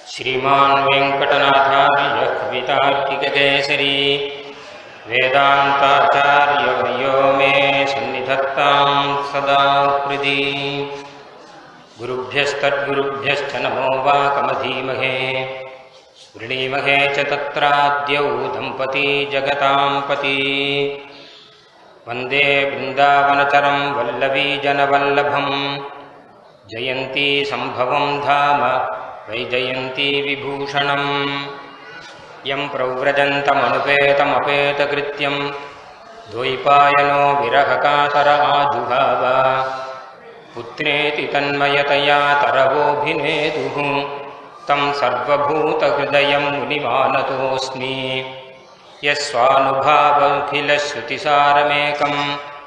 श्रीमान् वेङ्कटनाथार्य कवितार्किककेसरी वेदान्ताचार्यवर्यो मे सन्निधत्तां सदा हृदि गुरुभ्यस्तद्गुरुभ्यश्च नमो वाकमधीमहे वृणीमहे च तत्राद्यौ दम्पती जगतां पती वन्दे वृन्दावनचरं वल्लवीजनवल्लभम् जयन्ती सम्भवं धाम वैजयन्ती विभूषणम् यं प्रव्रजन्तमनुपेतमपेतकृत्यं द्वैपायनो विरहकातर आजुभाव पुत्रेति तन्मयतया तरवोऽभिनेदुः तं सर्वभूतहृदयं मुनिमानतोऽस्मि यस्वानुभावखिलश्रुतिसारमेकम्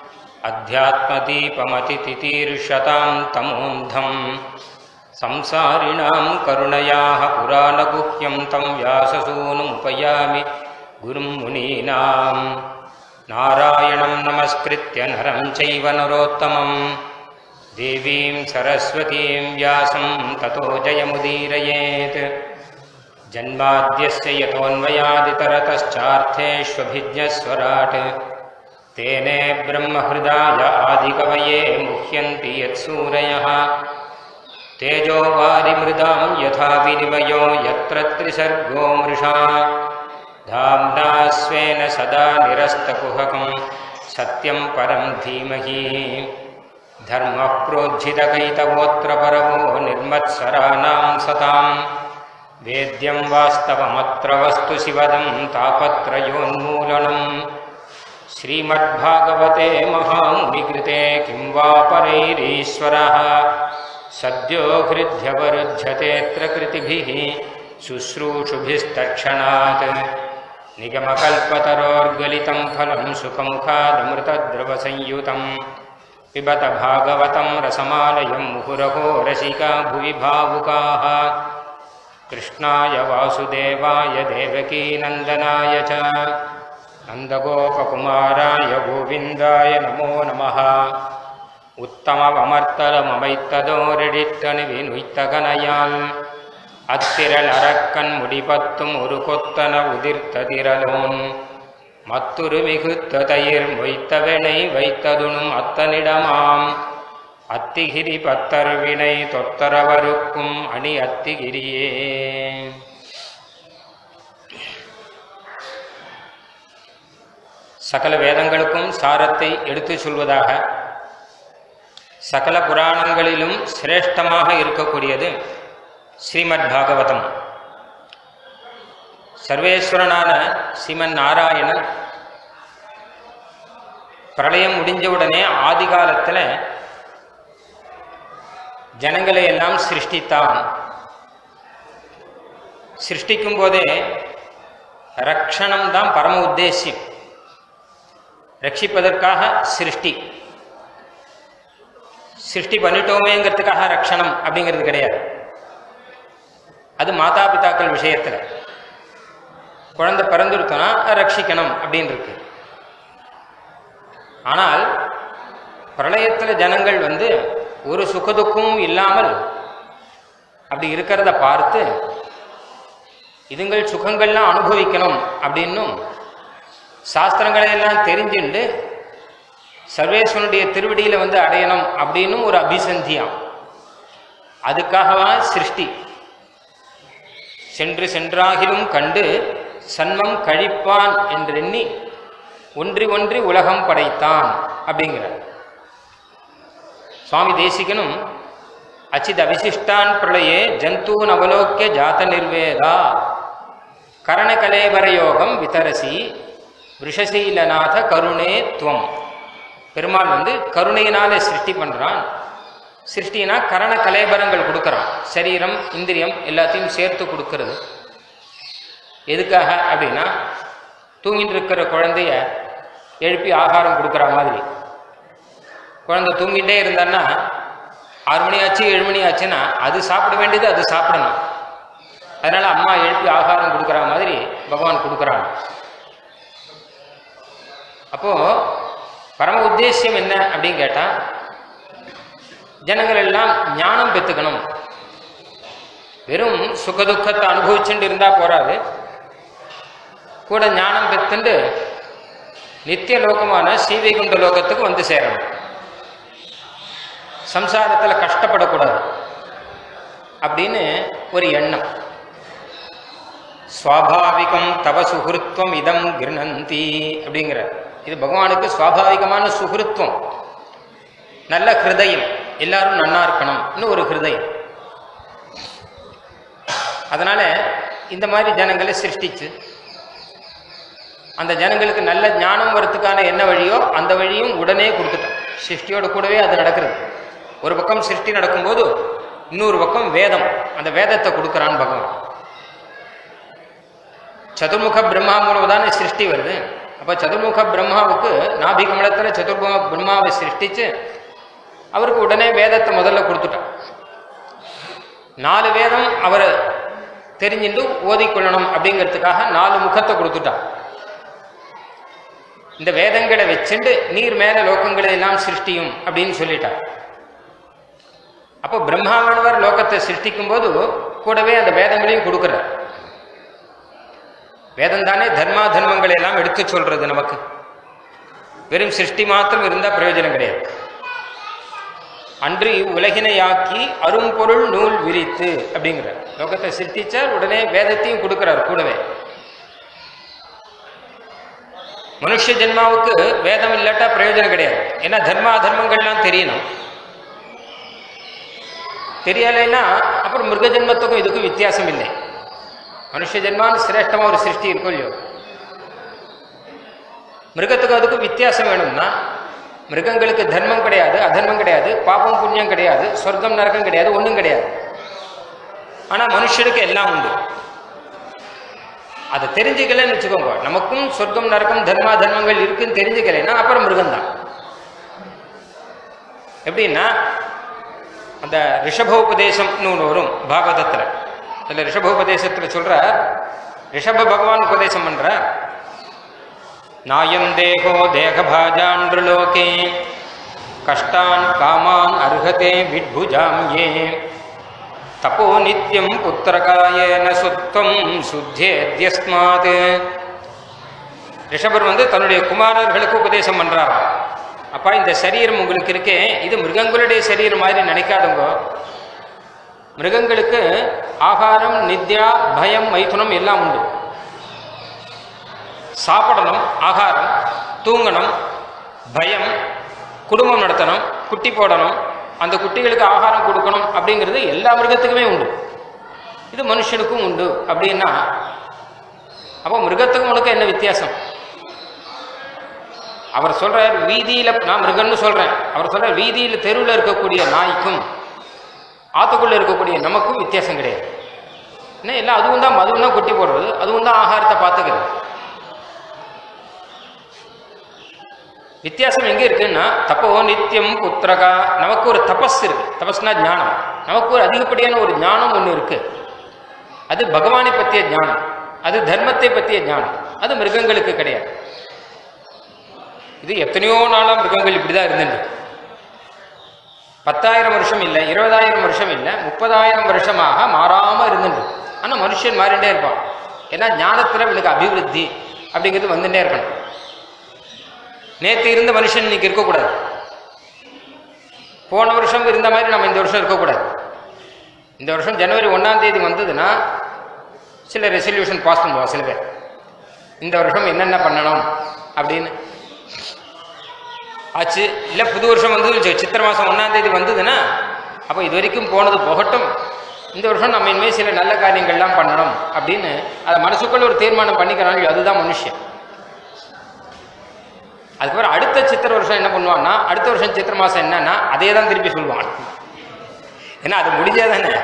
अध्यात्मदीपमतितितीर्षतां तमोन्धम् संसारिणां करुणयाः पुराणगुह्यं तं व्याससूनुमुपयामि गुरुं मुनीनां नारायणं नमस्कृत्य नरं चैव नरोत्तमं देवीं सरस्वतीं व्यासं ततो जयमुदीरयेत् जन्माद्यस्य यतोऽन्वयादितरतश्चार्थेष्वभिज्ञस्वराट् तेने ब्रह्महृदाय आदिकवये मुह्यन्ति यत्सूरयः तेजो वारिमृदां यथा विनिमयो यत्र त्रिसर्गो मृषा धाम्ना स्वेन सदा निरस्तकुहकं सत्यं परं धीमहि धर्मः प्रोज्झितकैतवोऽत्र परमो निर्मत्सराणां सतां वेद्यं वास्तवमत्र वस्तु शिवदं तापत्रयोन्मूलनम् श्रीमद्भागवते महामुनिकृते किं वा परैरीश्वरः सद्यो हृद्यवरुध्यतेऽत्र कृतिभिः शुश्रूषुभिस्तक्षणात् निगमकल्पतरोर्गलितं फलं सुखमुखादमृतद्रवसंयुतं पिबत भागवतं रसमालयं मुहुरहो रसिका भुवि भावुकाः कृष्णाय वासुदेवाय देवकीनन्दनाय च नन्दगोपकुमाराय गोविन्दाय नमो नमः உத்தமமர்த்தலமமைத்ததோரெடித்தனு அத்திரள் அரக்கன் முடிபத்தும் ஒரு கொத்தன உதிர்த்த திரளோன் மத்துரு மிகுத்த தயிர் மொய்த்தவனை வைத்ததுனும் அத்தனிடமாம் அத்திகிரி பத்தர் வினை தொத்தரவருக்கும் அணி அத்திகிரியே சகல வேதங்களுக்கும் சாரத்தை எடுத்துச் சொல்வதாக சகல புராணங்களிலும் சிரேஷ்டமாக இருக்கக்கூடியது ஸ்ரீமத் பாகவதம் சர்வேஸ்வரனான ஸ்ரீமன் நாராயணன் பிரளயம் முடிஞ்சவுடனே ஆதி காலத்தில் ஜனங்களை எல்லாம் சிருஷ்டித்தான் சிருஷ்டிக்கும் போதே ரக்ஷணம் தான் பரம உத்தேசியம் ரட்சிப்பதற்காக சிருஷ்டி சிருஷ்டி பண்ணிட்டோமேங்கிறதுக்காக ரக்ஷணம் அப்படிங்கிறது கிடையாது அது மாதா பிதாக்கள் விஷயத்தில் குழந்தை பிறந்துடுத்தோன்னா ரட்சிக்கணும் அப்படின்னு இருக்கு ஆனால் பிரளயத்தில் ஜனங்கள் வந்து ஒரு சுகதுக்கமும் இல்லாமல் அப்படி இருக்கிறத பார்த்து இதுங்கள் சுகங்கள்லாம் அனுபவிக்கணும் அப்படின்னும் சாஸ்திரங்களை எல்லாம் தெரிஞ்சுண்டு சர்வேஸ்வனுடைய திருவடியில் வந்து அடையணும் அப்படின்னும் ஒரு அபிசந்தியாம் அதுக்காகவா சிருஷ்டி சென்று சென்றாகிலும் கண்டு சன்மம் கழிப்பான் என்றெண்ணி ஒன்றி ஒன்றி உலகம் படைத்தான் அப்படிங்கிறார் சுவாமி தேசிகனும் அச்சித் அவிசிஷ்டான் பிரளயே ஜந்தூன் அவலோக்கிய ஜாத நிர்வேதா கரணகலேவரயோகம் விதரசி விஷசீலநாத கருணே துவம் பெருமாள் வந்து கருணையினால சிருஷ்டி பண்ணுறான் சிருஷ்டினா கரண கலேபரங்கள் கொடுக்குறான் சரீரம் இந்திரியம் எல்லாத்தையும் சேர்த்து கொடுக்கறது எதுக்காக அப்படின்னா தூங்கிட்டு இருக்கிற குழந்தைய எழுப்பி ஆகாரம் கொடுக்குற மாதிரி குழந்தை தூங்கிட்டே இருந்தான்னா ஆறு மணி ஆச்சு ஏழு மணி ஆச்சுன்னா அது சாப்பிட வேண்டியது அது சாப்பிடணும் அதனால அம்மா எழுப்பி ஆகாரம் கொடுக்குற மாதிரி பகவான் கொடுக்குறாங்க அப்போ பரம உத்தேசியம் என்ன அப்படின்னு கேட்டால் ஜனங்கள் எல்லாம் ஞானம் பெற்றுக்கணும் வெறும் சுகதுக்கத்தை அனுபவிச்சுட்டு இருந்தா போறாது கூட ஞானம் பெற்றுண்டு நித்திய லோகமான ஸ்ரீவைகுண்ட லோகத்துக்கு வந்து சேரணும் சம்சாரத்தில் கஷ்டப்படக்கூடாது அப்படின்னு ஒரு எண்ணம் சுவாபாவிகம் தவ சுகிருத்வம் இதம் கிருணந்தி அப்படிங்கிற இது பகவானுக்கு சுவாபாவிகமான சுகிருத்வம் நல்ல ஹிருதயம் எல்லாரும் நன்னா இருக்கணும்னு ஒரு ஹிருதயம் அதனால இந்த மாதிரி ஜனங்களை சிருஷ்டிச்சு அந்த ஜனங்களுக்கு நல்ல ஞானம் வரத்துக்கான என்ன வழியோ அந்த வழியும் உடனே கொடுத்துட்டான் சிருஷ்டியோட கூடவே அது நடக்கிறது ஒரு பக்கம் சிருஷ்டி நடக்கும்போது இன்னொரு பக்கம் வேதம் அந்த வேதத்தை கொடுக்குறான் பகவான் சதுர்முக பிரம்மா மூலம் தானே சிருஷ்டி வருது அப்போ சதுர்முக பிரம்மாவுக்கு நாபி கமலத்தில் சதுர்முக பிரம்மாவை சிருஷ்டிச்சு அவருக்கு உடனே வேதத்தை முதல்ல கொடுத்துட்டான் நாலு வேதம் அவர் தெரிஞ்சுட்டு ஓதிக்கொள்ளணும் அப்படிங்கிறதுக்காக நாலு முகத்தை கொடுத்துட்டான் இந்த வேதங்களை வச்சுண்டு நீர் மேல லோகங்களை எல்லாம் சிருஷ்டியும் அப்படின்னு சொல்லிட்டார் அப்போ பிரம்மாவானவர் லோகத்தை சிருஷ்டிக்கும் போது கூடவே அந்த வேதங்களையும் கொடுக்கிறார் வேதம் தானே தர்மா தர்மங்களை எல்லாம் எடுத்து சொல்றது நமக்கு வெறும் சிருஷ்டி மாத்திரம் இருந்தால் பிரயோஜனம் கிடையாது அன்று இவ்வுலகினையாக்கி அரும்பொருள் நூல் விரித்து அப்படிங்கிறார் லோகத்தை சிருஷ்டிச்சார் உடனே வேதத்தையும் கொடுக்கிறார் கூடவே மனுஷ ஜென்மாவுக்கு வேதம் இல்லாட்டா பிரயோஜனம் கிடையாது ஏன்னா தர்மா தர்மங்கள்லாம் தெரியணும் தெரியலைன்னா அப்புறம் மிருக ஜென்மத்துக்கும் இதுக்கும் வித்தியாசம் இல்லை மனுஷ ஜென்மான்னு சிரேஷ்டமாக ஒரு சிருஷ்டி இருக்கும் இல்லையோ மிருகத்துக்கும் அதுக்கும் வித்தியாசம் வேணும்னா மிருகங்களுக்கு தர்மம் கிடையாது அதர்மம் கிடையாது பாபம் புண்ணியம் கிடையாது சொர்க்கம் நரகம் கிடையாது ஒன்றும் கிடையாது ஆனால் மனுஷனுக்கு எல்லாம் உண்டு அதை தெரிஞ்சுக்கலன்னு வச்சுக்கோங்க நமக்கும் சொர்க்கம் நரக்கம் தர்மா தர்மங்கள் இருக்குன்னு தெரிஞ்சுக்கலைன்னா அப்புறம் மிருகம்தான் எப்படின்னா அந்த ரிஷபோபதேசம்னு ஒன்று வரும் பாகவதத்தில் அதில் ரிஷபோபதேசத்தில் சொல்ற ரிஷப பகவான் உபதேசம் பண்ற நாயம் தேகோ தேகபாஜான்லோகே கஷ்டான் காமான் அர்ஹதே விட்புஜாம் ஏ தப்போ நித்யம் புத்திரகாயேன சுத்தம் சுத்தேத்யஸ்மாத் ரிஷபர் வந்து தன்னுடைய குமாரர்களுக்கு உபதேசம் பண்றார் அப்பா இந்த சரீரம் உங்களுக்கு இருக்கே இது மிருகங்களுடைய சரீரம் மாதிரி நினைக்காதுங்க மிருகங்களுக்கு ஆகாரம் நித்யா பயம் மைதுனம் எல்லாம் உண்டு சாப்பிடணும் ஆகாரம் தூங்கணும் பயம் குடும்பம் நடத்தணும் குட்டி போடணும் அந்த குட்டிகளுக்கு ஆகாரம் கொடுக்கணும் அப்படிங்கிறது எல்லா மிருகத்துக்குமே உண்டு இது மனுஷனுக்கும் உண்டு அப்படின்னா அப்போ மிருகத்துக்கும் உனக்கு என்ன வித்தியாசம் அவர் சொல்றார் வீதியில நான் மிருகம்னு சொல்றேன் அவர் சொல்றார் வீதியில தெருவில் இருக்கக்கூடிய நாய்க்கும் ஆத்துக்குள்ள இருக்கக்கூடிய நமக்கும் வித்தியாசம் கிடையாது என்ன எல்லாம் அதுவும் தான் அதுவும் தான் குட்டி போடுறது அதுவும் தான் ஆகாரத்தை பார்த்துக்கிறது வித்தியாசம் எங்கே இருக்குன்னா தப்போ நித்தியம் புத்திரகா நமக்கு ஒரு தபஸ் இருக்கு தபஸ்னா ஞானம் நமக்கு ஒரு அதிகப்படியான ஒரு ஞானம் ஒன்று இருக்கு அது பகவானை பற்றிய ஞானம் அது தர்மத்தை பற்றிய ஞானம் அது மிருகங்களுக்கு கிடையாது இது எத்தனையோ நாளாக மிருகங்கள் இப்படி தான் இருந்துட்டு பத்தாயிரம் வருஷம் இல்லை இருபதாயிரம் வருஷம் இல்லை முப்பதாயிரம் வருஷமாக மாறாமல் இருந்துட்டு ஆனால் மனுஷன் மாறிண்டே இருப்பான் ஏன்னா ஞானத்தில் இவனுக்கு அபிவிருத்தி அப்படிங்கிறது வந்துட்டே இருக்கணும் நேற்று இருந்த மனுஷன் இன்னைக்கு இருக்கக்கூடாது போன வருஷம் இருந்த மாதிரி நம்ம இந்த வருஷம் இருக்கக்கூடாது இந்த வருஷம் ஜனவரி ஒன்றாம் தேதி வந்ததுன்னா சில ரெசல்யூஷன் பாஸ் பண்ணுவோம் சில பேர் இந்த வருஷம் என்னென்ன பண்ணணும் அப்படின்னு ஆச்சு இல்லை புது வருஷம் வந்து சித்திர மாதம் ஒன்றாம் தேதி வந்ததுன்னா அப்போ இது வரைக்கும் போனது போகட்டும் இந்த வருஷம் நம்ம இனிமேல் சில நல்ல காரியங்கள்லாம் பண்ணணும் அப்படின்னு அதை மனசுக்குள்ள ஒரு தீர்மானம் பண்ணிக்கிறாங்க அதுதான் மனுஷன் அதுக்கப்புறம் அடுத்த சித்திர வருஷம் என்ன பண்ணுவான்னா அடுத்த வருஷம் சித்திர மாதம் என்னன்னா அதே தான் திருப்பி சொல்லுவான் ஏன்னா அது முடிஞ்சாதானே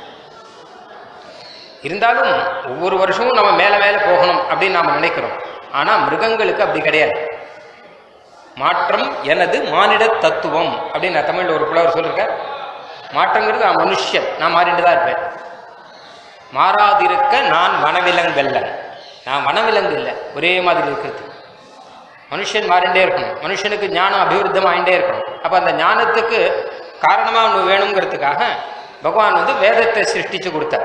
இருந்தாலும் ஒவ்வொரு வருஷமும் நம்ம மேலே மேலே போகணும் அப்படின்னு நாம் நினைக்கிறோம் ஆனால் மிருகங்களுக்கு அப்படி கிடையாது மாற்றம் எனது மானிட தத்துவம் அப்படின்னு நான் தமிழில் ஒரு புலவர் சொல்லியிருக்கார் மாற்றங்கிறது நான் மனுஷன் நான் மாறிட்டு தான் இருப்பேன் மாறாதிருக்க நான் வனவிலங்கல்ல நான் வனவிலங்கு இல்லை ஒரே மாதிரி இருக்கிறது மனுஷன் மாறிண்டே இருக்கணும் மனுஷனுக்கு ஞானம் அபிவிருத்தம் ஆகிட்டே இருக்கணும் அப்போ அந்த ஞானத்துக்கு காரணமாக ஒன்று வேணுங்கிறதுக்காக பகவான் வந்து வேதத்தை சிருஷ்டிச்சு கொடுத்தார்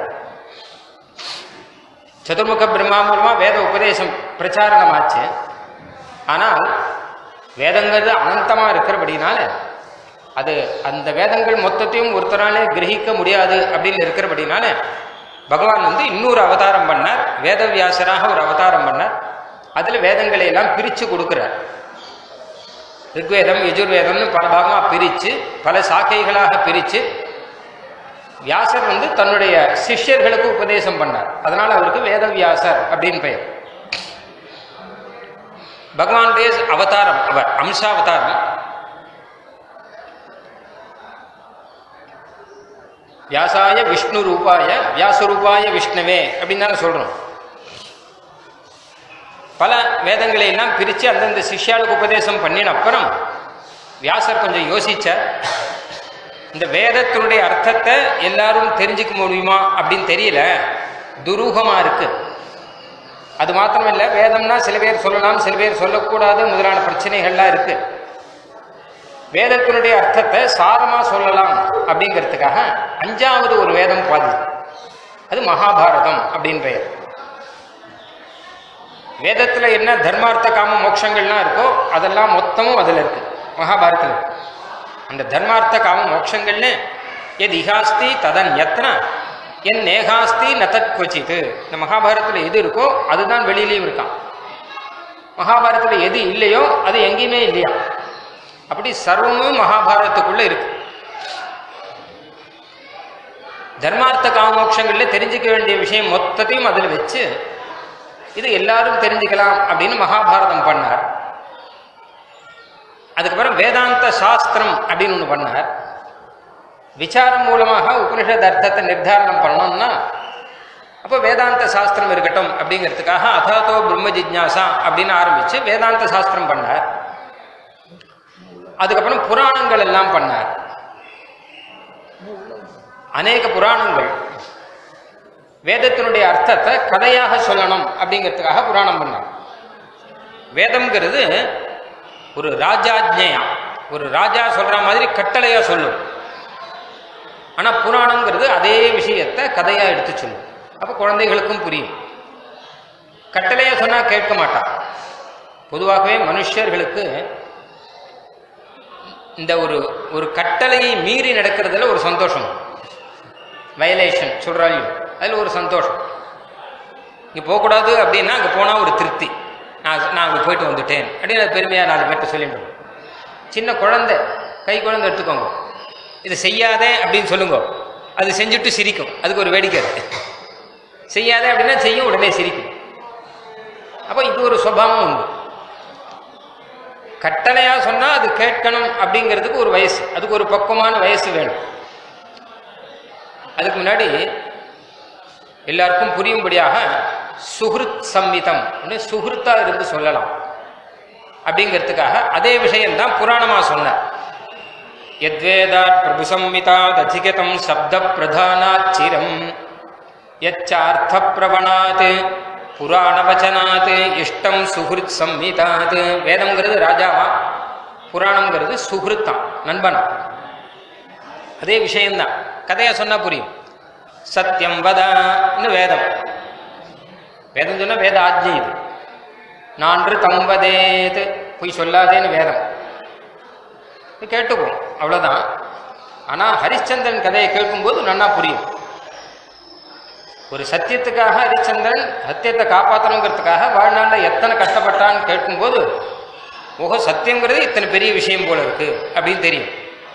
சதுர்முக பிரம்மா மூலமா வேத உபதேசம் பிரச்சாரணமாச்சு ஆனால் வேதங்கிறது அனந்தமா இருக்கிறபடினால அது அந்த வேதங்கள் மொத்தத்தையும் ஒருத்தராலே கிரகிக்க முடியாது அப்படின்னு இருக்கிறபடினால பகவான் வந்து இன்னொரு அவதாரம் பண்ணார் வேதவியாசராக ஒரு அவதாரம் பண்ணார் அதுல வேதங்களை எல்லாம் பிரிச்சு கொடுக்கிறார் ரிக்வேதம் யஜுர்வேதம்னு பல பாகமா பிரிச்சு பல சாக்கைகளாக பிரிச்சு வியாசர் வந்து தன்னுடைய சிஷ்யர்களுக்கு உபதேசம் பண்ணார் அதனால அவருக்கு வேதவியாசர் அப்படின்னு பெயர் பகவானுடைய அவதாரம் அவர் அம்சாவதாரம் வியாசாய விஷ்ணு ரூபாய வியாசரூபாய விஷ்ணுவே அப்படின்னு தானே சொல்றோம் பல வேதங்களை எல்லாம் பிரித்து அந்தந்த சிஷ்யாளுக்கு உபதேசம் பண்ணின அப்புறம் வியாசர் கொஞ்சம் யோசிச்சார் இந்த வேதத்தினுடைய அர்த்தத்தை எல்லாரும் தெரிஞ்சுக்க முடியுமா அப்படின்னு தெரியல துரூகமா இருக்கு அது மாத்திரமில்ல வேதம்னா சில பேர் சொல்லலாம் சில பேர் சொல்லக்கூடாது முதலான பிரச்சனைகள்லாம் இருக்கு வேதத்தினுடைய அர்த்தத்தை சாரமா சொல்லலாம் அப்படிங்கிறதுக்காக அஞ்சாவது ஒரு வேதம் பாதி அது மகாபாரதம் அப்படின்னு பெயர் வேதத்துல என்ன தர்மார்த்த காம மோட்சங்கள்லாம் இருக்கோ அதெல்லாம் மொத்தமும் அதுல இருக்கு மகாபாரதத்தில் இருக்கு. அந்த தர்மார்த்த காம மோட்சங்கள்னு எது இகாஸ்தி ததன் எத்தனை என் நேகாஸ்தி நதத் கொச்சித்து இந்த மகாபாரதத்தில் எது இருக்கோ அதுதான் வெளியிலையும் இருக்கான் மகாபாரதத்தில் எது இல்லையோ அது எங்கேயுமே இல்லையா அப்படி சர்வமும் மகாபாரதத்துக்குள்ள இருக்கு தர்மார்த்த காமோட்சங்கள்ல தெரிஞ்சுக்க வேண்டிய விஷயம் மொத்தத்தையும் அதில் வச்சு இது எல்லாரும் தெரிஞ்சுக்கலாம் அப்படின்னு மகாபாரதம் பண்ணார் அதுக்கப்புறம் வேதாந்த சாஸ்திரம் அப்படின்னு ஒன்று பண்ணார் விசாரம் மூலமாக உபனிஷத் அர்த்தத்தை நிர்தாரணம் பண்ணோம்னா அப்போ வேதாந்த சாஸ்திரம் இருக்கட்டும் அப்படிங்கிறதுக்காக அதாத்தோ பிரம்ம ஜிஜ்ஞாசா அப்படின்னு ஆரம்பிச்சு வேதாந்த சாஸ்திரம் பண்ணார் அதுக்கப்புறம் புராணங்கள் எல்லாம் பண்ணார் அநேக புராணங்கள் வேதத்தினுடைய அர்த்தத்தை கதையாக சொல்லணும் அப்படிங்கிறதுக்காக புராணம் பண்ணார் வேதம்ங்கிறது ஒரு ராஜாஜ்ஞையா ஒரு ராஜா சொல்ற மாதிரி கட்டளையா சொல்லும் ஆனா புராணங்கிறது அதே விஷயத்தை கதையா எடுத்து சொல்லும் அப்ப குழந்தைகளுக்கும் புரியும் கட்டளையா சொன்னா கேட்க மாட்டான் பொதுவாகவே மனுஷர்களுக்கு இந்த ஒரு ஒரு கட்டளையை மீறி நடக்கிறதுல ஒரு சந்தோஷம் வயலேஷன் சொல்றாங்க அதில் ஒரு சந்தோஷம் இங்கே போகக்கூடாது அப்படின்னா அங்கே போனால் ஒரு திருப்தி நான் நான் அங்கே போயிட்டு வந்துட்டேன் அப்படின்னு அது பெருமையாக நாலு பேர்ட்ட சொல்லிட்டு சின்ன குழந்தை கை குழந்தை எடுத்துக்கோங்க இதை செய்யாதே அப்படின்னு சொல்லுங்க அது செஞ்சுட்டு சிரிக்கும் அதுக்கு ஒரு வேடிக்கை இருக்கு செய்யாதே அப்படின்னா செய்யும் உடனே சிரிக்கும் அப்போ இது ஒரு சுபாவம் உண்டு கட்டளையா சொன்னா அது கேட்கணும் அப்படிங்கிறதுக்கு ஒரு வயசு அதுக்கு ஒரு பக்குவமான வயசு வேணும் அதுக்கு முன்னாடி எல்லாருக்கும் புரியும்படியாக சுஹ்ருத் சம்மிதம் சுஹ்ருத்தா இருந்து சொல்லலாம் அப்படிங்கிறதுக்காக அதே விஷயம்தான் புராணமா சொன்னார் எத்வேதாத் பிரபு சம்மிதாத் அதிகதம் சப்த பிரதானாத் சிரம் எச்சார்த்த பிரவணாத் புராணவச்சனாத் இஷ்டம் சுஹ்ருத் சம்மிதாத் வேதம்ங்கிறது ராஜாவா புராணம்ங்கிறது சுஹ்ருத்தான் நண்பனா அதே விஷயம்தான் கதையா சொன்னா புரியும் சத்தியம் வதன்னு வேதம் வேதம் சொன்னா வேத ஆஜ்ஞை இது நான்று தம்பதேது பொய் சொல்லாதேன்னு வேதம் இது கேட்டுப்போம் அவ்வளவுதான் ஆனா ஹரிச்சந்திரன் கதையை கேட்கும்போது நன்னா புரியும் ஒரு சத்தியத்துக்காக ஹரிச்சந்திரன் சத்தியத்தை காப்பாற்றணுங்கிறதுக்காக வாழ்நாளில் எத்தனை கஷ்டப்பட்டான்னு கேட்கும்போது ஓஹோ சத்தியங்கிறது இத்தனை பெரிய விஷயம் போல இருக்கு அப்படின்னு தெரியும்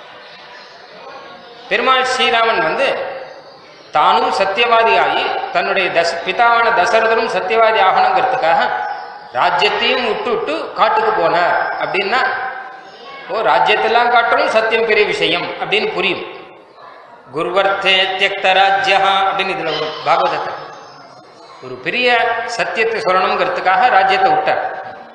பெருமாள் ஸ்ரீராமன் வந்து தானும் சத்தியவாதியாகி தன்னுடைய தச பிதாவான தசரதனும் சத்தியவாதி ஆகணுங்கிறதுக்காக ராஜ்யத்தையும் விட்டு விட்டு காட்டுக்கு போனார் அப்படின்னா ஓ ராஜ்யத்தெல்லாம் காட்டணும் சத்தியம் பெரிய விஷயம் அப்படின்னு புரியும் குருவர்த்தே தியக்த ராஜ்யா அப்படின்னு இதுல வரும் பாகவதத்தை ஒரு பெரிய சத்தியத்தை சொல்லணுங்கிறதுக்காக ராஜ்யத்தை விட்டார்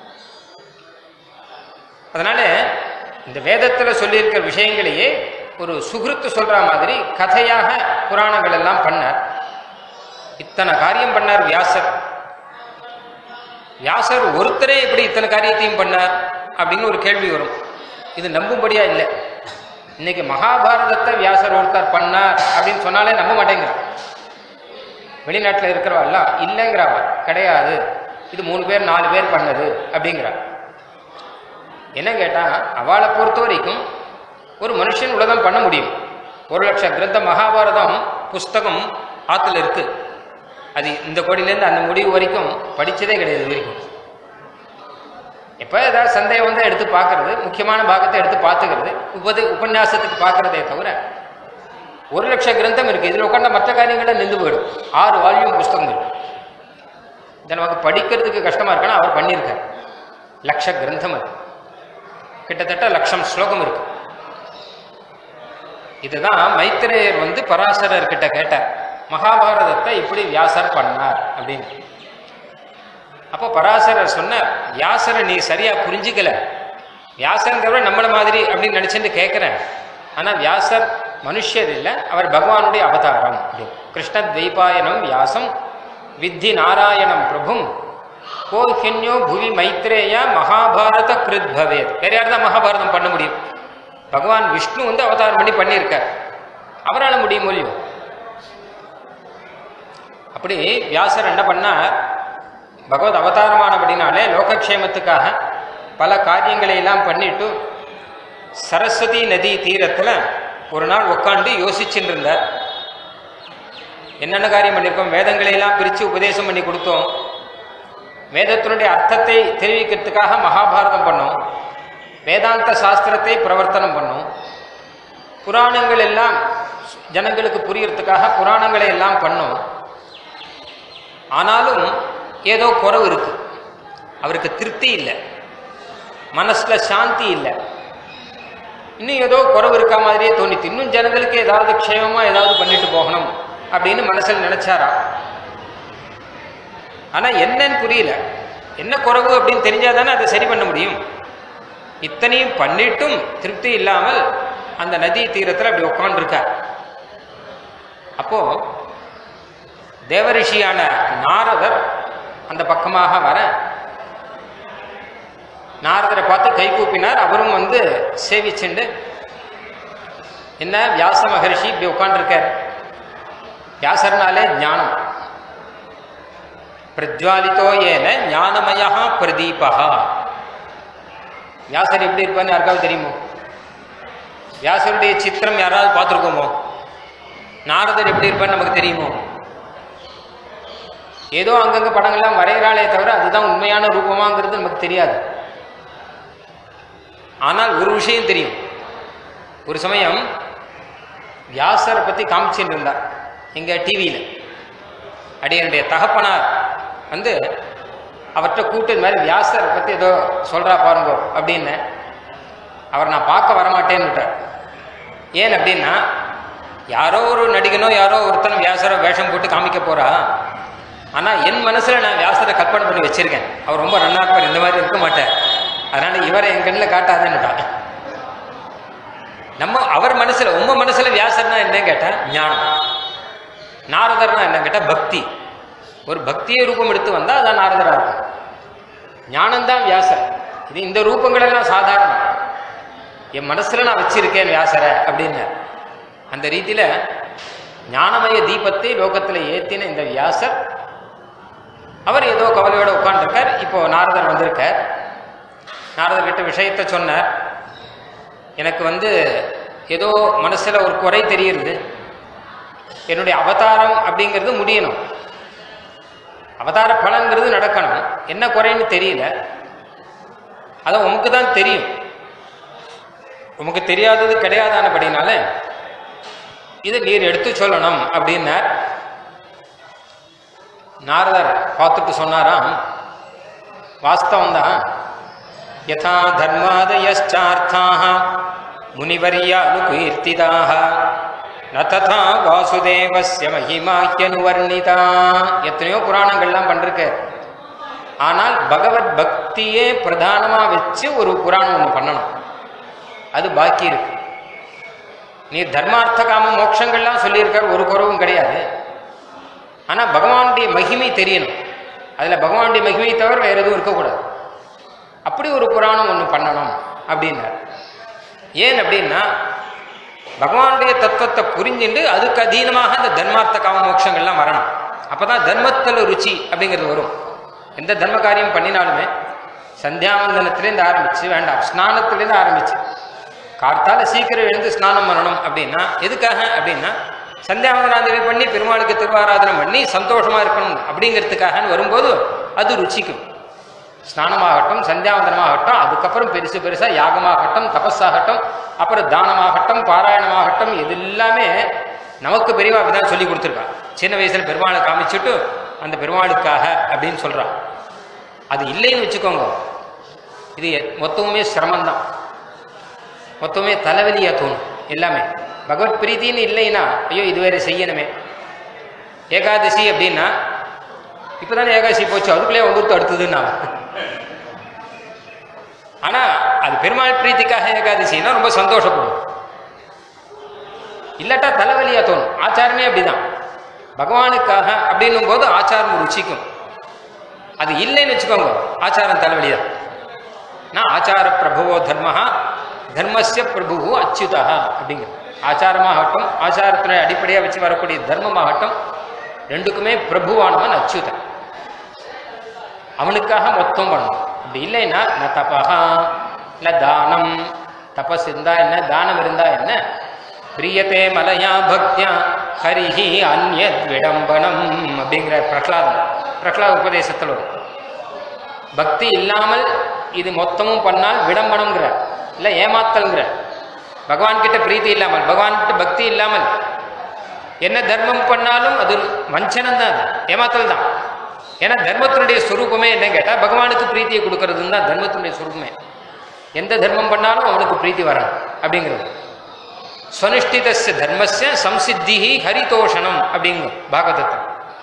அதனால இந்த வேதத்துல சொல்லியிருக்கிற விஷயங்களையே ஒரு சுகிருத்து சொல்ற மாதிரி கதையாக புராணங்கள் எல்லாம் பண்ணார் இத்தனை காரியம் பண்ணார் வியாசர் வியாசர் ஒருத்தரே எப்படி இத்தனை காரியத்தையும் பண்ணார் அப்படின்னு ஒரு கேள்வி வரும் இது நம்பும்படியா இல்லை இன்னைக்கு மகாபாரதத்தை வியாசர் ஒருத்தர் பண்ணார் அப்படின்னு சொன்னாலே நம்ப மாட்டேங்கிறான் வெளிநாட்டில் இருக்கிறவாள்லாம் இல்லைங்கிறவா கிடையாது இது மூணு பேர் நாலு பேர் பண்ணது அப்படிங்கிறா என்ன கேட்டால் அவளை பொறுத்த வரைக்கும் ஒரு மனுஷன் உலகம் பண்ண முடியும் ஒரு லட்சம் கிரந்த மகாபாரதம் புஸ்தகம் ஆற்றுல இருக்கு அது இந்த கோடியிலேருந்து அந்த முடிவு வரைக்கும் படித்ததே கிடையாது இது வரைக்கும் எப்போ ஏதாவது சந்தேகம் வந்தால் எடுத்து பார்க்கறது முக்கியமான பாகத்தை எடுத்து பார்த்துக்கிறது உபது உபன்யாசத்துக்கு பார்க்கறதே தவிர ஒரு லட்சம் கிரந்தம் இருக்கு இதில் உட்காந்த மற்ற காரியங்களை நின்று போயிடும் ஆறு வால்யூம் புஸ்தகம் இருக்கு இதை நமக்கு படிக்கிறதுக்கு கஷ்டமா இருக்குன்னா அவர் பண்ணியிருக்கார் லட்ச கிரந்தம் அது கிட்டத்தட்ட லட்சம் ஸ்லோகம் இருக்கு இதுதான் மைத்திரேயர் வந்து பராசரர் கிட்ட கேட்டார் மகாபாரதத்தை இப்படி வியாசர் பண்ணார் அப்படின்னு அப்போ பராசரர் சொன்னார் வியாசரை நீ சரியா புரிஞ்சுக்கல வியாசங்கிறவர் நம்மள மாதிரி அப்படின்னு நினைச்சுட்டு கேட்கிறேன் ஆனா வியாசர் மனுஷர் இல்லை அவர் பகவானுடைய அவதாரம் அப்படின்னு. கிருஷ்ண துவைபாயனம் வியாசம் வித்தி நாராயணம் பிரபும் கோஹின்யோ புவி மைத்ரேய மகாபாரத கிருத் பவேத் வேற யார் தான் மகாபாரதம் பண்ண முடியும் பகவான் விஷ்ணு வந்து அவதாரம் பண்ணி பண்ணியிருக்கார் அவரால் முடியும் இல்லையோ அப்படி வியாசர் என்ன பண்ணார் பகவத் அவதாரமானபடினாலே லோகக்ஷேமத்துக்காக பல காரியங்களை எல்லாம் பண்ணிட்டு சரஸ்வதி நதி தீரத்தில் ஒரு நாள் உட்காந்து யோசிச்சுட்டு இருந்தார் என்னென்ன காரியம் பண்ணியிருக்கோம் வேதங்களை எல்லாம் பிரித்து உபதேசம் பண்ணி கொடுத்தோம் வேதத்தினுடைய அர்த்தத்தை தெரிவிக்கிறதுக்காக மகாபாரதம் பண்ணோம் வேதாந்த சாஸ்திரத்தை பிரவர்த்தனம் பண்ணோம் புராணங்கள் எல்லாம் ஜனங்களுக்கு புரியறதுக்காக புராணங்களை எல்லாம் பண்ணோம் ஆனாலும் ஏதோ குறவு இருக்கு அவருக்கு திருப்தி இல்லை மனசுல சாந்தி இல்லை இன்னும் ஏதோ குறவு இருக்க மாதிரியே தோணித்து இன்னும் ஜனங்களுக்கு ஏதாவது க்ஷேமமா ஏதாவது பண்ணிட்டு போகணும் அப்படின்னு மனசுல நினைச்சாரா ஆனா என்னன்னு புரியல என்ன குறவு அப்படின்னு தெரிஞ்சாதானே அதை சரி பண்ண முடியும் இத்தனையும் பண்ணிட்டும் திருப்தி இல்லாமல் அந்த நதி தீரத்தில் அப்படி உட்காந்துருக்கார் அப்போ தேவரிஷியான நாரதர் அந்த பக்கமாக வர நாரதரை பார்த்து கை கூப்பினார் அவரும் வந்து சேவிச்சுண்டு என்ன வியாச மகரிஷி இப்படி உட்காந்துருக்கார் வியாசர்னாலே ஞானம் பிரஜ்வாலித்தோ ஏன ஞானமயா பிரதீபா வியாசர் எப்படி இருப்பான்னு யாருக்காவது தெரியுமோ வியாசருடைய சித்திரம் யாராவது பார்த்துருக்கோமோ நாரதர் எப்படி இருப்பான்னு நமக்கு தெரியுமோ ஏதோ அங்கங்க படங்கள்லாம் வரைகிறாளே தவிர அதுதான் உண்மையான ரூபமாங்கிறது நமக்கு தெரியாது ஆனால் ஒரு விஷயம் தெரியும் ஒரு சமயம் வியாசரை பற்றி காமிச்சுட்டு இருந்தார் எங்க டிவியில் அடியனுடைய தகப்பனார் வந்து அவர்கிட்ட கூட்டு இந்த மாதிரி வியாசரை பற்றி ஏதோ சொல்கிறா பாருங்க அப்படின்னு அவர் நான் பார்க்க வரமாட்டேன்னு விட்டார் ஏன் அப்படின்னா யாரோ ஒரு நடிகனோ யாரோ ஒருத்தன் வியாசரை வேஷம் போட்டு காமிக்க போறா ஆனால் என் மனசில் நான் வியாசரை கற்பனை பண்ணி வச்சிருக்கேன் அவர் ரொம்ப நன்னா இருப்பார் இந்த மாதிரி இருக்க மாட்டார் அதனால இவரை என் கண்ணில் காட்டாதேன்னுட்டான் நம்ம அவர் மனசுல உங்க மனசுல வியாசர்னா என்ன கேட்டா ஞானம் நாரதர்னா என்ன கேட்டா பக்தி ஒரு பக்தியை ரூபம் எடுத்து வந்தா அதான் நாரதரா இருக்கும் ஞானம்தான் வியாசர் இது இந்த ரூபங்கள் எல்லாம் சாதாரணம் என் மனசுல நான் வச்சிருக்கேன் வியாசரை அப்படின்னு அந்த ரீதியில ஞானமய தீபத்தை லோகத்துல ஏத்தின இந்த வியாசர் அவர் ஏதோ கவலையோட உட்காந்துருக்கார் இப்போ நாரதர் வந்திருக்கார் நாரதர் கிட்ட விஷயத்த சொன்னார் எனக்கு வந்து ஏதோ மனசுல ஒரு குறை தெரியுது என்னுடைய அவதாரம் அப்படிங்கிறது முடியணும் அவதார பலன்கிறது நடக்கணும் என்ன குறைன்னு தெரியல அது உமக்கு தான் தெரியும் உமக்கு தெரியாதது கிடையாதானபடினால இதை நீர் எடுத்து சொல்லணும் அப்படின்னார் நாரதர் பார்த்துட்டு சொன்னாராம் வாஸ்தவம் தான் யதா தர்மாதயச்சார்த்தாக முனிவர்யானுகீர்த்திதாக ந ததா வாசுதேவஸ்ய மகிமாக்கியனுவர்ணிதா எத்தனையோ புராணங்கள்லாம் பண்ணிருக்கு ஆனால் பகவத் பக்தியே பிரதானமா வச்சு ஒரு புராணம் ஒன்று பண்ணணும் அது பாக்கி இருக்கு நீ தர்மார்த்த காம மோட்சங்கள்லாம் சொல்லியிருக்கார் ஒரு குறவும் கிடையாது ஆனா பகவானுடைய மகிமை தெரியணும் அதுல பகவானுடைய மகிமை தவிர வேற எதுவும் இருக்கக்கூடாது அப்படி ஒரு புராணம் ஒன்று பண்ணணும் அப்படின்னார் ஏன் அப்படின்னா பகவானுடைய தத்துவத்தை புரிஞ்சுண்டு அதுக்கு அதீனமாக அந்த தர்மார்த்த காம மோட்சங்கள்லாம் வரணும் அப்பதான் தர்மத்தில் ருச்சி அப்படிங்கிறது வரும் எந்த தர்ம காரியம் பண்ணினாலுமே சந்தியாவந்தனத்திலேருந்து ஆரம்பிச்சு வேண்டாம் ஸ்நானத்திலேருந்து ஆரம்பிச்சு கார்த்தால சீக்கிரம் எழுந்து ஸ்நானம் பண்ணணும் அப்படின்னா எதுக்காக அப்படின்னா சந்தியாவந்தனாந்தேவி பண்ணி பெருமாளுக்கு திருவாராதனை பண்ணி சந்தோஷமா இருக்கணும் அப்படிங்கிறதுக்காகன்னு வரும்போது அது ருச்சிக்கும் ஸ்நானமாகட்டும் சந்தியாவந்தனமாகட்டும் அதுக்கப்புறம் பெருசு பெருசா யாகமாகட்டும் தபஸாகட்டும் அப்புறம் தானமாகட்டும் பாராயணமாகட்டும் இது எல்லாமே நமக்கு பெரியவா அப்படிதான் சொல்லி கொடுத்துருக்கா சின்ன வயசுல பெருமாளை காமிச்சுட்டு அந்த பெருமாளுக்காக அப்படின்னு சொல்றான் அது இல்லைன்னு வச்சுக்கோங்க இது மொத்தமுமே சிரமம்தான் மொத்தமே தலைவலியா தோணும் எல்லாமே பகவத் பிரீத்தின்னு இல்லைன்னா ஐயோ இது வேற செய்யணுமே ஏகாதசி அப்படின்னா இப்பதானே ஏகாதசி போச்சு அதுக்குள்ளே வந்துட்டு அடுத்ததுன்னா ஆனா அது பெருமாள் பிரீத்திக்காக ஏகாதசின்னா ரொம்ப சந்தோஷப்படும் இல்லாட்டா தலைவலியா தோணும் ஆச்சாரமே அப்படிதான் பகவானுக்காக அப்படின்னும் போது ஆச்சாரம் ருச்சிக்கும் அது இல்லைன்னு வச்சுக்கோங்க ஆச்சாரம் தலைவலி தான் நான் ஆச்சார பிரபுவோ தர்மஹா தர்மஸ்ய பிரபு அச்சுதா அப்படிங்கிற ஆச்சாரமாகட்டும் ஆச்சாரத்தினுடைய அடிப்படையாக வச்சு வரக்கூடிய தர்மமாகட்டும் ரெண்டுக்குமே பிரபுவானவன் அச்சுதன் அவனுக்காக மொத்தம் பண்ணணும் அப்படி இல்லைன்னா ந தபஹா ந தானம் தபஸ் இருந்தா என்ன தானம் இருந்தா என்ன பிரியத்தே மலையா பக்தியா ஹரிஹி அந்யத் விடம்பனம் அப்படிங்கிற பிரகலாதம் பிரகலாத உபதேசத்தில் வரும் பக்தி இல்லாமல் இது மொத்தமும் பண்ணால் விடம்பனம்ங்கிற இல்லை ஏமாத்தல்ங்கிற பகவான் கிட்ட பிரீத்தி இல்லாமல் பகவான் கிட்ட பக்தி இல்லாமல் என்ன தர்மம் பண்ணாலும் அது வஞ்சனம் தான் அது ஏமாத்தல் தான் ஏன்னா தர்மத்தினுடைய ஸ்வரூபமே என்ன கேட்டால் பகவானுக்கு பிரீத்தியை கொடுக்கறதுன்னு தான் தர்மத்தினுடைய ஸ்வரூபமே எந்த தர்மம் பண்ணாலும் அவனுக்கு பிரீத்தி வராது அப்படிங்கிறது ஸ்வனிஷ்டிதஸ்ய தர்மஸ்ய சம்சித்தி ஹரிதோஷணம் அப்படிங்கும் பாகவதத்தை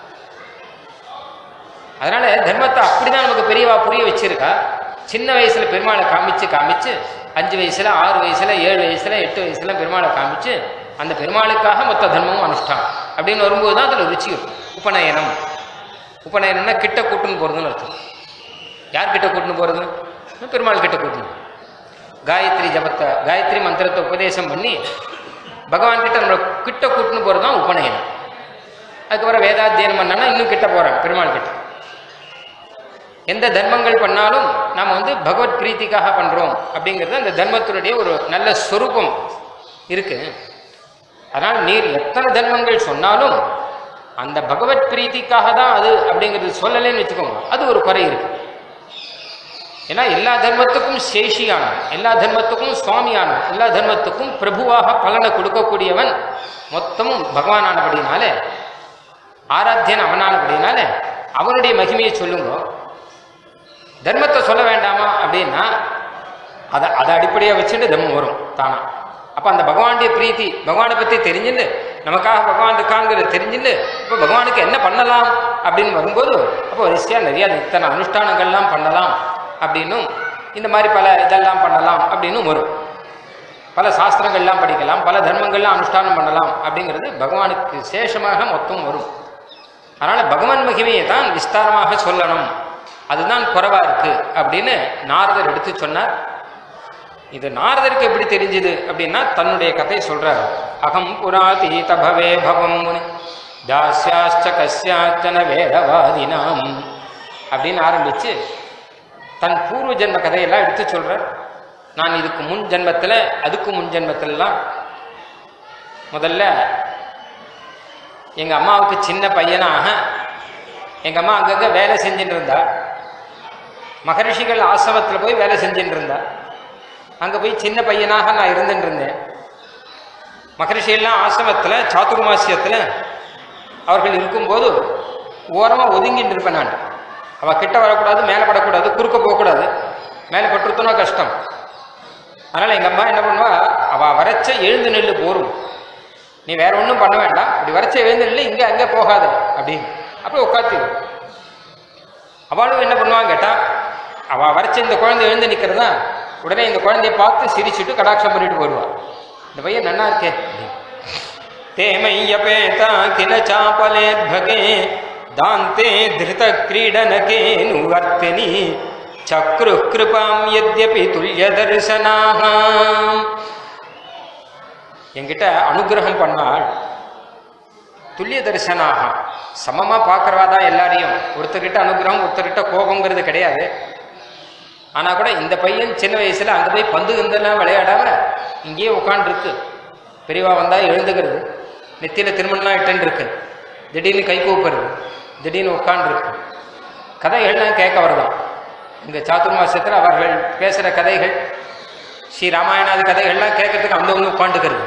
அதனால தர்மத்தை அப்படிதான் நமக்கு பெரியவா புரிய வச்சிருக்கா சின்ன வயசுல பெருமாளை காமிச்சு காமிச்சு அஞ்சு வயசுல ஆறு வயசுல ஏழு வயசுல எட்டு வயசுல பெருமாளை காமிச்சு அந்த பெருமாளுக்காக மொத்த தர்மமும் அனுஷ்டானம் அப்படின்னு வரும்போது தான் அதில் ருச்சி இருக்கும் உபநயனம் உபநயனம்னா கிட்ட கூட்டுன்னு போகிறதுன்னு அர்த்தம் யார் கிட்ட கூட்டுன்னு போகிறது பெருமாள் கிட்ட கூட்டணும் காயத்ரி ஜபத்தை காயத்ரி மந்திரத்தை உபதேசம் பண்ணி பகவான் கிட்ட நம்மளை கிட்ட கூட்டுன்னு போகிறது தான் உபநயனம் அதுக்கப்புறம் வேதாத்தியனம் பண்ணனா இன்னும் கிட்ட போகிறாங்க பெருமாள் கிட்ட எந்த தர்மங்கள் பண்ணாலும் நாம் வந்து பகவத் பிரீத்திக்காக பண்ணுறோம் அப்படிங்கிறது அந்த தர்மத்தினுடைய ஒரு நல்ல ஸ்வரூபம் இருக்கு அதனால் நீர் எத்தனை தர்மங்கள் சொன்னாலும் அந்த பகவத் பிரீத்திக்காக தான் அது அப்படிங்கிறது சொல்லலைன்னு வச்சுக்கோங்க அது ஒரு குறை இருக்கு ஏன்னா எல்லா தர்மத்துக்கும் சேஷியானவன் எல்லா தர்மத்துக்கும் சுவாமியானவன் எல்லா தர்மத்துக்கும் பிரபுவாக பலனை கொடுக்கக்கூடியவன் மொத்தமும் பகவானானபடினால ஆராத்தியன் அவனானபடினால அவனுடைய மகிமையை சொல்லுங்க தர்மத்தை சொல்ல வேண்டாமா அப்படின்னா அதை அதை அடிப்படையாக வச்சுட்டு தர்மம் வரும் தானா அப்போ அந்த பகவானுடைய பிரீத்தி பகவானை பற்றி தெரிஞ்சுட்டு நமக்காக பகவான் இருக்காங்கிறத தெரிஞ்சுட்டு இப்போ பகவானுக்கு என்ன பண்ணலாம் அப்படின்னு வரும்போது அப்போ வரிசையாக நிறைய இத்தனை அனுஷ்டானங்கள்லாம் பண்ணலாம் அப்படின்னும் இந்த மாதிரி பல இதெல்லாம் பண்ணலாம் அப்படின்னும் வரும் பல சாஸ்திரங்கள்லாம் படிக்கலாம் பல தர்மங்கள்லாம் அனுஷ்டானம் பண்ணலாம் அப்படிங்கிறது பகவானுக்கு சேஷமாக மொத்தம் வரும் அதனால் பகவான் மகிமையை தான் விஸ்தாரமாக சொல்லணும் அதுதான் குறைவா இருக்கு அப்படின்னு நாரதர் எடுத்து சொன்னார் இது நாரதருக்கு எப்படி தெரிஞ்சுது அப்படின்னா தன்னுடைய கதையை சொல்றார் அகம் புராதீத பவே பவம் தாஸ்யாச்ச கஸ்யாச்சன வேதவாதினாம் அப்படின்னு ஆரம்பிச்சு தன் பூர்வ ஜென்ம கதையெல்லாம் எடுத்து சொல்றார் நான் இதுக்கு முன் ஜென்மத்தில் அதுக்கு முன் ஜென்மத்திலலாம் முதல்ல எங்கள் அம்மாவுக்கு சின்ன பையனாக எங்கள் அம்மா அங்கங்கே வேலை செஞ்சுட்டு இருந்தா மகரிஷிகள் ஆசிரமத்தில் போய் வேலை செஞ்சுட்டு இருந்தா அங்கே போய் சின்ன பையனாக நான் இருந்துட்டு இருந்தேன் மகரிஷியெல்லாம் ஆசிரமத்தில் சாத்துர்மாசியத்தில் அவர்கள் இருக்கும்போது ஓரமாக ஒதுங்கிட்டு இருப்பேன் நான் அவள் கிட்ட வரக்கூடாது மேலே படக்கூடாது குறுக்க போகக்கூடாது மேலே பட்டுருத்தனா கஷ்டம் அதனால் எங்கள் அம்மா என்ன பண்ணுவா அவள் வரைச்ச எழுந்து நெல்லு போரும் நீ வேற ஒன்றும் பண்ண வேண்டாம் இப்படி வரைச்ச எழுந்து நெல்லு இங்கே அங்கே போகாத அப்படின்னு அப்போ உட்காந்து அவளும் என்ன பண்ணுவான்னு கேட்டா அவள் வரைச்ச இந்த குழந்தை எழுந்து நிற்கிறதா உடனே இந்த குழந்தைய பார்த்து சிரிச்சுட்டு கடாட்சம் பண்ணிட்டு வருவா இந்த பையன் நன்னா இருக்கே தேமையபேதா கில சாப்பலேர்பகே தாந்தே திருத கிரீடனகே நுவர்த்தினி சக்ரு கிருபாம் யத்யபி துல்ய தரிசனாக என்கிட்ட அனுகிரகம் பண்ணால் துல்லிய தரிசனாக சமமா பார்க்கறவா தான் எல்லாரையும் ஒருத்தர்கிட்ட அனுகிரகம் ஒருத்தர்கிட்ட கோபங்கிறது கிடையாது ஆனா கூட இந்த பையன் சின்ன வயசுல அங்க போய் பந்து கந்தெல்லாம் விளையாடாம இங்கேயே உட்காந்துருக்கு பெரியவா வந்தா எழுந்துக்கிறது நெத்தியில திருமணம்லாம் இட்டுன்னு இருக்கு திடீர்னு கை கூப்புறது திடீர்னு உட்காந்துருக்கு கதைகள்லாம் கேட்க வருதான் இந்த சாத்துர்மாசத்தில் அவர்கள் பேசுகிற கதைகள் ஸ்ரீ ராமாயணாதி கதைகள்லாம் கேட்கறதுக்கு அந்த ஒன்று உட்காந்துக்கிறது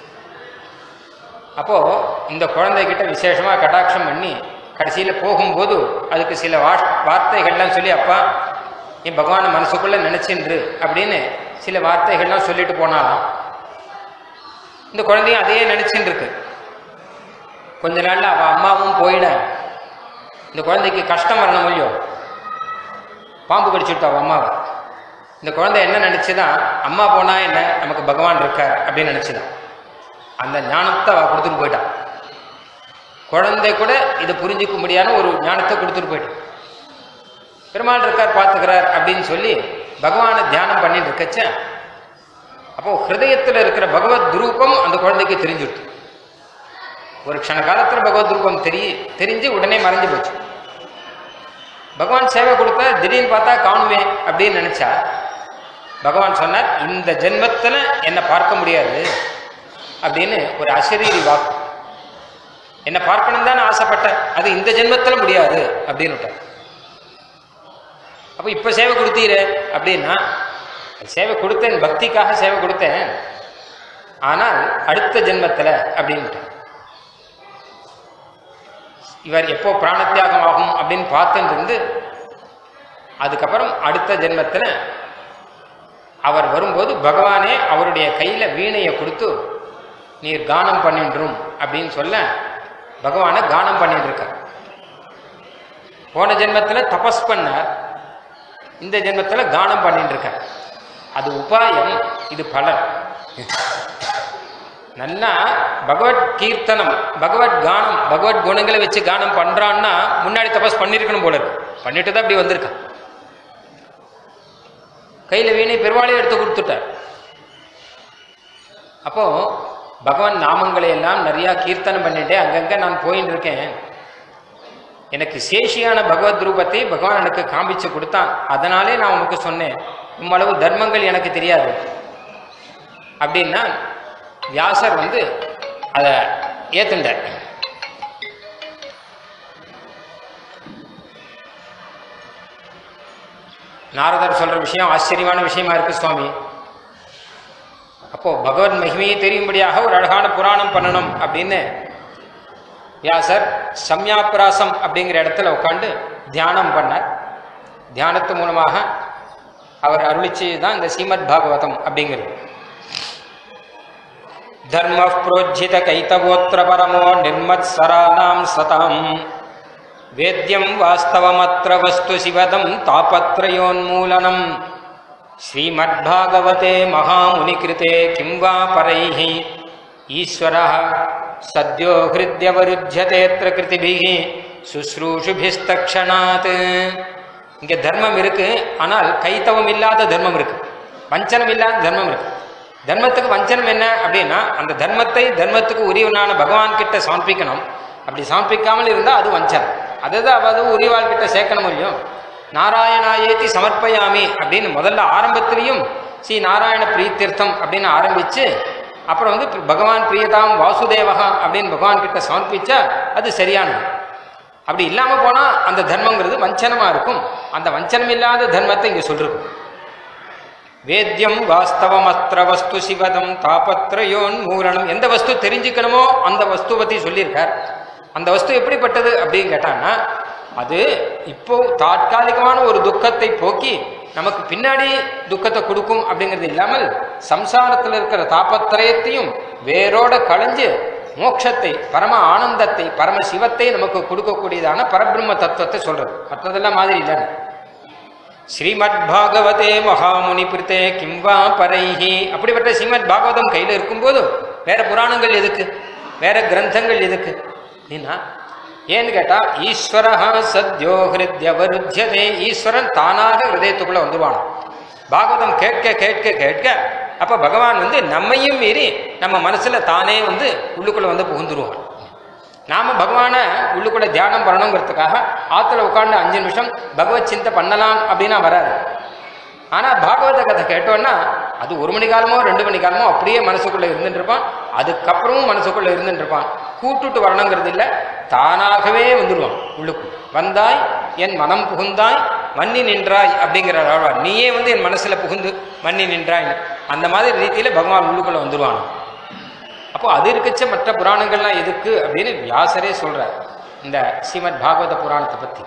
அப்போ இந்த குழந்தைகிட்ட விசேஷமா கடாட்சம் பண்ணி கடைசியில் போகும்போது அதுக்கு சில வா வார்த்தைகள்லாம் சொல்லி அப்பா என் பகவானை மனசுக்குள்ள நினைச்சின்று அப்படின்னு சில வார்த்தைகள்லாம் சொல்லிட்டு போனாலாம் இந்த குழந்தையும் அதையே நினைச்சுட்டு இருக்கு கொஞ்ச நாள்ல அவ அம்மாவும் போயிட இந்த குழந்தைக்கு கஷ்டம் வரணும் இல்லையோ பாம்பு கடிச்சுட்டா அவ அம்மாவை இந்த குழந்தை என்ன நினைச்சுதான் அம்மா போனா என்ன நமக்கு பகவான் இருக்கார் அப்படின்னு நினைச்சுதான் அந்த ஞானத்தை அவ கொடுத்துட்டு போயிட்டான் குழந்தை கூட இதை புரிஞ்சுக்க முடியாத ஒரு ஞானத்தை கொடுத்துட்டு போயிட்டான் பெருமாள் இருக்கார் பார்த்துக்கிறார் அப்படின்னு சொல்லி பகவானை தியானம் பண்ணிட்டு இருக்கச்ச அப்போ ஹிருதயத்தில் இருக்கிற பகவத் ரூபம் அந்த குழந்தைக்கு தெரிஞ்சுடுது ஒரு க்ஷண காலத்தில் பகவத் ரூபம் தெரிய தெரிஞ்சு உடனே மறைஞ்சு போச்சு பகவான் சேவை கொடுத்தா திடீர்னு பார்த்தா காணுமே அப்படின்னு நினைச்சா பகவான் சொன்னார் இந்த ஜென்மத்தில் என்னை பார்க்க முடியாது அப்படின்னு ஒரு அசரீரி வாக்கு என்னை பார்க்கணும் தான் ஆசைப்பட்டேன் அது இந்த ஜென்மத்தில் முடியாது அப்படின்னு விட்டார் அப்போ இப்போ சேவை கொடுத்தீரு அப்படின்னா சேவை கொடுத்தேன் பக்திக்காக சேவை கொடுத்தேன் ஆனால் அடுத்த ஜென்மத்தில் அப்படின்னு இவர் எப்போ பிராணத்தியாகம் ஆகும் அப்படின்னு பார்த்துட்டு இருந்து அதுக்கப்புறம் அடுத்த ஜென்மத்தில் அவர் வரும்போது பகவானே அவருடைய கையில் வீணையை கொடுத்து நீர் கானம் பண்ணின்றும் அப்படின்னு சொல்ல பகவானை கானம் பண்ணிட்டு இருக்கார் போன ஜென்மத்தில் தபஸ் பண்ணார் இந்த ஜென்மத்தில் கானம் பண்ணிட்டு இருக்கார் அது உபாயம் இது பலன் நல்லா பகவத் கீர்த்தனம் பகவத் கானம் பகவத் குணங்களை வச்சு கானம் பண்றான்னா முன்னாடி தபஸ் பண்ணிருக்கணும் போல இருக்கு பண்ணிட்டு தான் அப்படி வந்திருக்கான் கையில வீணை பெருவாளையும் எடுத்து கொடுத்துட்டார் அப்போ பகவான் நாமங்களை எல்லாம் நிறைய கீர்த்தனம் பண்ணிட்டு அங்கங்க நான் போயின்னு இருக்கேன் எனக்கு சேஷியான பகவத் ரூபத்தை பகவான் எனக்கு காமிச்சு கொடுத்தான் அதனாலே நான் உனக்கு சொன்னேன் உம்மளவு தர்மங்கள் எனக்கு தெரியாது அப்படின்னா வியாசர் வந்து அதை ஏத்துண்டார் நாரதர் சொல்ற விஷயம் ஆச்சரியமான விஷயமா இருக்கு சுவாமி அப்போ பகவத் மகிமையை தெரியும்படியாக ஒரு அழகான புராணம் பண்ணணும் அப்படின்னு வியாசர் சம்யாபிராசம் அப்படிங்கிற இடத்துல உட்காந்து தியானம் பண்ணார் தியானத்து மூலமாக அவர் அருளிச்சது தான் இந்த ஸ்ரீமத் பாகவதம் அப்படிங்கிறது தர்ம புரோஜித கைத்தவோத்திர பரமோ நிர்மத்சராணாம் சதாம் வேத்யம் வாஸ்தவமத்திர வஸ்து சிவதம் தாபத்ரயோன்மூலனம் ஸ்ரீமத்பாகவதே மகாமுனிகிருதே கிம் வா பரைः ஈஸ்வரः சத்யோ ஹிருத்யவருத்தியதேத்திர கிருதிபிः சுஸ்ரூஷுபிஸ்தக்ஷணாத் இங்கே தர்மம் இருக்கு ஆனால் கைத்தவம் இல்லாத தர்மம் இருக்கு வஞ்சனம் இல்லாத தர்மம் இருக்கு தர்மத்துக்கு வஞ்சனம் என்ன அப்படின்னா அந்த தர்மத்தை தர்மத்துக்கு உரியவனான பகவான் கிட்ட சமர்ப்பிக்கணும் அப்படி சமர்ப்பிக்காமல் இருந்தால் அது வஞ்சனம் அதுதான் அது உரியவாள் கிட்ட சேர்க்கணும் இல்லையோ நாராயணாயேத்தி சமர்ப்பயாமி அப்படின்னு முதல்ல ஆரம்பத்திலையும் ஸ்ரீ நாராயண பிரீத்தீர்த்தம் அப்படின்னு ஆரம்பிச்சு அப்புறம் வந்து பகவான் பிரியதாம் வாசுதேவகா அப்படின்னு பகவான் கிட்ட சமர்ப்பிச்சா அது சரியானது அப்படி இல்லாம போனா அந்த தர்மங்கிறது வஞ்சனமா இருக்கும் அந்த வஞ்சனம் இல்லாத தர்மத்தை இங்க சொல்லிருக்கும் வேத்தியம் வாஸ்தவம் அஸ்திர வஸ்து சிவதம் தாபத்ரயோன் மூரணம் எந்த வஸ்து தெரிஞ்சுக்கணுமோ அந்த வஸ்து பத்தி சொல்லியிருக்கார் அந்த வஸ்து எப்படிப்பட்டது அப்படின்னு கேட்டான்னா அது இப்போ தாற்காலிகமான ஒரு துக்கத்தை போக்கி நமக்கு பின்னாடி துக்கத்தை கொடுக்கும் அப்படிங்கிறது இல்லாமல் சம்சாரத்தில் இருக்கிற தாபத்திரயத்தையும் வேரோட களைஞ்சு மோட்சத்தை பரம ஆனந்தத்தை பரம சிவத்தை நமக்கு கொடுக்கக்கூடியதான பரபிரம்ம தத்துவத்தை சொல்றது மற்றதெல்லாம் மாதிரி இல்லைன்னு ஸ்ரீமத் பாகவதே மகாமுனி பிரித்தே கிம்வா பரைஹி அப்படிப்பட்ட ஸ்ரீமத் பாகவதம் கையில் இருக்கும்போது வேற புராணங்கள் எதுக்கு வேற கிரந்தங்கள் எதுக்கு அப்படின்னா ஏன்னு கேட்டா ஈஸ்வரஹா சத்யோ ஹிருத்யவருத்தியதே ஈஸ்வரன் தானாக ஹிருதயத்துக்குள்ள வந்துருவான் பாகவதம் கேட்க கேட்க கேட்க அப்ப பகவான் வந்து நம்மையும் மீறி நம்ம மனசுல தானே வந்து உள்ளுக்குள்ள வந்து புகுந்துருவான் நாம பகவானை உள்ளுக்குள்ள தியானம் பண்ணணுங்கிறதுக்காக ஆத்துல உட்கார்ந்து அஞ்சு நிமிஷம் பகவத் சிந்தை பண்ணலாம் அப்படின்னா வராது ஆனா பாகவத கதை கேட்டோம்னா அது ஒரு மணி காலமோ ரெண்டு மணி காலமோ அப்படியே மனசுக்குள்ள இருந்துட்டு இருப்பான் அதுக்கப்புறமும் மனசுக்குள்ள இருந்துட்டு இருப்பான் கூட்டுட்டு வரணுங்கிறது இல்ல தானாகவே வந்துடுவான் உள்ளுக்கு வந்தாய் என் மனம் புகுந்தாய் மன்னி நின்றாய் அப்படிங்கிற ஆழ்வார் நீயே வந்து என் மனசுல புகுந்து மன்னி நின்றாய் அந்த மாதிரி ரீதியில பகவான் உள்ளுக்குள்ள வந்துடுவான் அப்போ அது இருக்கச்ச மற்ற புராணங்கள்லாம் எதுக்கு அப்படின்னு வியாசரே சொல்றார் இந்த ஸ்ரீமத் பாகவத புராணத்தை பத்தி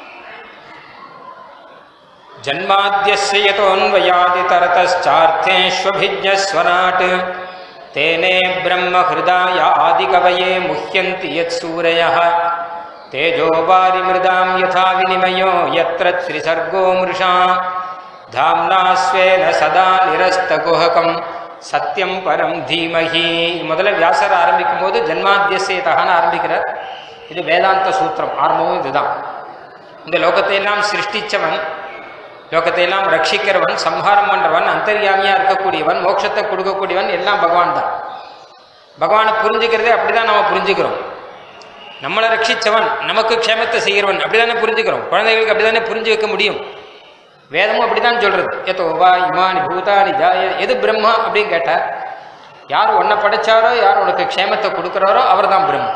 ஜன்மாத்தியஸ்ய யதோன்வயாதி தரதश्चार्थेष्वभिज्ञस्वराट् तेने ब्रह्महृदाय आदिकवये मुह्यन्ति यत्सूरयः तेजो वारिमृदां यथा विनिमयो यत्र त्रिसर्गो मृषा धाम्ना स्वेन सदा निरस्तकुहकं சத்தியம் பரம் தீமஹி முதல்ல வியாசர் ஆரம்பிக்கும் போது ஜன்மாத்தியசேதகான்னு ஆரம்பிக்கிறார் இது வேதாந்த சூத்திரம் ஆரம்பமும் இதுதான் இந்த லோகத்தை எல்லாம் சிருஷ்டிச்சவன் லோகத்தை எல்லாம் ரட்சிக்கிறவன் சம்ஹாரம் பண்றவன் அந்தர்யாமியா இருக்கக்கூடியவன் மோட்சத்தை கொடுக்கக்கூடியவன் எல்லாம் பகவான் தான் பகவானை புரிஞ்சுக்கிறதே அப்படிதான் நம்ம புரிஞ்சுக்கிறோம் நம்மளை ரட்சிச்சவன் நமக்கு க்ஷேமத்தை செய்கிறவன் அப்படிதானே புரிஞ்சுக்கிறோம் குழந்தைகளுக்கு அப்படிதானே புரிஞ்சு வைக்க முடியும் வேதமும் அப்படிதான் சொல்றது எத்தோ வா இமானி பூதானி ஜாய எது பிரம்மா அப்படின்னு கேட்டா யார் உன்னை படைச்சாரோ யார் உனக்கு க்ஷேமத்தை கொடுக்குறாரோ அவர் தான் பிரம்மா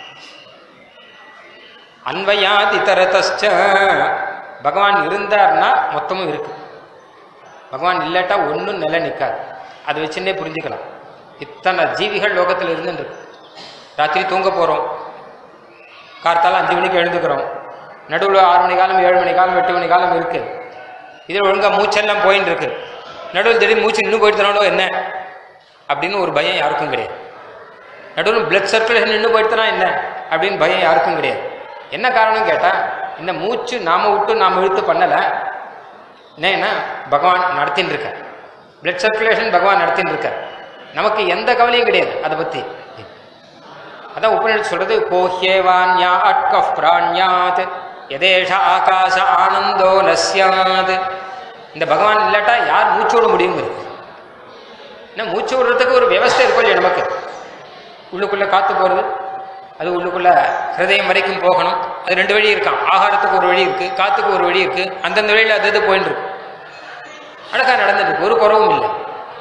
அன்வயாதி தரதஸ்ச பகவான் இருந்தார்னா மொத்தமும் இருக்கு பகவான் இல்லாட்டா ஒன்றும் நிலை நிற்காது அதை வச்சுன்னே புரிஞ்சுக்கலாம் இத்தனை ஜீவிகள் லோகத்தில் இருந்துட்டு இருக்கு ராத்திரி தூங்க போகிறோம் கார்த்தால அஞ்சு மணிக்கு எழுந்துக்கிறோம் நடுவில் ஆறு மணி காலம் ஏழு மணி காலம் எட்டு மணி காலம் இருக்கு இதில் ஒழுங்காக மூச்செல்லாம் போயின்னு இருக்கு நடுவில் திடீர்னு மூச்சு இன்னும் போயிட்டு தானோ என்ன அப்படின்னு ஒரு பயம் யாருக்கும் கிடையாது நடுவில் பிளட் சர்க்குலேஷன் இன்னும் போயிட்டுனா என்ன அப்படின்னு பயம் யாருக்கும் கிடையாது என்ன காரணம் கேட்டால் இந்த மூச்சு நாம விட்டு நாம் இழுத்து பண்ணலை ஏன்னா பகவான் நடத்தின்னு இருக்க பிளட் சர்க்குலேஷன் பகவான் நடத்தின்னு இருக்க நமக்கு எந்த கவலையும் கிடையாது அதை பற்றி அதான் உபநிஷத் சொல்றது கோஹ்யேவான்யா அட்கஃப் பிராண்யாத் எதேஷ ஆகாச ஆனந்தோ நஸ்யாத் இந்த பகவான் இல்லாட்டா யார் மூச்சு விட முடியுங்கிறது ஏன்னா மூச்சு விடுறதுக்கு ஒரு வியவஸ்தை இருக்கும் இல்லையா நமக்கு உள்ளுக்குள்ள காத்து போகிறது அது உள்ளுக்குள்ள ஹிருதயம் வரைக்கும் போகணும் அது ரெண்டு வழி இருக்கான் ஆகாரத்துக்கு ஒரு வழி இருக்கு காத்துக்கு ஒரு வழி இருக்கு அந்தந்த வழியில் அது இது போயின்னு இருக்கு அழகா நடந்துட்டு இருக்கு ஒரு குறவும் இல்லை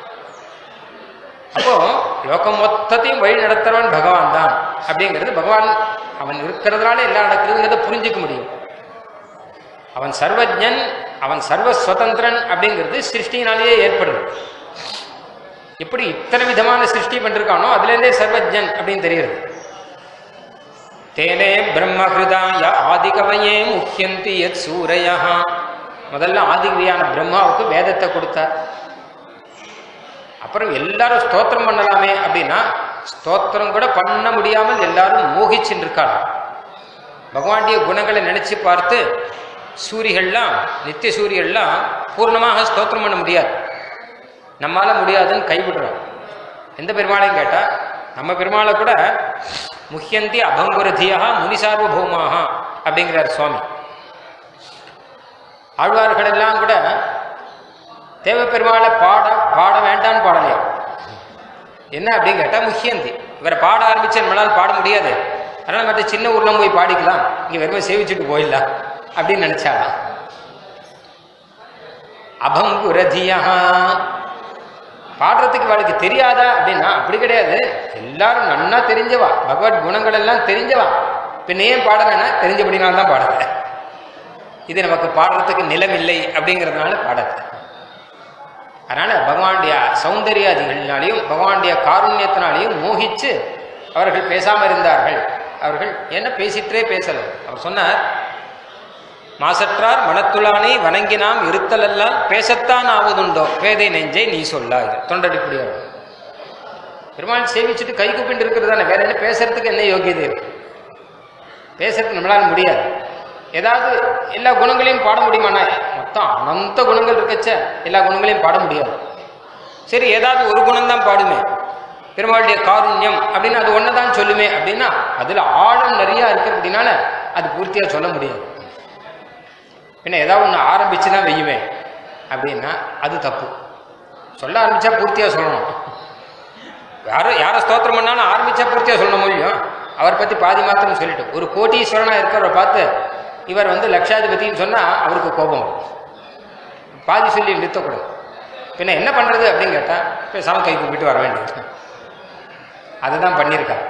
அப்போ லோகம் மொத்தத்தையும் வழி நடத்துறவன் பகவான் தான் அப்படிங்கிறது பகவான் அவன் இருக்கிறதுனால எல்லாம் நடக்குதுங்கிறத புரிஞ்சுக்க முடியும் அவன் சர்வஜன் அவன் சர்வ சுதந்திரன் அப்படிங்கிறது சிருஷ்டினாலேயே ஏற்படுது எப்படி இத்தனை விதமான சிருஷ்டி பண்ணிருக்கானோ அதுலேருந்தே சர்வஜன் அப்படின்னு தெரியுது தேனே பிரம்மஹிருதாய ஆதிகவையே முக்கியந்தி எத் சூரையா முதல்ல ஆதிகவியான பிரம்மாவுக்கு வேதத்தை கொடுத்தார் அப்புறம் எல்லாரும் ஸ்தோத்திரம் பண்ணலாமே அப்படின்னா ஸ்தோத்திரம் கூட பண்ண முடியாமல் எல்லாரும் மோகிச்சுட்டு இருக்காங்க பகவானுடைய குணங்களை நினைச்சு பார்த்து சூரிகள்லாம் நித்திய சூரியெல்லாம் பூர்ணமாக ஸ்தோத்திரம் பண்ண முடியாது நம்மால முடியாதுன்னு கைவிடுறோம் எந்த பெருமாளையும் கேட்டா நம்ம பெருமாளை கூட முக்கியந்தி அபங்குரதியா முனிசார்வபௌமாக அப்படிங்கிறார் சுவாமி ஆழ்வார்கள் எல்லாம் கூட தேவ பெருமாளை பாட பாட வேண்டான்னு பாடலையா என்ன அப்படின்னு கேட்டா முக்கியந்தி இவரை பாட ஆரம்பிச்சு நம்மளால் பாட முடியாது அதனால மற்ற சின்ன ஊர்ல போய் பாடிக்கலாம் இங்க வெறுமை சேவிச்சுட்டு போயிடலாம் அப்படின்னு நினைச்சாடா அபங்குரதியா பாடுறதுக்கு அவளுக்கு தெரியாதா அப்படின்னா அப்படி கிடையாது எல்லாரும் நன்னா தெரிஞ்சவா பகவத் குணங்கள் எல்லாம் தெரிஞ்சவா பின்ன ஏன் பாட வேணாம் தெரிஞ்சபடினால தான் பாடல இது நமக்கு பாடுறதுக்கு நிலம் இல்லை அப்படிங்கிறதுனால பாடல அதனால பகவானுடைய சௌந்தர்யாதிகளினாலையும் பகவானுடைய காருண்யத்தினாலையும் மோகிச்சு அவர்கள் பேசாம இருந்தார்கள் அவர்கள் என்ன பேசிட்டே பேசல அவர் சொன்னார் மாசற்றார் மனத்துளானை வணங்கினாம் இருத்தலெல்லாம் பேசத்தான் ஆவதுண்டோ பேதை நெஞ்சை நீ சொல்லாது தொண்டடிப்படியார் பெருமாள் சேவிச்சுட்டு கை கூப்பிட்டு இருக்கிறது தானே வேற என்ன பேசுறதுக்கு என்ன யோகியதை இருக்கு பேசுறதுக்கு நம்மளால முடியாது ஏதாவது எல்லா குணங்களையும் பாட முடியுமாண்ணா மொத்தம் அனந்த குணங்கள் இருக்கச்ச எல்லா குணங்களையும் பாட முடியாது சரி ஏதாவது ஒரு குணம் தான் பாடுமே பெருமாளுடைய காருண்யம் அப்படின்னு அது ஒன்று தான் சொல்லுமே அப்படின்னா அதில் ஆழம் நிறையா இருக்கு அப்படின்னால அது பூர்த்தியாக சொல்ல முடியாது பின்ன ஏதாவது ஒன்று ஆரம்பிச்சு தான் வெய்யுவேன் அப்படின்னா அது தப்பு சொல்ல ஆரம்பிச்சா பூர்த்தியா சொல்லணும் யாரும் யாரை ஸ்தோத்திரம் பண்ணாலும் ஆரம்பிச்சா பூர்த்தியா சொல்லணும் முடியும் அவர் பத்தி பாதி மாத்திரம் சொல்லிட்டு ஒரு கோட்டீஸ்வரனா இருக்கிறவரை பார்த்து இவர் வந்து லட்சாதிபதின்னு சொன்னா அவருக்கு கோபம் வரும் பாதி சொல்லி நிறுத்தக்கூடாது பின்ன என்ன பண்றது அப்படின்னு கேட்டா பேசாம கை கூப்பிட்டு வர வேண்டியது அதுதான் பண்ணியிருக்காங்க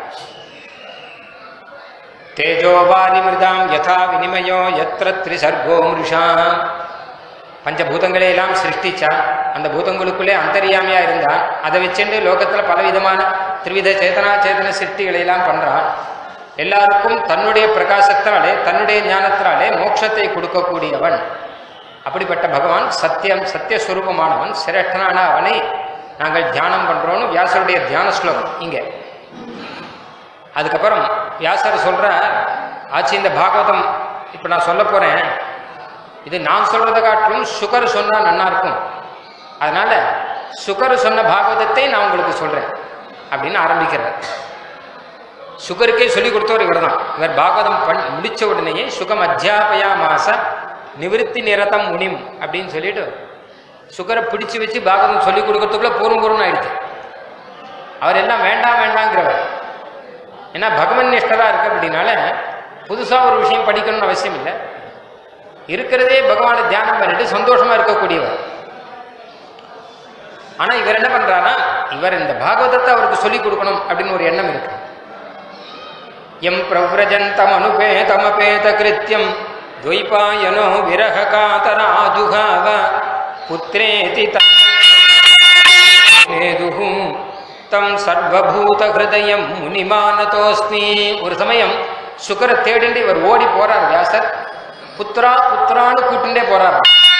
தேஜோவாரி மிருதாம் யதா வினிமயோ எத்திர திரிசர்கோ மிருஷா பஞ்சபூதங்களை எல்லாம் சிருஷ்டிச்சான் அந்த பூதங்களுக்குள்ளே அந்தரியாமையா இருந்தான் அதை வச்சுட்டு லோகத்துல பலவிதமான திரிவித சேதனா சேதன சிருஷ்டிகளை எல்லாம் பண்றான் எல்லாருக்கும் தன்னுடைய பிரகாசத்தினாலே தன்னுடைய ஞானத்தினாலே மோட்சத்தை கொடுக்கக்கூடியவன் அப்படிப்பட்ட பகவான் சத்தியம் சத்தியஸ்வரூபமானவன் சிரேஷ்டனான அவனை நாங்கள் தியானம் பண்றோம்னு வியாசருடைய தியான ஸ்லோகம் இங்க அதுக்கப்புறம் வியாசர் சொல்ற ஆச்சு இந்த பாகவதம் இப்ப நான் சொல்ல போறேன் இது நான் சொல்றதை காட்டிலும் சுகர் சொன்னா நன்னா இருக்கும் அதனால சுகர் சொன்ன பாகவதத்தை நான் உங்களுக்கு சொல்றேன் அப்படின்னு ஆரம்பிக்கிறார் சுகருக்கே சொல்லி கொடுத்தவர் இவர் தான் இவர் பாகவதம் பண் முடிச்ச உடனேயே சுகம் அத்தியாபயா மாச நிவிருத்தி நிரதம் முனிம் அப்படின்னு சொல்லிட்டு சுகரை பிடிச்சு வச்சு பாகவதம் சொல்லி கொடுக்கறதுக்குள்ள பூர்வம் பூர்வம் ஆயிடுச்சு அவர் எல்லாம் வேண்டாம் வேண்டாங்கிறவர் ஏன்னா பகவன் நிஷ்டரா இருக்கு அப்படின்னால புதுசா ஒரு விஷயம் படிக்கணும்னு அவசியம் இல்லை இருக்கிறதே பகவானை தியானம் பண்ணிட்டு சந்தோஷமா இருக்கக்கூடியவர் ஆனா இவர் என்ன பண்றாரா இவர் இந்த பாகவதத்தை அவருக்கு சொல்லிக் கொடுக்கணும் அப்படின்னு ஒரு எண்ணம் இருக்கு எம் பிரவ்ரஜந்தம் அனுபேதமபேத கிருத்தியம் துவைபாயனோ விரக காதராஜுகாவ புத்திரேதி தேதுஹு தம் சர்வபூத ஹிருதயம் முனிமானதோஸ்மி ஒரு சமயம் சுக்கரை தேடிண்டு இவர் ஓடி போறார் வியாசர் புத்ரா புத்ரான்னு கூட்டுண்டே போறார்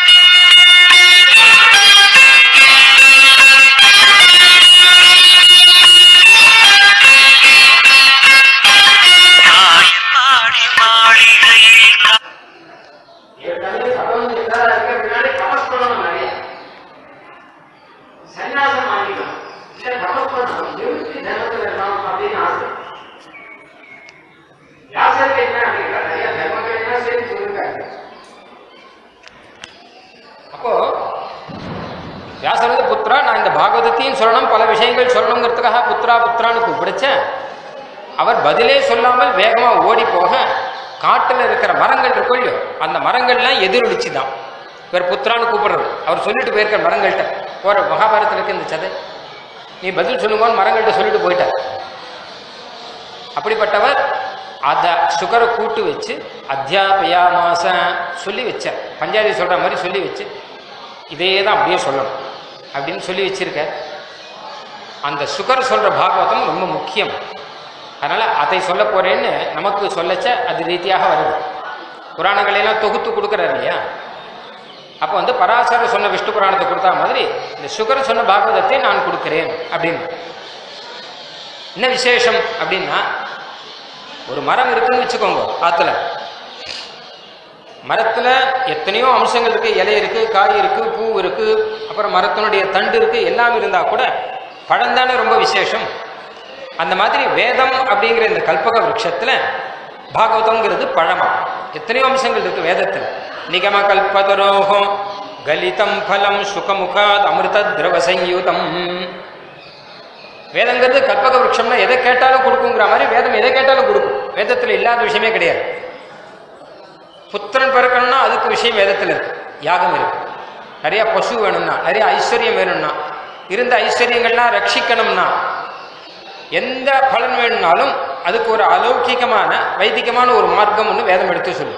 சன்னியாசம் வாங்கிக்கணும் இல்ல தபஸ் பண்ணணும் நிவர்த்தி தர்மத்தில் இருக்கணும் அப்படின்னு ஆசை வியாசருக்கு என்ன அப்படின்னா நிறைய தர்மங்கள் எல்லாம் சேர்த்து சொல்லியிருக்காங்க அப்போ வியாசர் வந்து புத்ரா நான் இந்த பாகவதத்தையும் சொல்லணும் பல விஷயங்கள் சொல்லணுங்கிறதுக்காக புத்ரா புத்ரான்னு கூப்பிடுச்சேன் அவர் பதிலே சொல்லாமல் வேகமா ஓடி போக காட்டுல இருக்கிற மரங்கள் இருக்கும் இல்லையோ அந்த மரங்கள்லாம் எதிரொலிச்சு தான் இவர் புத்ரான்னு கூப்பிடுறது அவர் சொல்லிட்டு போயிருக்கிற மரங்கள்கிட்ட போற மகாபாரதத்தில் இருக்கு இந்த சதை நீ பதில் சொல்லுங்கன்னு மரங்கள்கிட்ட சொல்லிட்டு போயிட்டார் அப்படிப்பட்டவர் அத சுகரை கூட்டு வச்சு அத்தியாபயா மாசம் சொல்லி வச்சார் பஞ்சாதி சொல்ற மாதிரி சொல்லி வச்சு இதே தான் அப்படியே சொல்லணும் அப்படின்னு சொல்லி வச்சிருக்க அந்த சுகர் சொல்ற பாகவதம் ரொம்ப முக்கியம் அதனால அதை சொல்ல போறேன்னு நமக்கு சொல்லச்ச அது ரீதியாக வருது புராணங்களை எல்லாம் தொகுத்து கொடுக்குறாரு இல்லையா அப்போ வந்து பராசரர் சொன்ன விஷ்ணு புராணத்தை கொடுத்தா மாதிரி இந்த சுகர் சொன்ன பாகவதத்தை நான் கொடுக்கிறேன் அப்படின்னு என்ன விசேஷம் அப்படின்னா ஒரு மரம் இருக்குன்னு வச்சுக்கோங்க ஆத்துல மரத்துல எத்தனையோ அம்சங்கள் இருக்கு இலை இருக்கு காய் இருக்கு பூ இருக்கு அப்புறம் மரத்தினுடைய தண்டு இருக்கு எல்லாம் இருந்தா கூட பழம் தானே ரொம்ப விசேஷம் அந்த மாதிரி வேதம் அப்படிங்கிற இந்த கல்பக விருட்சத்துல பாகவதம்ங்கிறது பழமா எத்தனையோ அம்சங்கள் இருக்கு வேதத்துல நிகம கல்பதரோகம் கலிதம் பலம் சுகமுகாத் அமிர்த திரவ சங்கீதம் வேதங்கிறது கல்பக விருட்சம்னா எதை கேட்டாலும் கொடுக்குங்கிற மாதிரி வேதம் எதை கேட்டாலும் கொடுக்கும் வேதத்துல இல்லாத விஷயமே கிடையாது புத்திரன் பிறக்கணும்னா அதுக்கு விஷயம் வேதத்தில் இருக்கு யாகம் இருக்கு நிறைய பசு வேணும்னா நிறைய ஐஸ்வர்யம் வேணும்னா இருந்த ஐஸ்வர்யங்கள்லாம் ரட்சிக்கணும்னா எந்த பலன் வேணும்னாலும் அதுக்கு ஒரு அலௌகிகமான வைதிகமான ஒரு மார்க்கம் ஒன்று வேதம் எடுத்து சொல்லு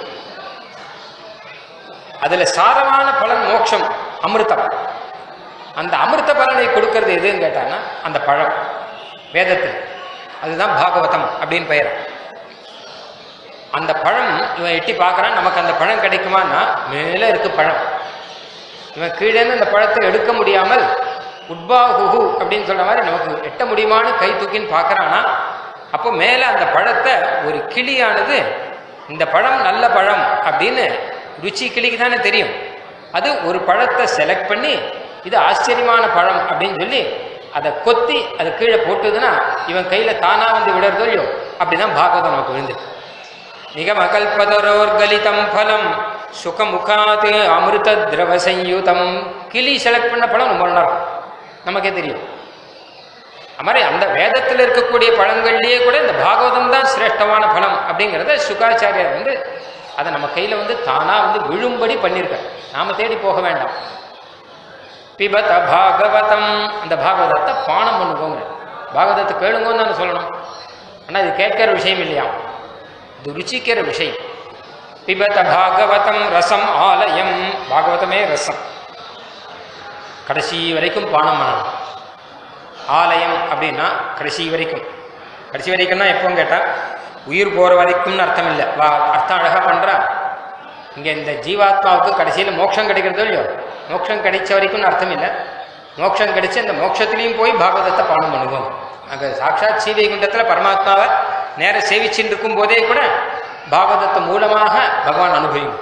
அதுல சாரமான பலன் மோட்சம் அமிர்தம் அந்த அமிர்த பலனை கொடுக்கறது எதுன்னு கேட்டான்னா அந்த பழம் வேதத்தில் அதுதான் பாகவதம் அப்படின்னு பெயர் அந்த பழம் இவன் எட்டி பார்க்கறான் நமக்கு அந்த பழம் கிடைக்குமான்னா மேலே இருக்கு பழம் இவன் கீழேருந்து அந்த பழத்தை எடுக்க முடியாமல் உட்பாகுஹு அப்படின்னு சொல்ற மாதிரி நமக்கு எட்ட முடியுமான்னு கை தூக்கின்னு பார்க்கறானா அப்போ மேலே அந்த பழத்தை ஒரு கிளியானது இந்த பழம் நல்ல பழம் அப்படின்னு ருச்சி கிளிக்கு தானே தெரியும் அது ஒரு பழத்தை செலக்ட் பண்ணி இது ஆச்சரியமான பழம் அப்படின்னு சொல்லி அதை கொத்தி அதை கீழே போட்டுதுன்னா இவன் கையில தானா வந்து விடுறதோ இல்லையோ அப்படிதான் பாகவதம் நமக்கு விழுந்து நிகமகல்பதரோர்கலிதம் பலம் சுகமுகாத் அமிர்த திரவ சயுதம் கிளி செலக்ட் பண்ண பழம் ரொம்ப நல்லா இருக்கும் நமக்கே தெரியும் அது மாதிரி அந்த வேதத்தில் இருக்கக்கூடிய பழங்கள்லேயே கூட இந்த பாகவதம் தான் சிரேஷ்டமான பலம் அப்படிங்கிறத சுகாச்சாரியார் வந்து அதை நம்ம கையில் வந்து தானாக வந்து விழும்படி பண்ணியிருக்கார் நாம தேடி போக வேண்டாம் பிபத பாகவதம் அந்த பாகவதத்தை பானம் பண்ணுவோங்க பாகவதத்தை கேளுங்கன்னு தானே சொல்லணும் ஆனால் இது கேட்கிற விஷயம் இல்லையா இது ருச்சிக்கிற விஷயம் பிபத பாகவதம் ரசம் ஆலயம் பாகவதமே ரசம் கடைசி வரைக்கும் பானம் பண்ணணும் ஆலயம் அப்படின்னா கடைசி வரைக்கும் கடைசி வரைக்கும்னா எப்போன்னு கேட்டால் உயிர் போகிற வரைக்கும்னு அர்த்தம் இல்லை வா அர்த்தம் அழகாக பண்ணுறா இங்கே இந்த ஜீவாத்மாவுக்கு கடைசியில் மோட்சம் கிடைக்கிறதோ இல்லையோ மோட்சம் கிடைச்ச வரைக்கும்னு அர்த்தம் இல்லை மோட்சம் கிடைச்சு அந்த மோட்சத்துலேயும் போய் பாகவதத்தை பானம் பண்ணுவோம் அங்கே சாட்சாத் ஸ்ரீவைகுண்டத்தில் பரமாத்மாவை நேர சேவிச்சுட்டு இருக்கும் போதே கூட பாகவதத்தை மூலமாக பகவான் அனுபவிக்கும்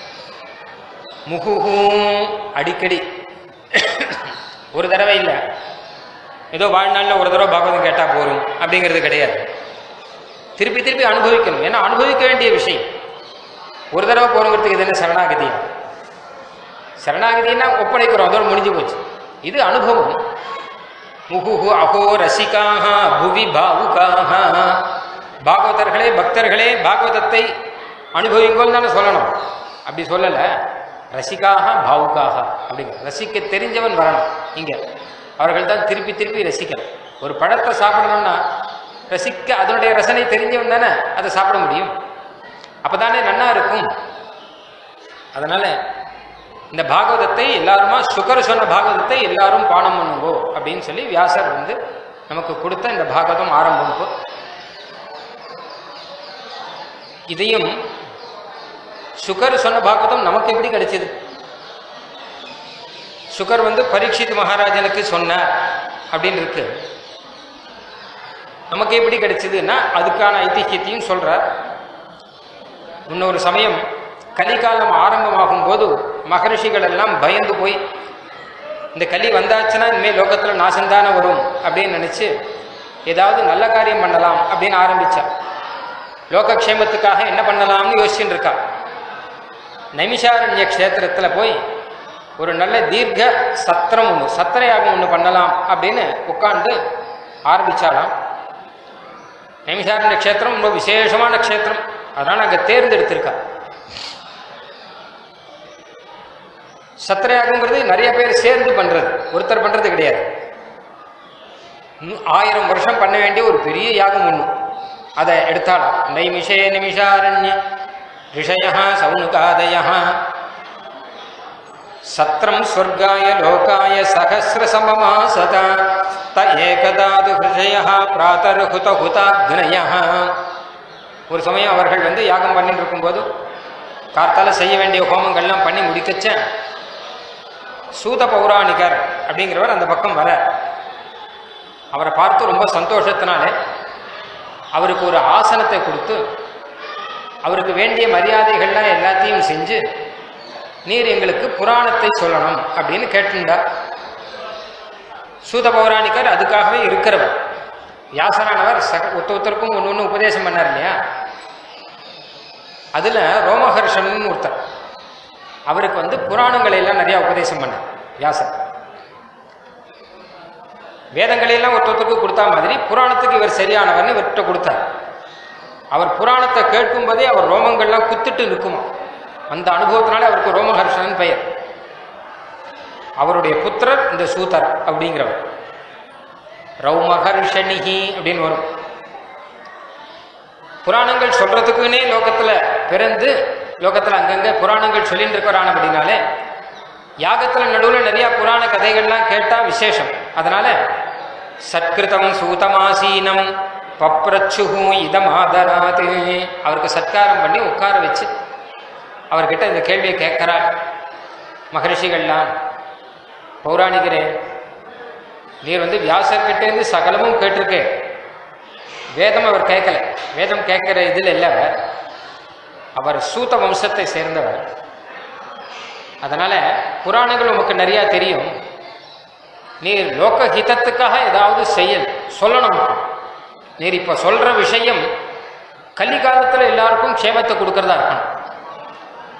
முகுகும் அடிக்கடி ஒரு தடவை இல்லை ஏதோ வாழ்நாளில் ஒரு தடவை பாகவதம் கேட்டால் போரும் அப்படிங்கிறது கிடையாது திருப்பி திருப்பி அனுபவிக்கணும் ஏன்னா அனுபவிக்க வேண்டிய விஷயம் ஒரு தடவை போகிறதுக்கு இது என்ன சரணாகதி சரணாகதினா ஒப்படைக்கிறோம் அதோட முடிஞ்சு போச்சு இது அனுபவம் முகுஹு அகோ ரசிகாக புவி பாவுகாக பாகவதர்களே பக்தர்களே பாகவதத்தை அனுபவிங்கோன்னு தானே சொல்லணும் அப்படி சொல்லலை ரசிகாக பாவுக்காக அப்படிங்க ரசிக்க தெரிஞ்சவன் வரணும் இங்கே அவர்கள் தான் திருப்பி திருப்பி ரசிக்கணும் ஒரு பழத்தை சாப்பிடணும்னா ரசிக்க அதனுடைய ரசனை தெரிஞ்சவன் தானே அதை சாப்பிட முடியும் அப்பதானே நன்னா இருக்கும் அதனால இந்த பாகவதத்தை எல்லாருமா சுகர் சொன்ன பாகவதத்தை எல்லாரும் பானம் பண்ணுங்கோ அப்படின்னு சொல்லி வியாசர் வந்து நமக்கு கொடுத்த இந்த பாகவதம் ஆரம்பம் இப்போ. இதையும் சுகர் சொன்ன பாகவதம் நமக்கு எப்படி கிடைச்சது சுகர் வந்து பரீட்சித் மகாராஜனுக்கு சொன்னார் அப்படின்னு இருக்கு நமக்கு எப்படி கிடைச்சதுன்னா அதுக்கான ஐதிஹியத்தையும் சொல்றார் இன்னொரு சமயம் கலிகாலம் ஆரம்பமாகும் போது மகரிஷிகள் எல்லாம் பயந்து போய் இந்த கலி வந்தாச்சுன்னா இனிமேல் லோகத்தில் நாசந்தானே வரும் அப்படின்னு நினச்சி ஏதாவது நல்ல காரியம் பண்ணலாம் அப்படின்னு ஆரம்பிச்சா லோகக்ஷேமத்துக்காக என்ன பண்ணலாம்னு யோசிச்சுட்டு இருக்கா நைமிஷாரண்ய க்ஷேத்திரத்தில் போய் ஒரு நல்ல தீர்க்க சத்திரம் ஒன்று சத்திரையாகம் ஒன்று பண்ணலாம் அப்படின்னு உட்கார்ந்து ஆரம்பிச்சாலாம் நைமிஷாரண்ய க்ஷேத்திரம் ரொம்ப விசேஷமான க்ஷேத்திரம் அதனால் அங்கே தேர்ந்தெடுத்திருக்கா சத்திரயாகங்கிறது நிறைய பேர் சேர்ந்து பண்றது ஒருத்தர் பண்றது கிடையாது இன்னும் ஆயிரம் வருஷம் பண்ண வேண்டிய ஒரு பெரிய யாகம் ஒன்று அதை எடுத்தாலும் நைமிஷே நிமிஷாரண்ய ரிஷய சவுனுகாதய சத்திரம் ஸ்வர்காய லோகாய சகசிர சமமாசத த ஏகதாது ஹிருஷய பிராத்தர்ஹுத ஹுதாக்னய ஒரு சமயம் அவர்கள் வந்து யாகம் பண்ணிட்டு இருக்கும்போது கார்த்தால செய்ய வேண்டிய ஹோமங்கள்லாம் பண்ணி முடிக்கச்ச சூத பௌராணிகர் அப்படிங்கிறவர் அந்த பக்கம் வர அவரை பார்த்து ரொம்ப சந்தோஷத்தினால அவருக்கு ஒரு ஆசனத்தை கொடுத்து அவருக்கு வேண்டிய மரியாதைகள்லாம் எல்லாத்தையும் செஞ்சு நீர் எங்களுக்கு புராணத்தை சொல்லணும் அப்படின்னு கேட்டுண்டார் சூத பௌராணிகர் அதுக்காகவே இருக்கிறவர் வியாசரானவர் சக ஒருத்த ஒருத்தருக்கும் ஒன்று ஒன்று உபதேசம் பண்ணார் இல்லையா அதில் ரோமஹர்ஷன் ஒருத்தர் அவருக்கு வந்து புராணங்களை எல்லாம் நிறைய உபதேசம் பண்ணார் வியாசர் வேதங்களை எல்லாம் ஒருத்தருக்கு கொடுத்தா மாதிரி புராணத்துக்கு இவர் சரியானவர்னு இவர்கிட்ட கொடுத்தார் அவர் புராணத்தை கேட்கும்போதே அவர் ரோமங்கள்லாம் குத்திட்டு நிற்குமா அந்த அனுபவத்தினால அவருக்கு ரோமஹர்ஷன் பெயர் அவருடைய புத்திரர் இந்த சூதர் அப்படிங்கிறவர் ரௌமஹர்ஷனிஹி அப்படின்னு வரும் புராணங்கள் சொல்றதுக்குன்னே லோகத்துல பிறந்து லோகத்துல அங்கங்க புராணங்கள் சொல்லிட்டு இருக்கிறானபடினாலே யாகத்துல நடுவில் நிறைய புராண கதைகள்லாம் கேட்டா விசேஷம் அதனால சத்கிருதம் சூதமாசீனம் பப்ரச்சுஹு இதம் ஆதராது அவருக்கு சத்காரம் பண்ணி உட்கார வச்சு அவர்கிட்ட இந்த கேள்வியை கேட்கிறார் மகரிஷிகள்லாம் பௌராணிகரே நீர் வந்து வியாசர்கிட்டேருந்து சகலமும் கேட்டிருக்கே வேதம் அவர் கேட்கல வேதம் கேட்கிற இதில் இல்லை அவர் அவர் சூத வம்சத்தை சேர்ந்தவர் அதனால புராணங்கள் உமக்கு நிறையா தெரியும் நீர் லோக ஹிதத்துக்காக ஏதாவது செயல் சொல்லணும் நீர் இப்போ சொல்ற விஷயம் கலிகாலத்தில் எல்லாருக்கும் க்ஷேமத்தை கொடுக்கறதா இருக்கணும்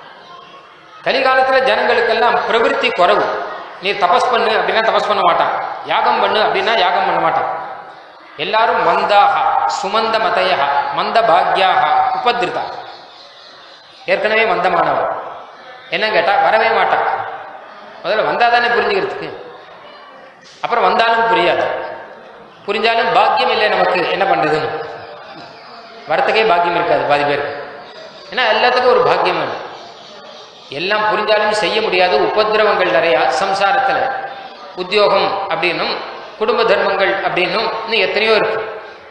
கலிகாலத்தில் ஜனங்களுக்கெல்லாம் பிரவிற்த்தி குறைவு நீர் தபஸ் பண்ணு அப்படின்னா தபஸ் பண்ண மாட்டான் யாகம் பண்ணு அப்படின்னா யாகம் பண்ண மாட்டான் எல்லாரும் மந்தாக சுமந்த மதையா மந்த பாக்யாக உபதிருதா ஏற்கனவே மந்தமானவன் என்ன கேட்டா வரவே மாட்டான் முதல்ல வந்தா தானே புரிஞ்சுக்கிறதுக்கு அப்புறம் வந்தாலும் புரியாது புரிஞ்சாலும் பாக்கியம் இல்லை நமக்கு என்ன பண்றதுன்னு வரத்துக்கே பாக்கியம் இருக்காது பாதி பேருக்கு ஏன்னா எல்லாத்துக்கும் ஒரு பாக்கியம் வேணும் எல்லாம் புரிஞ்சாலும் செய்ய முடியாது உபதிரவங்கள் நிறையா சம்சாரத்தில் உத்தியோகம் அப்படின்னும் குடும்ப தர்மங்கள் அப்படின்னும் இன்னும் எத்தனையோ இருக்கு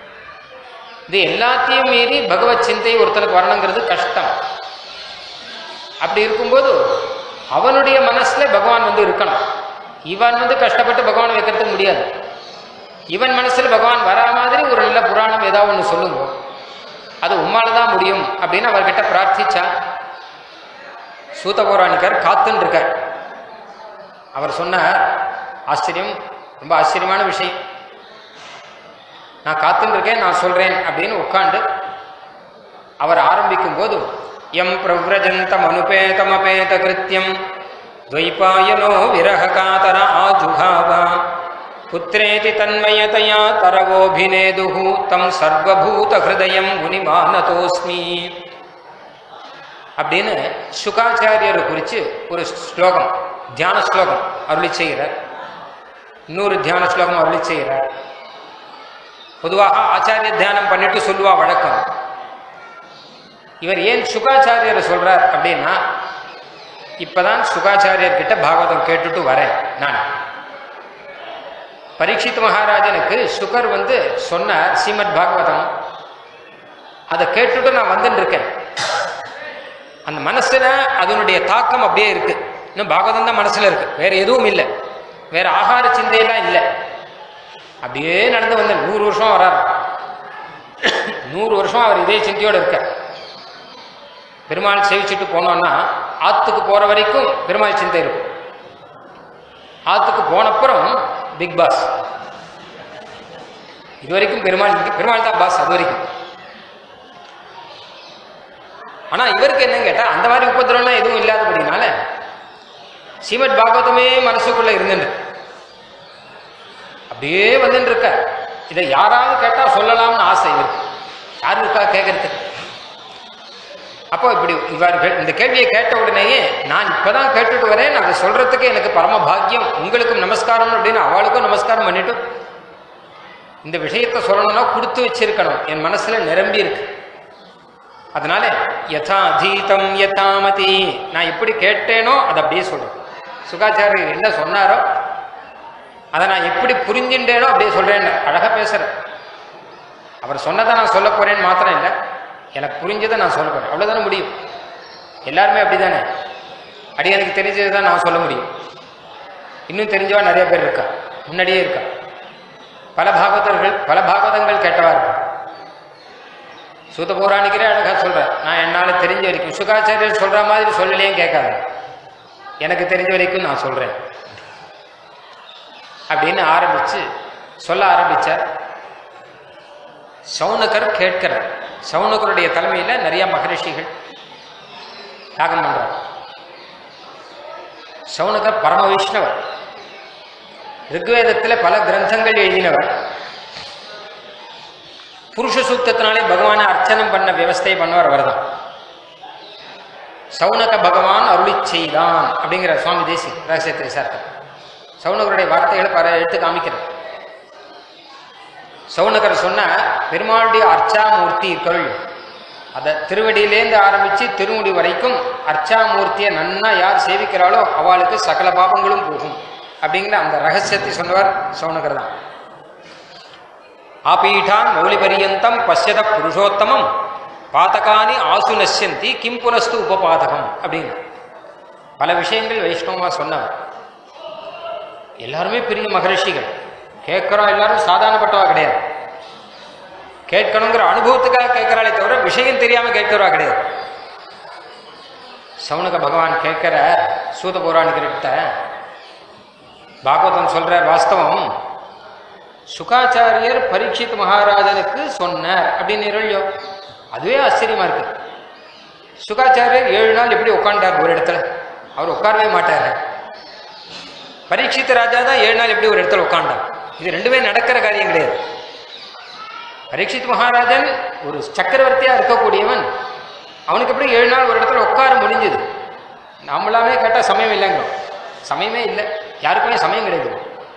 இது எல்லாத்தையும் மீறி பகவத் சிந்தை ஒருத்தருக்கு வரணுங்கிறது கஷ்டம் அப்படி இருக்கும்போது அவனுடைய மனசுல பகவான் வந்து இருக்கணும் இவன் வந்து கஷ்டப்பட்டு பகவான் வைக்கிறதுக்கு முடியாது இவன் மனசுல பகவான் வரா மாதிரி ஒரு நல்ல புராணம் ஏதாவது ஒன்று சொல்லுங்க அது உம்மால தான் முடியும் அப்படின்னு அவர்கிட்ட பிரார்த்திச்சா சூத பௌராணிகர் காத்துன்னு இருக்கார் அவர் சொன்னார் ஆச்சரியம் ரொம்ப ஆச்சரியமான விஷயம் நான் காத்துன்னு இருக்கேன் நான் சொல்றேன் அப்படின்னு உட்காந்து அவர் ஆரம்பிக்கும் போது எம் பிரவ்ரஜந்தம் அனுபேதமபேத கிருத்தியம் துவைபாயனோ விரக காதர ஆஜுகாவா புத்திரேதி தன்மயதயா தரவோபிநேதுஹு தம் சர்வபூத ஹிருதயம் முனிமானதோஸ்மி அப்படின்னு சுகாச்சாரியரை குறித்து ஒரு ஸ்லோகம் தியான ஸ்லோகம் அருளி செய்கிறார் இன்னொரு தியான ஸ்லோகம் அருளி செய்கிறார் பொதுவாக ஆச்சாரிய தியானம் பண்ணிட்டு சொல்லுவா வழக்கம் இவர் ஏன் சுகாச்சாரியரை சொல்றார் அப்படின்னா இப்பதான் சுகாச்சாரியர் கிட்ட பாகவதம் கேட்டுட்டு வரேன் நான் பரீட்சித் மகாராஜனுக்கு சுகர் வந்து சொன்னார் ஸ்ரீமத் பாகவதம் அதை கேட்டுட்டு நான் வந்துட்டு இருக்கேன் அந்த மனசுல அதனுடைய தாக்கம் அப்படியே இருக்கு இன்னும் பாகவதம் தான் மனசுல இருக்கு வேற எதுவும் இல்லை வேற ஆகார சிந்தையெல்லாம் இல்லை அப்படியே நடந்து வந்த நூறு வருஷம் வராரு நூறு வருஷம் அவர் இதே சிந்தையோட இருக்க பெருமாள் சேவிச்சுட்டு போனோம்னா ஆத்துக்கு போற வரைக்கும் பெருமாள் சிந்தை இருக்கும் ஆத்துக்கு போனப்புறம் பிக் பாஸ் இது வரைக்கும் பெருமாள் பெருமாள் தான் பாஸ் அது வரைக்கும் ஆனா இவருக்கு என்னன்னு கேட்டா அந்த மாதிரி உபதிரவம்லாம் எதுவும் இல்லாதபடினால ஸ்ரீமத் பாகவதமே மனசுக்குள்ள இருந்துட்டு அப்படியே வந்துட்டு இருக்க இதை யாராவது கேட்டா சொல்லலாம்னு ஆசை இவருக்கு யாரு இருக்கா கேட்கறதுக்கு அப்போ இப்படி இவர் இந்த கேள்வியை கேட்ட உடனேயே நான் இப்பதான் கேட்டுட்டு வரேன் அதை சொல்றதுக்கு எனக்கு பரம பாக்கியம் உங்களுக்கும் நமஸ்காரம் அப்படின்னு அவளுக்கும் நமஸ்காரம் பண்ணிட்டு இந்த விஷயத்தை சொல்லணும்னா கொடுத்து வச்சிருக்கணும் என் மனசுல நிரம்பி இருக்கு அதனால யதா அதீதம் யதாமதி நான் எப்படி கேட்டேனோ அதை அப்படியே சொல்றேன் சுகாச்சாரியர் என்ன சொன்னாரோ அதை நான் எப்படி புரிஞ்சுட்டேனோ அப்படியே சொல்றேன் அழகா பேசுறேன் அவர் சொன்னதை நான் சொல்ல போறேன்னு மாத்திரம் இல்லை எனக்கு புரிஞ்சதை நான் சொல்ல போறேன் அவ்வளவுதானே முடியும் எல்லாருமே அப்படிதானே அடி எனக்கு தெரிஞ்சதை தான் நான் சொல்ல முடியும் இன்னும் தெரிஞ்சவா நிறைய பேர் இருக்கா முன்னாடியே இருக்கா பல பாகவதர்கள் பல பாகவதங்கள் கேட்டவா இருக்கா சூத பௌராணிக்கரே அழகா சொல்ற நான் என்னால தெரிஞ்ச வரைக்கும் சுகாச்சாரியர் சொல்ற மாதிரி சொல்லலையே கேட்காத எனக்கு தெரிஞ்ச வரைக்கும் நான் சொல்றேன் அப்படின்னு ஆரம்பிச்சு சொல்ல ஆரம்பிச்சார் சவுனகர் கேட்கிறார் சவுனகருடைய தலைமையில நிறைய மகரிஷிகள் யாகம் பண்றார் சவுனகர் பரம வைஷ்ணவர் ரிக்வேதத்துல பல கிரந்தங்கள் எழுதினவர் புருஷ சூக்தத்தினாலே பகவானை அர்ச்சனம் பண்ண விவஸ்தை பண்ணவர் அவர்தான் சவுனக பகவான் அருளி செய்தான் அப்படிங்கிற சுவாமி தேசி ரகசியத்தை விசாரித்தார் சவுனகருடைய வார்த்தைகளை பல எடுத்து காமிக்கிறார் சவுனகர் சொன்ன பெருமாளுடைய அர்ச்சாமூர்த்தி கருள் அதை திருவடியிலேருந்து ஆரம்பிச்சு திருமுடி வரைக்கும் அர்ச்சாமூர்த்தியை நன்னா யார் சேவிக்கிறாளோ அவளுக்கு சகல பாபங்களும் போகும் அப்படிங்கிற அந்த ரகசியத்தை சொன்னவர் சவுனகர் தான் ஆபீட்டான் மௌலிபரியந்தம் பசியத புருஷோத்தமம் பாதகானி ஆசு நஷ்யந்தி கிம் புனஸ்து உபபாதகம் அப்படின்னு பல விஷயங்கள் வைஷ்ணவமா சொன்னவர் எல்லாருமே பெரிய மகரிஷிகள் கேட்கிறோம் எல்லாரும் சாதாரணப்பட்டவா கிடையாது கேட்கணுங்கிற அனுபவத்துக்காக கேட்கிறாளே தவிர விஷயம் தெரியாம கேட்கிறவா கிடையாது சவுனக பகவான் கேட்கிற சூத பௌராணிகர்கிட்ட பாகவதம் சொல்ற வாஸ்தவம் சுகாச்சாரியர் பரீட்சித் மகாராஜனுக்கு சொன்னார் அப்படின்னு நிரழியோ அதுவே ஆச்சரியமா இருக்கு சுகாச்சாரியர் ஏழு நாள் எப்படி உட்காண்டார் ஒரு இடத்துல அவர் உட்காரவே மாட்டார் பரீட்சித்த ராஜா தான் ஏழு நாள் எப்படி ஒரு இடத்துல உட்காண்டான் இது ரெண்டுமே நடக்கிற காரியம் கிடையாது பரீட்சித் மகாராஜன் ஒரு சக்கரவர்த்தியா இருக்கக்கூடியவன் அவனுக்கு எப்படி ஏழு நாள் ஒரு இடத்துல உட்கார முடிஞ்சது நம்மளாமே கேட்டால் சமயம் இல்லைங்க சமயமே இல்லை யாருக்குமே சமயம் கிடையாது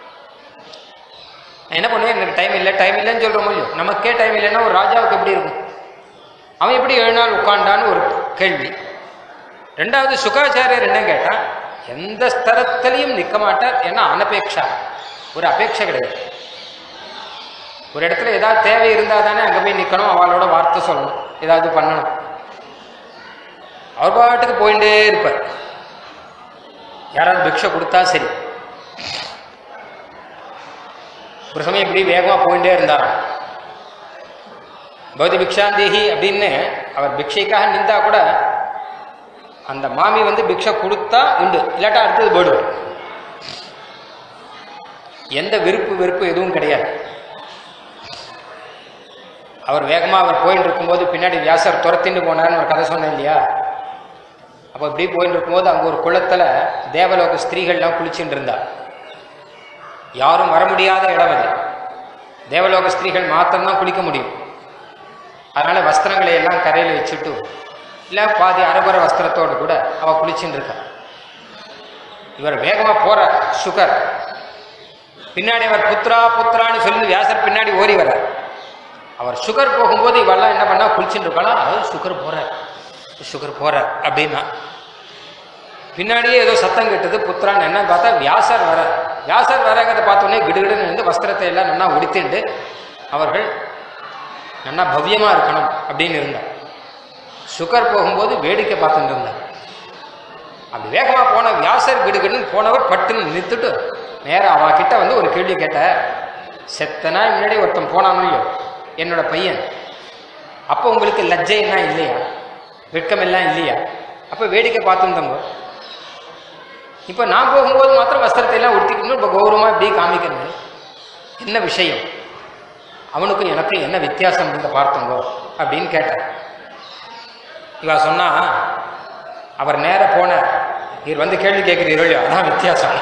நான் என்ன பண்ணுவேன் எனக்கு டைம் இல்லை டைம் இல்லைன்னு சொல்கிறோம் இல்லையோ நமக்கே டைம் இல்லைன்னா ஒரு ராஜாவுக்கு எப்படி இருக்கும் அவன் எப்படி ஏழு நாள் உட்காண்டான்னு ஒரு கேள்வி ரெண்டாவது சுகாச்சாரியர் என்ன கேட்டான் எந்த ஸ்தலத்திலையும் நிற்க மாட்டார் ஏன்னா அனபேட்சா ஒரு அபேட்சை கிடையாது ஒரு இடத்துல ஏதாவது தேவை இருந்தால் தானே அங்கே போய் நிற்கணும் அவளோட வார்த்தை சொல்லணும் ஏதாவது பண்ணணும் அவர் பாட்டுக்கு போயிட்டே இருப்பார் யாராவது பிக்ஷை கொடுத்தா சரி ஒரு சமயம் இப்படி வேகமாக போயிட்டே இருந்தாராம் பௌதி பிக்ஷாந்தேகி அப்படின்னு அவர் பிக்ஷைக்காக நின்றா கூட அந்த மாமி வந்து பிக்ஷை கொடுத்தா உண்டு இல்லாட்டா அடுத்தது போயிடுவார் எந்த விருப்பு வெறுப்பு எதுவும் கிடையாது அவர் வேகமாக அவர் போயிட்டு இருக்கும்போது பின்னாடி வியாசர் துரத்தின்னு போனார்னு ஒரு கதை சொன்னேன் இல்லையா அப்போ இப்படி போயிட்டு இருக்கும்போது அங்கே ஒரு குளத்தில் தேவலோக ஸ்திரீகள்லாம் குளிச்சுட்டு இருந்தா யாரும் வர முடியாத இடம் அது தேவலோக ஸ்திரீகள் மாத்திரம்தான் குளிக்க முடியும் அதனால வஸ்திரங்களை எல்லாம் கரையில் வச்சுட்டு இல்லை பாதி அரபர வஸ்திரத்தோடு கூட அவள் குளிச்சுட்டு இருக்கா இவர் வேகமாக போற சுகர் பின்னாடி அவர் புத்ரா புத்ரான்னு சொல்லி வியாசர் பின்னாடி ஓடி வர்றார் அவர் சுகர் போகும்போது இவெல்லாம் என்ன பண்ணா குளிச்சுட்டு இருக்கலாம் அது சுகர் போறார் சுகர் போறார் அப்படின்னா பின்னாடியே ஏதோ சத்தம் கெட்டது புத்திரான்னு என்ன பார்த்தா வியாசர் வர வியாசர் வரங்கிறத பார்த்தோன்னே கிடுகிடுன்னு வந்து வஸ்திரத்தை எல்லாம் நல்லா உடுத்திண்டு அவர்கள் நல்லா பவ்யமா இருக்கணும் அப்படின்னு இருந்தார் சுகர் போகும்போது வேடிக்கை பார்த்துட்டு இருந்தார் அப்படி வேகமாக போன வியாசர் கிடுகிடுன்னு போனவர் பட்டுன்னு நிறுத்துட்டு நேராக அவ கிட்ட வந்து ஒரு கேள்வி கேட்ட செத்த நாள் முன்னாடி ஒருத்தன் போனானோ இல்லையோ என்னோட பையன் அப்போ உங்களுக்கு லஜ்ஜைன்னா இல்லையா வெட்கமெல்லாம் இல்லையா அப்போ வேடிக்கை பார்த்துருந்தவங்க இப்போ நான் போகும்போது மாத்திரம் வஸ்திரத்தை எல்லாம் உடுத்திக்கணும் இப்போ கௌரவமாக இப்படி காமிக்கணும் என்ன விஷயம் அவனுக்கும் எனக்கும் என்ன வித்தியாசம் இருந்த பார்த்தோங்கோ அப்படின்னு கேட்டார் இவா சொன்னா அவர் நேர போனார் இவர் வந்து கேள்வி கேட்கிறீரோ அதான் வித்தியாசம்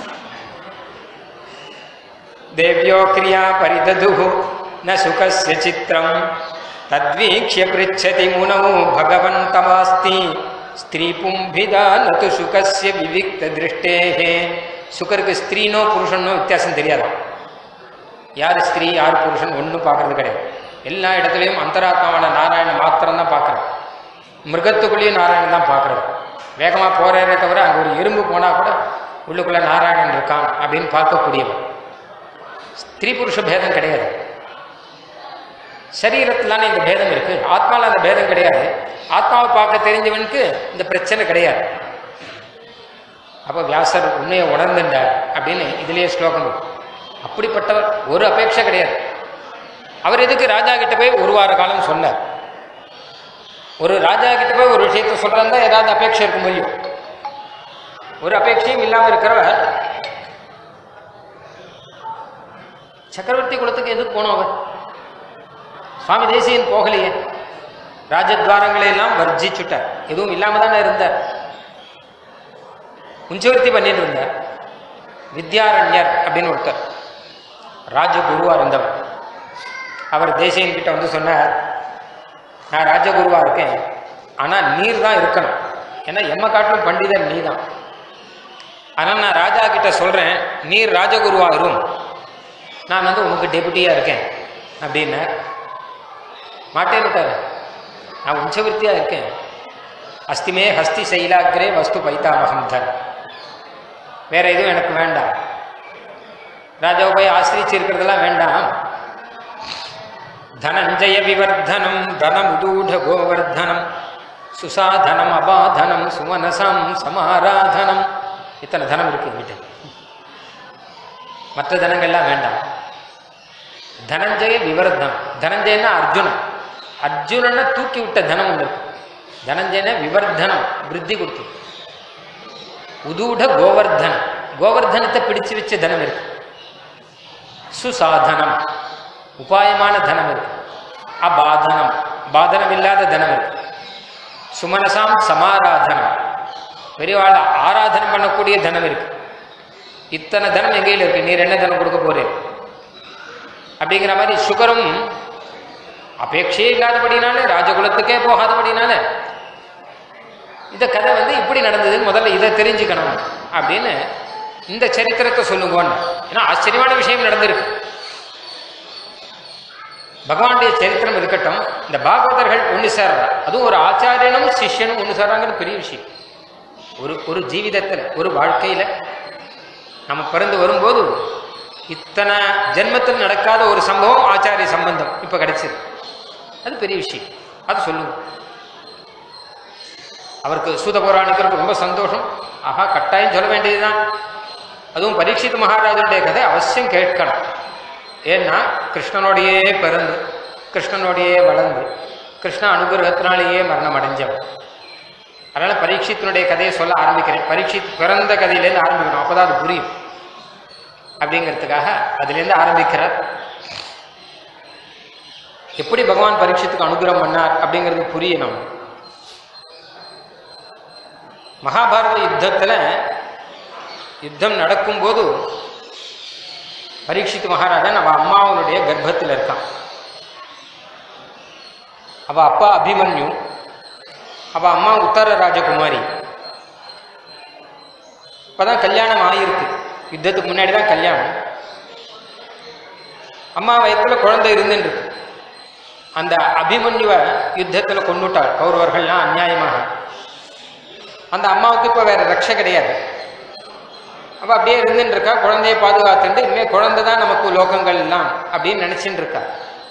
தேவ்யோ கிரியா பரிதது ந சுகஸ்ய சித்திரம் தத்வீக்ஷ்ய பிருச்சதி முனவு பகவன் தமாஸ்தி ஸ்திரீ பும்பிதா நது சுகஸ்ய விவிக்த திருஷ்டேஹே சுகருக்கு ஸ்திரீனோ புருஷனோ வித்தியாசம் தெரியாதான் யார் ஸ்திரீ யார் புருஷன் ஒன்றும் பார்க்கறது கிடையாது எல்லா இடத்துலையும் அந்தராத்மாவான நாராயணன் மாத்திரம் தான் பார்க்குறேன் மிருகத்துக்குள்ளேயும் நாராயணன் தான் பார்க்குறது வேகமாக போகிறே தவிர அங்கே ஒரு எறும்பு போனால் கூட உள்ளுக்குள்ளே நாராயணன் இருக்கான் அப்படின்னு பார்க்கக்கூடியவன் ஸ்திரீ புருஷ பேதம் கிடையாது சரீரத்திலான இந்த பேதம் இருக்கு ஆத்மாவில் அந்த பேதம் கிடையாது ஆத்மாவை பார்க்க தெரிஞ்சவனுக்கு இந்த பிரச்சனை கிடையாது அப்போ வியாசர் உண்மையை உணர்ந்துட்டார் அப்படின்னு இதுலேயே ஸ்லோகம் இருக்கு. அப்படிப்பட்டவர் ஒரு அபேட்சை கிடையாது அவர் எதுக்கு ராஜா கிட்ட போய் ஒரு வார காலம் சொன்னார் ஒரு ராஜா கிட்ட போய் ஒரு விஷயத்த சொல்றதா ஏதாவது அபேட்சை இருக்க முடியும் ஒரு அபேட்சையும் இல்லாமல் இருக்கிறவர் சக்கரவர்த்தி குலத்துக்கு எதுக்கு போனோம் அவர் சுவாமி தேசியன் போகலையே ராஜத்வாரங்களை எல்லாம் வர்ஜிச்சுட்டார் எதுவும் இல்லாம தானே இருந்தார் உஞ்சவர்த்தி பண்ணிட்டு இருந்தார் வித்யாரண்யர் அப்படின்னு ஒருத்தர் ராஜகுருவா இருந்தவர் அவர் தேசியன் கிட்ட வந்து சொன்னார் நான் ராஜகுருவா இருக்கேன் ஆனா நீர் தான் இருக்கணும் ஏன்னா எம்ம காட்டிலும் பண்டிதர் நீ தான் ஆனால் நான் ராஜா கிட்ட சொல்றேன் நீர் ராஜகுருவா இரும் நான் வந்து உனக்கு டெபுட்டியா இருக்கேன் அப்படின்னு மாட்டேன்னுட்டாரு நான் உஞ்சவர்த்தியா இருக்கேன் அஸ்திமே ஹஸ்தி சைலாகிரே வஸ்து பைத்தாமகம் தன் வேற எதுவும் எனக்கு வேண்டாம் ராஜாவை போய் ஆசிரிச்சு இருக்கிறதெல்லாம் வேண்டாம் தனஞ்சய விவர்தனம் தனமுதூட கோவர்தனம் சுசாதனம் அபாதனம் சுமனசம் சமாராதனம் இத்தனை தனம் இருக்கு என்கிட்ட மற்ற தனங்கள்லாம் வேண்டாம் தனஞ்சய விவர்தனம் தனஞ்சயன்னா அர்ஜுனன் அர்ஜுனனை தூக்கி விட்ட தனம் ஒன்று இருக்கு தனஞ்சயன விவர்தனம் விருத்தி கொடுத்து உதூட கோவர்தனம் கோவர்தனத்தை பிடிச்சு வச்ச தனம் இருக்கு சுசாதனம் உபாயமான தனம் இருக்கு அபாதனம் பாதனம் இல்லாத தனம் இருக்கு சுமனசாம் சமாராதனம் பெரியவாளை ஆராதனை பண்ணக்கூடிய தனம் இருக்கு இத்தனை தனம் என் கையில் இருக்கு நீர் என்ன தனம் கொடுக்க போறீர் அப்படிங்கிற மாதிரி சுகரும் அபேட்சையே இல்லாதபடினால ராஜகுலத்துக்கே போகாதபடினால இந்த கதை வந்து இப்படி நடந்ததுன்னு முதல்ல இதை தெரிஞ்சுக்கணும் அப்படின்னு இந்த சரித்திரத்தை சொல்லுங்கன்னு ஏன்னா ஆச்சரியமான விஷயம் நடந்திருக்கு பகவானுடைய சரித்திரம் இருக்கட்டும் இந்த பாகவதர்கள் ஒன்று சேர்றா அதுவும் ஒரு ஆச்சாரியனும் சிஷ்யனும் ஒன்று சேர்றாங்கன்னு பெரிய விஷயம் ஒரு ஒரு ஜீவிதத்தில் ஒரு வாழ்க்கையில் நம்ம பிறந்து வரும்போது இத்தனை ஜென்மத்தில் நடக்காத ஒரு சம்பவம் ஆச்சாரிய சம்பந்தம் இப்போ கிடைச்சது அது பெரிய விஷயம் அது சொல்லுங்க அவருக்கு சூத புராணிக்கருக்கு ரொம்ப சந்தோஷம் ஆஹா கட்டாயம் சொல்ல வேண்டியதுதான் அதுவும் பரீட்சித் மகாராஜனுடைய கதை அவசியம் கேட்கணும் ஏன்னா கிருஷ்ணனோடையே பிறந்து கிருஷ்ணனோடையே வளர்ந்து கிருஷ்ண அனுகிரகத்தினாலேயே மரணம் அடைஞ்சவன் அதனால பரீட்சித்தினுடைய கதையை சொல்ல ஆரம்பிக்கிறேன் பரீட்சித் பிறந்த கதையிலேருந்து ஆரம்பிக்கணும் அப்பதான் அது புரியும் அப்படிங்கிறதுக்காக அதுலேருந்து ஆரம்பிக்கிறார் எப்படி பகவான் பரீட்சத்துக்கு அனுகிரகம் பண்ணார் அப்படிங்கிறது புரியணும் மகாபாரத யுத்தத்தில் யுத்தம் நடக்கும்போது பரீட்சித் மகாராஜன் அவ அம்மாவனுடைய கர்ப்பத்தில் இருக்கான் அவ அப்பா அபிமன்யு அவ அம்மா உத்தர ராஜகுமாரி இப்பதான் கல்யாணம் ஆகியிருக்கு யுத்தத்துக்கு முன்னாடி தான் கல்யாணம் அம்மா வயத்துல குழந்தை இருந்துட்டு இருக்கு அந்த அபிமன்யுவை யுத்தத்தில் கொண்டுட்டாள் கௌரவர்கள்லாம் அநியாயமாக அந்த அம்மாவுக்கு இப்போ வேற ரட்சை கிடையாது அவள் அப்படியே இருந்துட்டு இருக்கா குழந்தைய பாதுகாத்துட்டு இனிமேல் குழந்தை தான் நமக்கு லோகங்கள் எல்லாம் அப்படின்னு நினைச்சுட்டு இருக்கா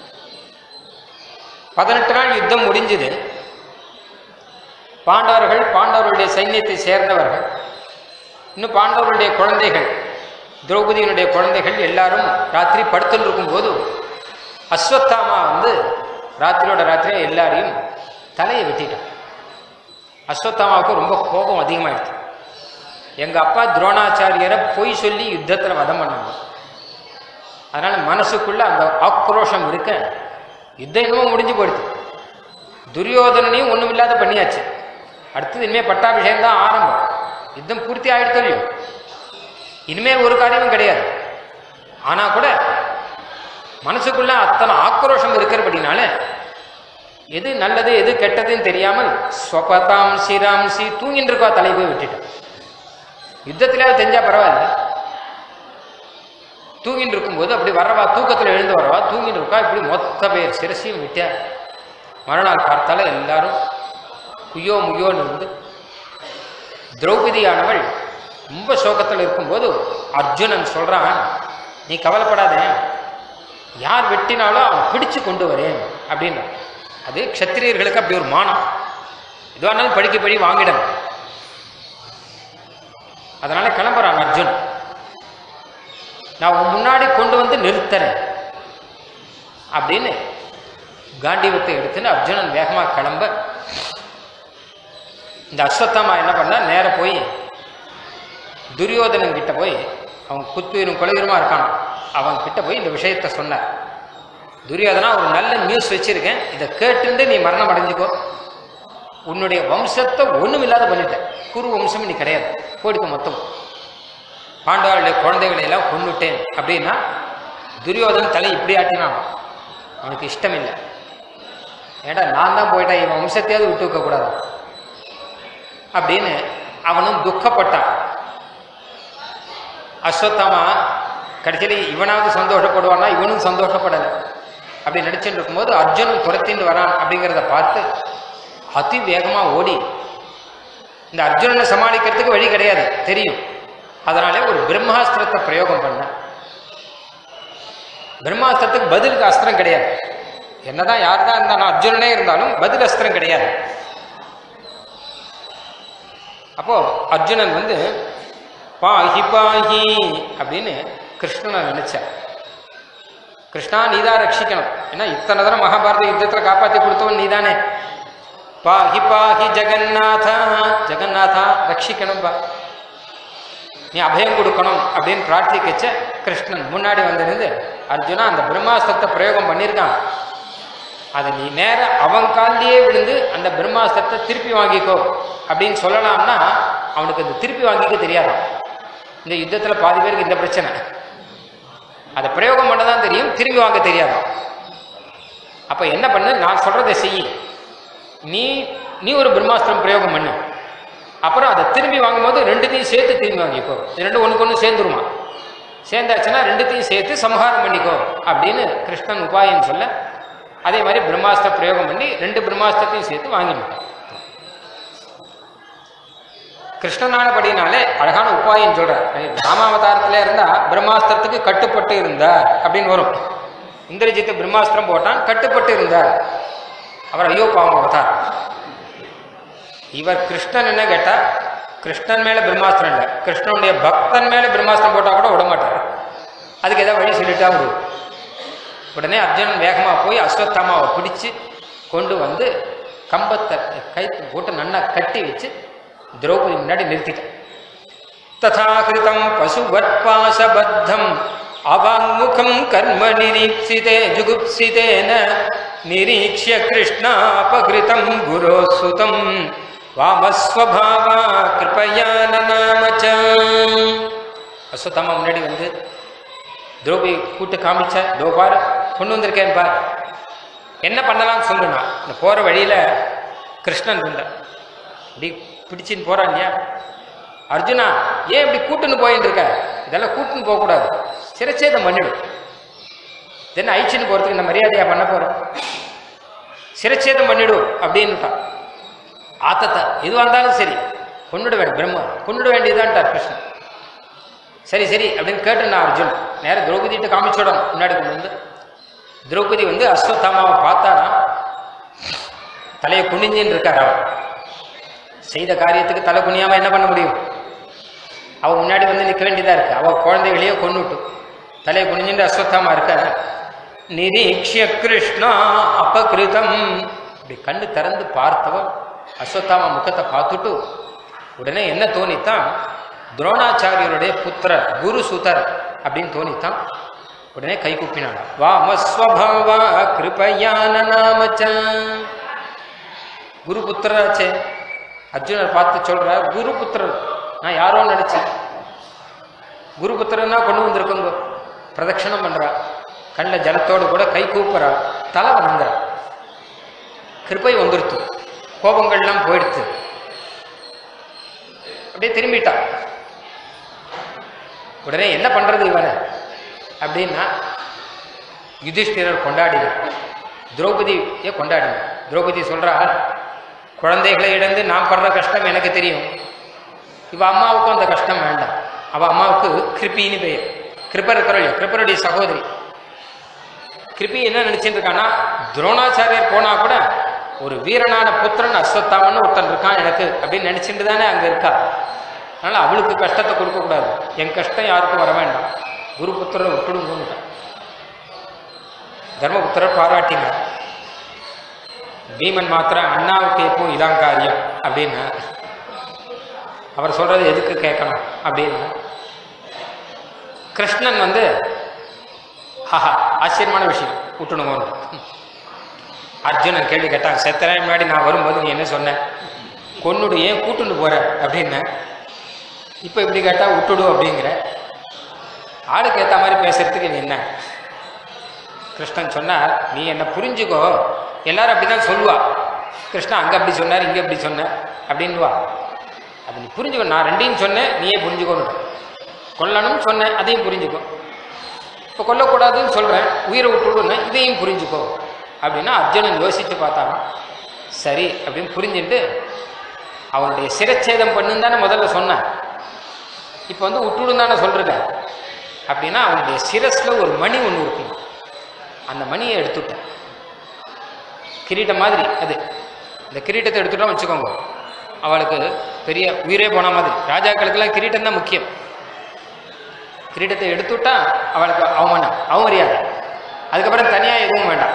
பதினெட்டு நாள் யுத்தம் முடிஞ்சுது பாண்டவர்கள் பாண்டவர்களுடைய சைன்யத்தை சேர்ந்தவர்கள் இன்னும் பாண்டவர்களுடைய குழந்தைகள் திரௌபதியினுடைய குழந்தைகள் எல்லாரும் ராத்திரி படுத்துட்டு இருக்கும்போது அஸ்வத்தாமா வந்து ராத்திரியோட ராத்திரியா எல்லாரையும் தலையை வெட்டிட்டான் அஸ்வத்தாமாவுக்கு ரொம்ப கோபம் அதிகமாயிடுச்சு எங்க அப்பா துரோணாச்சாரியரை பொய் சொல்லி யுத்தத்தில் வதம் பண்ணாங்க அதனால மனசுக்குள்ள அந்த ஆக்ரோஷம் இருக்க யுத்தம் என்னமோ முடிஞ்சு போயிடுது துரியோதனனையும் ஒன்றும் இல்லாத பண்ணியாச்சு அடுத்தது இனிமேல் பட்டாபிஷேகம் தான் ஆரம்பம் யுத்தம் பூர்த்தி ஆயிடுத்து இல்லையோ இனிமேல் ஒரு காரியமும் கிடையாது ஆனா கூட மனசுக்குள்ள அத்தனை ஆக்ரோஷம் இருக்கிறபடினால எது நல்லது எது கெட்டதுன்னு தெரியாமல் ஸ்வபதாம் சிராம்சி தூங்கிட்டு இருக்கா தலை போய் விட்டுட்டான் யுத்தத்திலே தெரிஞ்சா பரவாயில்ல தூங்கிட்டு இருக்கும்போது அப்படி வரவா தூக்கத்தில் எழுந்து வரவா தூங்கிட்டு இருக்கா இப்படி மொத்த பேர் சிரசையும் விட்ட மறுநாள் பார்த்தால எல்லாரும் குய்யோ முய்யோன்னு இருந்து திரௌபதியானவள் ரொம்ப சோகத்தில் இருக்கும்போது அர்ஜுனன் சொல்றான் நீ கவலைப்படாத யார் வெட்டினாலும் அவன் பிடிச்சு கொண்டு வரேன் அப்படின்னா அது க்ஷத்திரியர்களுக்கு அப்படி ஒரு மானம் எதுவானாலும் படிக்க படி வாங்கிடணும் அதனால கிளம்புறான் அர்ஜுன் நான் உன் முன்னாடி கொண்டு வந்து நிறுத்துறேன் அப்படின்னு காண்டிவத்தை எடுத்துன்னு அர்ஜுனன் வேகமா கிளம்ப இந்த அஸ்வத்தாமா என்ன பண்ணா நேர போய் துரியோதனன் கிட்ட போய் அவன் குத்துயிரும் கொலையுருமா இருக்கான் அவன் கிட்ட போய் இந்த விஷயத்த சொன்னார் துரியோதனா ஒரு நல்ல நியூஸ் வச்சிருக்கேன் இதை கேட்டுண்டு நீ மரணம் அடைஞ்சுக்கோ உன்னுடைய வம்சத்தை ஒண்ணும் இல்லாத பண்ணிட்ட குரு வம்சம் நீ கிடையாது போயிடுக்க மொத்தம் பாண்டவர்களுடைய குழந்தைகளை எல்லாம் கொண்டுட்டேன் அப்படின்னா துரியோதன் தலை இப்படி ஆட்டினான் அவனுக்கு இஷ்டம் இல்லை ஏடா நான் தான் போயிட்டேன் இவன் வம்சத்தையாவது விட்டு வைக்க கூடாது அப்படின்னு அவனும் துக்கப்பட்டான் அஸ்வத்தாமா கடைசியில் இவனாவது சந்தோஷப்படுவானா இவனும் சந்தோஷப்படலை அப்படி நடிச்சுட்டு இருக்கும்போது அர்ஜுனன் துரத்தின்னு வரான் அப்படிங்கிறத பார்த்து அதி வேகமா ஓடி இந்த அர்ஜுனனை சமாளிக்கிறதுக்கு வழி கிடையாது தெரியும் அதனாலே ஒரு பிரம்மாஸ்திரத்தை பிரயோகம் பண்ண பிரம்மாஸ்திரத்துக்கு பதிலுக்கு அஸ்திரம் கிடையாது என்னதான் யார் தான் இருந்தாலும் அர்ஜுனனே இருந்தாலும் பதில் அஸ்திரம் கிடையாது அப்போ அர்ஜுனன் வந்து பாஹி பாஹி அப்படின்னு கிருஷ்ணனை நினைச்சார் கிருஷ்ணா நீதான் ரட்சிக்கணும் ஏன்னா இத்தனை தடவை மகாபாரத யுத்தத்தில் காப்பாற்றி கொடுத்தவன் நீதானே பாஹி பாஹி ஜெகநாதா ஜெகநாதா ரட்சிக்கணும்பா நீ அபயம் கொடுக்கணும் அப்படின்னு பிரார்த்திக்கச்ச கிருஷ்ணன் முன்னாடி வந்திருந்து அர்ஜுனா அந்த பிரம்மாஸ்திரத்தை பிரயோகம் பண்ணியிருக்கான் அதை நீ நேர அவன் காலிலேயே விழுந்து அந்த பிரம்மாஸ்திரத்தை திருப்பி வாங்கிக்கோ அப்படின்னு சொல்லலாம்னா அவனுக்கு அது திருப்பி வாங்கிக்க தெரியாதான் இந்த யுத்தத்தில் பாதி பேருக்கு இந்த பிரச்சனை அதை பிரயோகம் பண்ண தான் தெரியும் திரும்பி வாங்க தெரியாது அப்போ என்ன பண்ணு நான் சொல்றதை செய் நீ நீ ஒரு பிரம்மாஸ்திரம் பிரயோகம் பண்ணு அப்புறம் அதை திரும்பி வாங்கும்போது ரெண்டுத்தையும் சேர்த்து திரும்பி வாங்கிக்கோ இது ரெண்டும் ஒன்றுக்கு ஒன்று சேர்ந்துருமா சேர்ந்தாச்சுன்னா ரெண்டுத்தையும் சேர்த்து சம்ஹாரம் பண்ணிக்கோ அப்படின்னு கிருஷ்ணன் உபாயம் சொல்ல அதே மாதிரி பிரம்மாஸ்திர பிரயோகம் பண்ணி ரெண்டு பிரம்மாஸ்திரத்தையும் சேர்த்து வாங்கிவிட்டான் கிருஷ்ணனானபடினாலே அழகான உபாயம் சொல்றார் ராமாவதாரத்துல இருந்தா பிரம்மாஸ்திரத்துக்கு கட்டுப்பட்டு இருந்தார் அப்படின்னு வரும் இந்திரஜித்து பிரம்மாஸ்திரம் போட்டான் கட்டுப்பட்டு இருந்தார் அவர் ஐயோ பாவம் அவதார் இவர் கிருஷ்ணன் என்ன கேட்டா கிருஷ்ணன் மேல பிரம்மாஸ்திரம் இல்லை கிருஷ்ணனுடைய பக்தன் மேல பிரம்மாஸ்திரம் போட்டா கூட விட மாட்டார் அதுக்கு ஏதாவது வழி சொல்லிட்டா விடு உடனே அர்ஜுனன் வேகமா போய் அஸ்வத்தாமாவை பிடிச்சு கொண்டு வந்து கம்பத்தை கைத்து போட்டு நன்னா கட்டி வச்சு திரௌபதி முன்னாடி நிறுத்திட்டான் ததா கிருதம் பசுவற்பாசபத்தம் அவாங்முகம் கர்ம நிரீப்சிதே ஜுகுப்சிதேன நிரீக்ஷ்ய கிருஷ்ணாபகிருதம் குரோ சுதம் வாமஸ்வபாவா கிருபையான நாமச்ச அஸ்வத்தாமா முன்னாடி வந்து திரௌபதி கூட்டு காமிச்ச தோ பாரு கொண்டு வந்திருக்கேன் பார் என்ன பண்ணலாம்னு சொல்லுனா இந்த போற வழியில கிருஷ்ணன் இருந்தான் இப்படி பிடிச்சின்னு போறான் இல்லையா அர்ஜுனா ஏன் இப்படி கூட்டுன்னு போயின்னு இருக்க இதெல்லாம் கூட்டுன்னு போகக்கூடாது சிரச்சேதம் பண்ணிடும் தென் ஐச்சின்னு போறதுக்கு இந்த மரியாதையா பண்ண போறோம் சிரச்சேதம் பண்ணிடும் அப்படின்னுட்டான் ஆத்தத்தை எதுவாக இருந்தாலும் சரி கொண்டுட வேண்டும் பிரம்ம கொண்டுட வேண்டியதான்ட்டார் கிருஷ்ணன் சரி சரி அப்படின்னு கேட்டு நான் அர்ஜுன் நேரம் திரௌபதிகிட்ட காமிச்சோடணும் முன்னாடி கொண்டு வந்து திரௌபதி வந்து அஸ்வத்தாமாவை பார்த்தானா தலையை குனிஞ்சின்னு இருக்கார் அவர் செய்த காரியத்துக்கு தலை குனியாம என்ன பண்ண முடியும் அவ முன்னாடி வந்து நிற்க வேண்டியதா இருக்கு அவ குழந்தைகளையே கொண்டுட்டு தலையை குனிஞ்சுட்டு அஸ்வத்தாமா இருக்க நிரீக்ஷிய கிருஷ்ணா அபகிருதம் இப்படி கண்ணு திறந்து பார்த்தவன் அஸ்வத்தாமா முகத்தை பார்த்துட்டு உடனே என்ன தோணித்தான் துரோணாச்சாரியருடைய புத்திரர் குரு சுதர் அப்படின்னு தோணித்தான் உடனே கை கூப்பினாடா வாமஸ்வபாவா கிருபையான நாமச்ச குரு புத்திரராச்சே அர்ஜுனர் பார்த்து சொல்ற குரு புத்திரர் நான் யாரோ நினைச்சேன் குரு புத்திரன்னா கொண்டு வந்திருக்கோங்க பிரதட்சணம் பண்றா கண்ணில் ஜலத்தோடு கூட கை கூப்புறா தலை வணங்குறா கிருப்பை வந்துருத்து கோபங்கள்லாம் போயிடுத்து அப்படியே திரும்பிட்டா உடனே என்ன பண்றது இவனை அப்படின்னா யுதிஷ்டிரர் கொண்டாடினார் திரௌபதியை கொண்டாடினார் திரௌபதி சொல்றா குழந்தைகளை இழந்து நான் படுற கஷ்டம் எனக்கு தெரியும் இவ அம்மாவுக்கும் அந்த கஷ்டம் வேண்டாம் அவ அம்மாவுக்கு கிருப்பின்னு பெயர் கிருப்பர் இருக்கிறோம் கிருப்பருடைய சகோதரி கிருப்பி என்ன நினைச்சிட்டு இருக்கான்னா துரோணாச்சாரியர் போனா கூட ஒரு வீரனான புத்திரன் அஸ்வத்தாமன்னு ஒருத்தன் இருக்கான் எனக்கு அப்படின்னு நினைச்சிட்டு தானே அங்க இருக்கா அதனால அவளுக்கு கஷ்டத்தை கொடுக்க கூடாது என் கஷ்டம் யாருக்கும் வர வேண்டாம் குரு புத்திரரை விட்டுடுங்கன்னு தர்மபுத்திரர் பாராட்டினார் பீமன் மாத்திரம் அண்ணாவுக்கு எப்போ இதான் காரியம் அப்படின்னு அவர் சொல்றது எதுக்கு கேட்கணும் அப்படின்னு கிருஷ்ணன் வந்து ஹஹா ஆச்சரியமான விஷயம் விட்டுணுங்கன்னு அர்ஜுனன் கேள்வி கேட்டான் செத்த நாள் முன்னாடி நான் வரும்போது நீ என்ன சொன்ன கொன்னுடு ஏன் கூட்டுன்னு போற அப்படின்னு இப்போ இப்படி கேட்டா விட்டுடு அப்படிங்கிற ஆளுக்கு ஏற்ற மாதிரி பேசுறதுக்கு நீ என்ன கிருஷ்ணன் சொன்னார் நீ என்ன புரிஞ்சுக்கோ எல்லாரும் அப்படிதான் சொல்லுவா கிருஷ்ணா அங்க அப்படி சொன்னார் இங்க அப்படி சொன்ன அப்படின்னுவா அது நீ புரிஞ்சுக்கோ நான் ரெண்டையும் சொன்னேன் நீயே புரிஞ்சுக்கோன்னு கொல்லணும்னு சொன்னேன் அதையும் புரிஞ்சுக்கோ இப்போ கொல்லக்கூடாதுன்னு சொல்கிறேன் உயிரை விட்டுடுன்னு இதையும் புரிஞ்சுக்கோ அப்படின்னா அர்ஜுனன் யோசித்து பார்த்தான் சரி அப்படின்னு புரிஞ்சுட்டு அவனுடைய சிரச்சேதம் பண்ணுன்னு தானே முதல்ல சொன்னேன் இப்போ வந்து விட்டுடுன்னு தானே சொல்கிறேன் அப்படின்னா அவனுடைய சிரஸில் ஒரு மணி ஒன்று இருக்கும் அந்த மணியை எடுத்துட்டேன் கிரீட்டம் மாதிரி அது இந்த கிரீட்டத்தை எடுத்துட்டோம் வச்சுக்கோங்க அவளுக்கு பெரிய உயிரே போன மாதிரி ராஜாக்களுக்கெல்லாம் கிரீட்டம் தான் முக்கியம் கிரீடத்தை எடுத்துட்டா அவளுக்கு அவமானம் அவமரியாதை அதுக்கப்புறம் தனியாக எதுவும் வேண்டாம்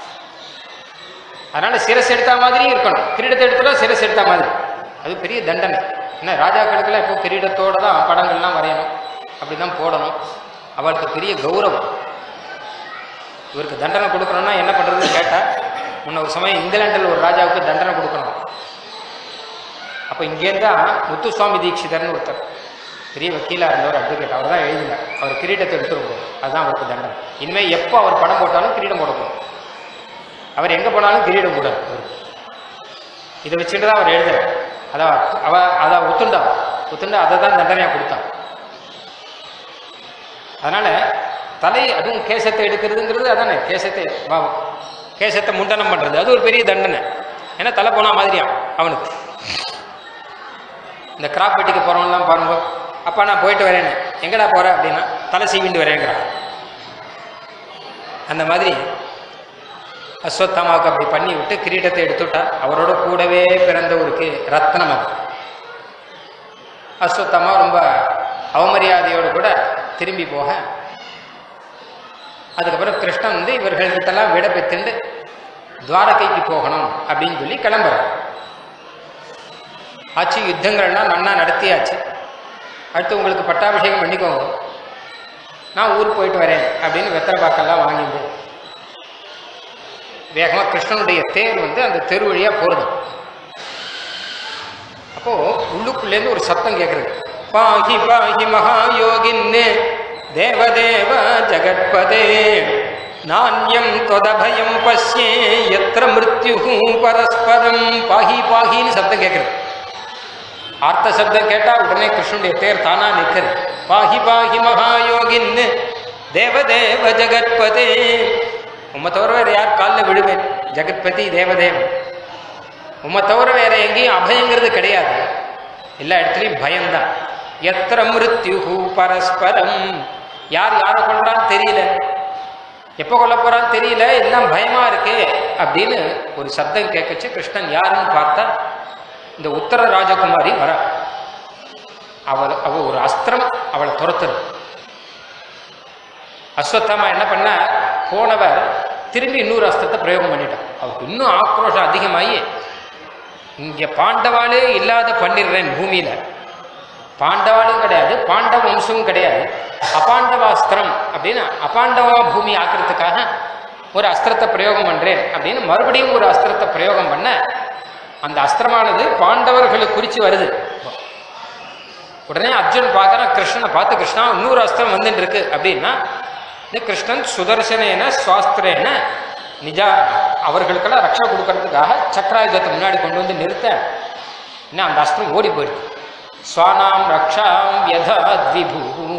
அதனால சிரஸ் எடுத்த மாதிரியும் இருக்கணும் கிரீடத்தை எடுத்துட்டா சிரஸ் எடுத்த மாதிரி அது பெரிய தண்டனை ஏன்னா ராஜாக்களுக்கெல்லாம் இப்போ கிரீடத்தோட தான் படங்கள்லாம் வரையணும் அப்படி தான் போடணும் அவளுக்கு பெரிய கௌரவம் இவருக்கு தண்டனை கொடுக்கணும்னா என்ன பண்ணுறதுன்னு கேட்டால் முன்ன ஒரு சமயம் இங்கிலாண்டில் ஒரு ராஜாவுக்கு தண்டனை கொடுக்கணும் அப்போ இங்கேருந்தா முத்துசுவாமி தீட்சிதர்னு ஒருத்தர் பெரிய வக்கீலாக இருந்தவர் அட்வொகேட் அவர் தான் எழுதினார் அவர் கிரீடத்தை எடுத்துருப்போம் அதுதான் அவருக்கு தண்டனை இனிமேல் எப்போ அவர் படம் போட்டாலும் கிரீடம் போடக்கூடாது அவர் எங்கே போனாலும் கிரீடம் கூடாது அவருக்கு இதை வச்சுட்டு தான் அவர் எழுதுறார் அதை அவ அதை ஒத்துண்டா ஒத்துண்டா அதை தான் தண்டனையாக கொடுத்தான் அதனால தலை அதுவும் கேசத்தை எடுக்கிறதுங்கிறது அதானே கேசத்தை வா- கேசத்தை முண்டனம் பண்ணுறது அது ஒரு பெரிய தண்டனை ஏன்னா தலை போனா மாதிரியா அவனுக்கு இந்த கிராப் வெட்டிக்கு போகிறவங்களாம் பாருங்க அப்பா நான் போயிட்டு வரேன்னு எங்கடா போற அப்படின்னா தலை சீவிண்டு வரேங்கிறான் அந்த மாதிரி அஸ்வத்தாமாவுக்கு அப்படி பண்ணி விட்டு கிரீடத்தை எடுத்துட்டா அவரோட கூடவே பிறந்த ஒரு கி ரத்னம் அது அஸ்வத்தாமா ரொம்ப அவமரியாதையோடு கூட திரும்பி போக அதுக்கப்புறம் கிருஷ்ணன் வந்து இவர்கள்கிட்டலாம் விட பெற்றுண்டு துவாரகைக்கு போகணும் அப்படின்னு சொல்லி கிளம்புறார் ஆச்சு யுத்தங்கள்லாம் நன்னா நடத்தியாச்சு அடுத்து உங்களுக்கு பட்டாபிஷேகம் பண்ணிக்கோங்க நான் ஊருக்கு போயிட்டு வரேன் அப்படின்னு வெத்தலை பாக்கெல்லாம் வாங்கிட்டு வேகமாக கிருஷ்ணனுடைய தேர் வந்து அந்த தெரு வழியாக போகிறது அப்போ உள்ளுக்குள்ளேருந்து ஒரு சத்தம் கேட்குறது பாஹி பாஹி மகாயோகின்னு தேவதேவ ஜகத்பதே நாண்யம் தொதபயம் பஸ்யே எத்திர மிருத்யு பரஸ்பரம் பாஹி பாஹின்னு சத்தம் கேட்குறது ஆர்த்த சப்தம் கேட்டால் உடனே கிருஷ்ணனுடைய தேர் தானா நிற்கிறது பாஹி பாஹி மகாயோகின்னு தேவதேவ ஜகத்பதே உம்மை தவிர வேற யார் காலில் விழுவேன் ஜெகத்பதி தேவதேவன் உம்மை தவிர வேற எங்கேயும் அபயங்கிறது கிடையாது எல்லா இடத்துலையும் பயம்தான் எத்திர மிருத்யு பரஸ்பரம் யார் யாரை கொள்றான்னு தெரியல எப்போ கொல்ல போறான்னு தெரியல எல்லாம் பயமா இருக்கு அப்படின்னு ஒரு சப்தம் கேட்கச்சு கிருஷ்ணன் யாருன்னு பார்த்தா இந்த உத்தர ராஜகுமாரி வர அவள் அவ ஒரு அஸ்திரம் அவளை துரத்துரு அஸ்வத்தாமா என்ன பண்ண போனவர் திரும்பி இன்னொரு அஸ்திரத்தை பிரயோகம் பண்ணிட்டான் அவருக்கு இன்னும் ஆக்ரோஷம் அதிகமாகி இங்கே பாண்டவாளே இல்லாத பண்ணிடுறேன் பூமியில் பாண்டவாளும் கிடையாது பாண்டவ வம்சமும் கிடையாது அபாண்டவாஸ்திரம் அப்படின்னு அபாண்டவா பூமி ஆக்கிறதுக்காக ஒரு அஸ்திரத்தை பிரயோகம் பண்ணுறேன் அப்படின்னு மறுபடியும் ஒரு அஸ்திரத்தை பிரயோகம் பண்ண அந்த அஸ்திரமானது பாண்டவர்களை குறித்து வருது உடனே அர்ஜுன் பார்க்கறான் கிருஷ்ணனை பார்த்து கிருஷ்ணா இன்னொரு அஸ்திரம் வந்துட்டு இருக்கு அப்படின்னா இந்த கிருஷ்ணன் சுதர்சனேன சுவாஸ்திரேன நிஜா அவர்களுக்கெல்லாம் ரக்ஷா கொடுக்கறதுக்காக சக்கராயுதத்தை முன்னாடி கொண்டு வந்து நிறுத்த இன்னும் அந்த அஸ்திரம் ஓடி போயிடுது ஸ்வானாம் ரக்ஷாம் யதா விபு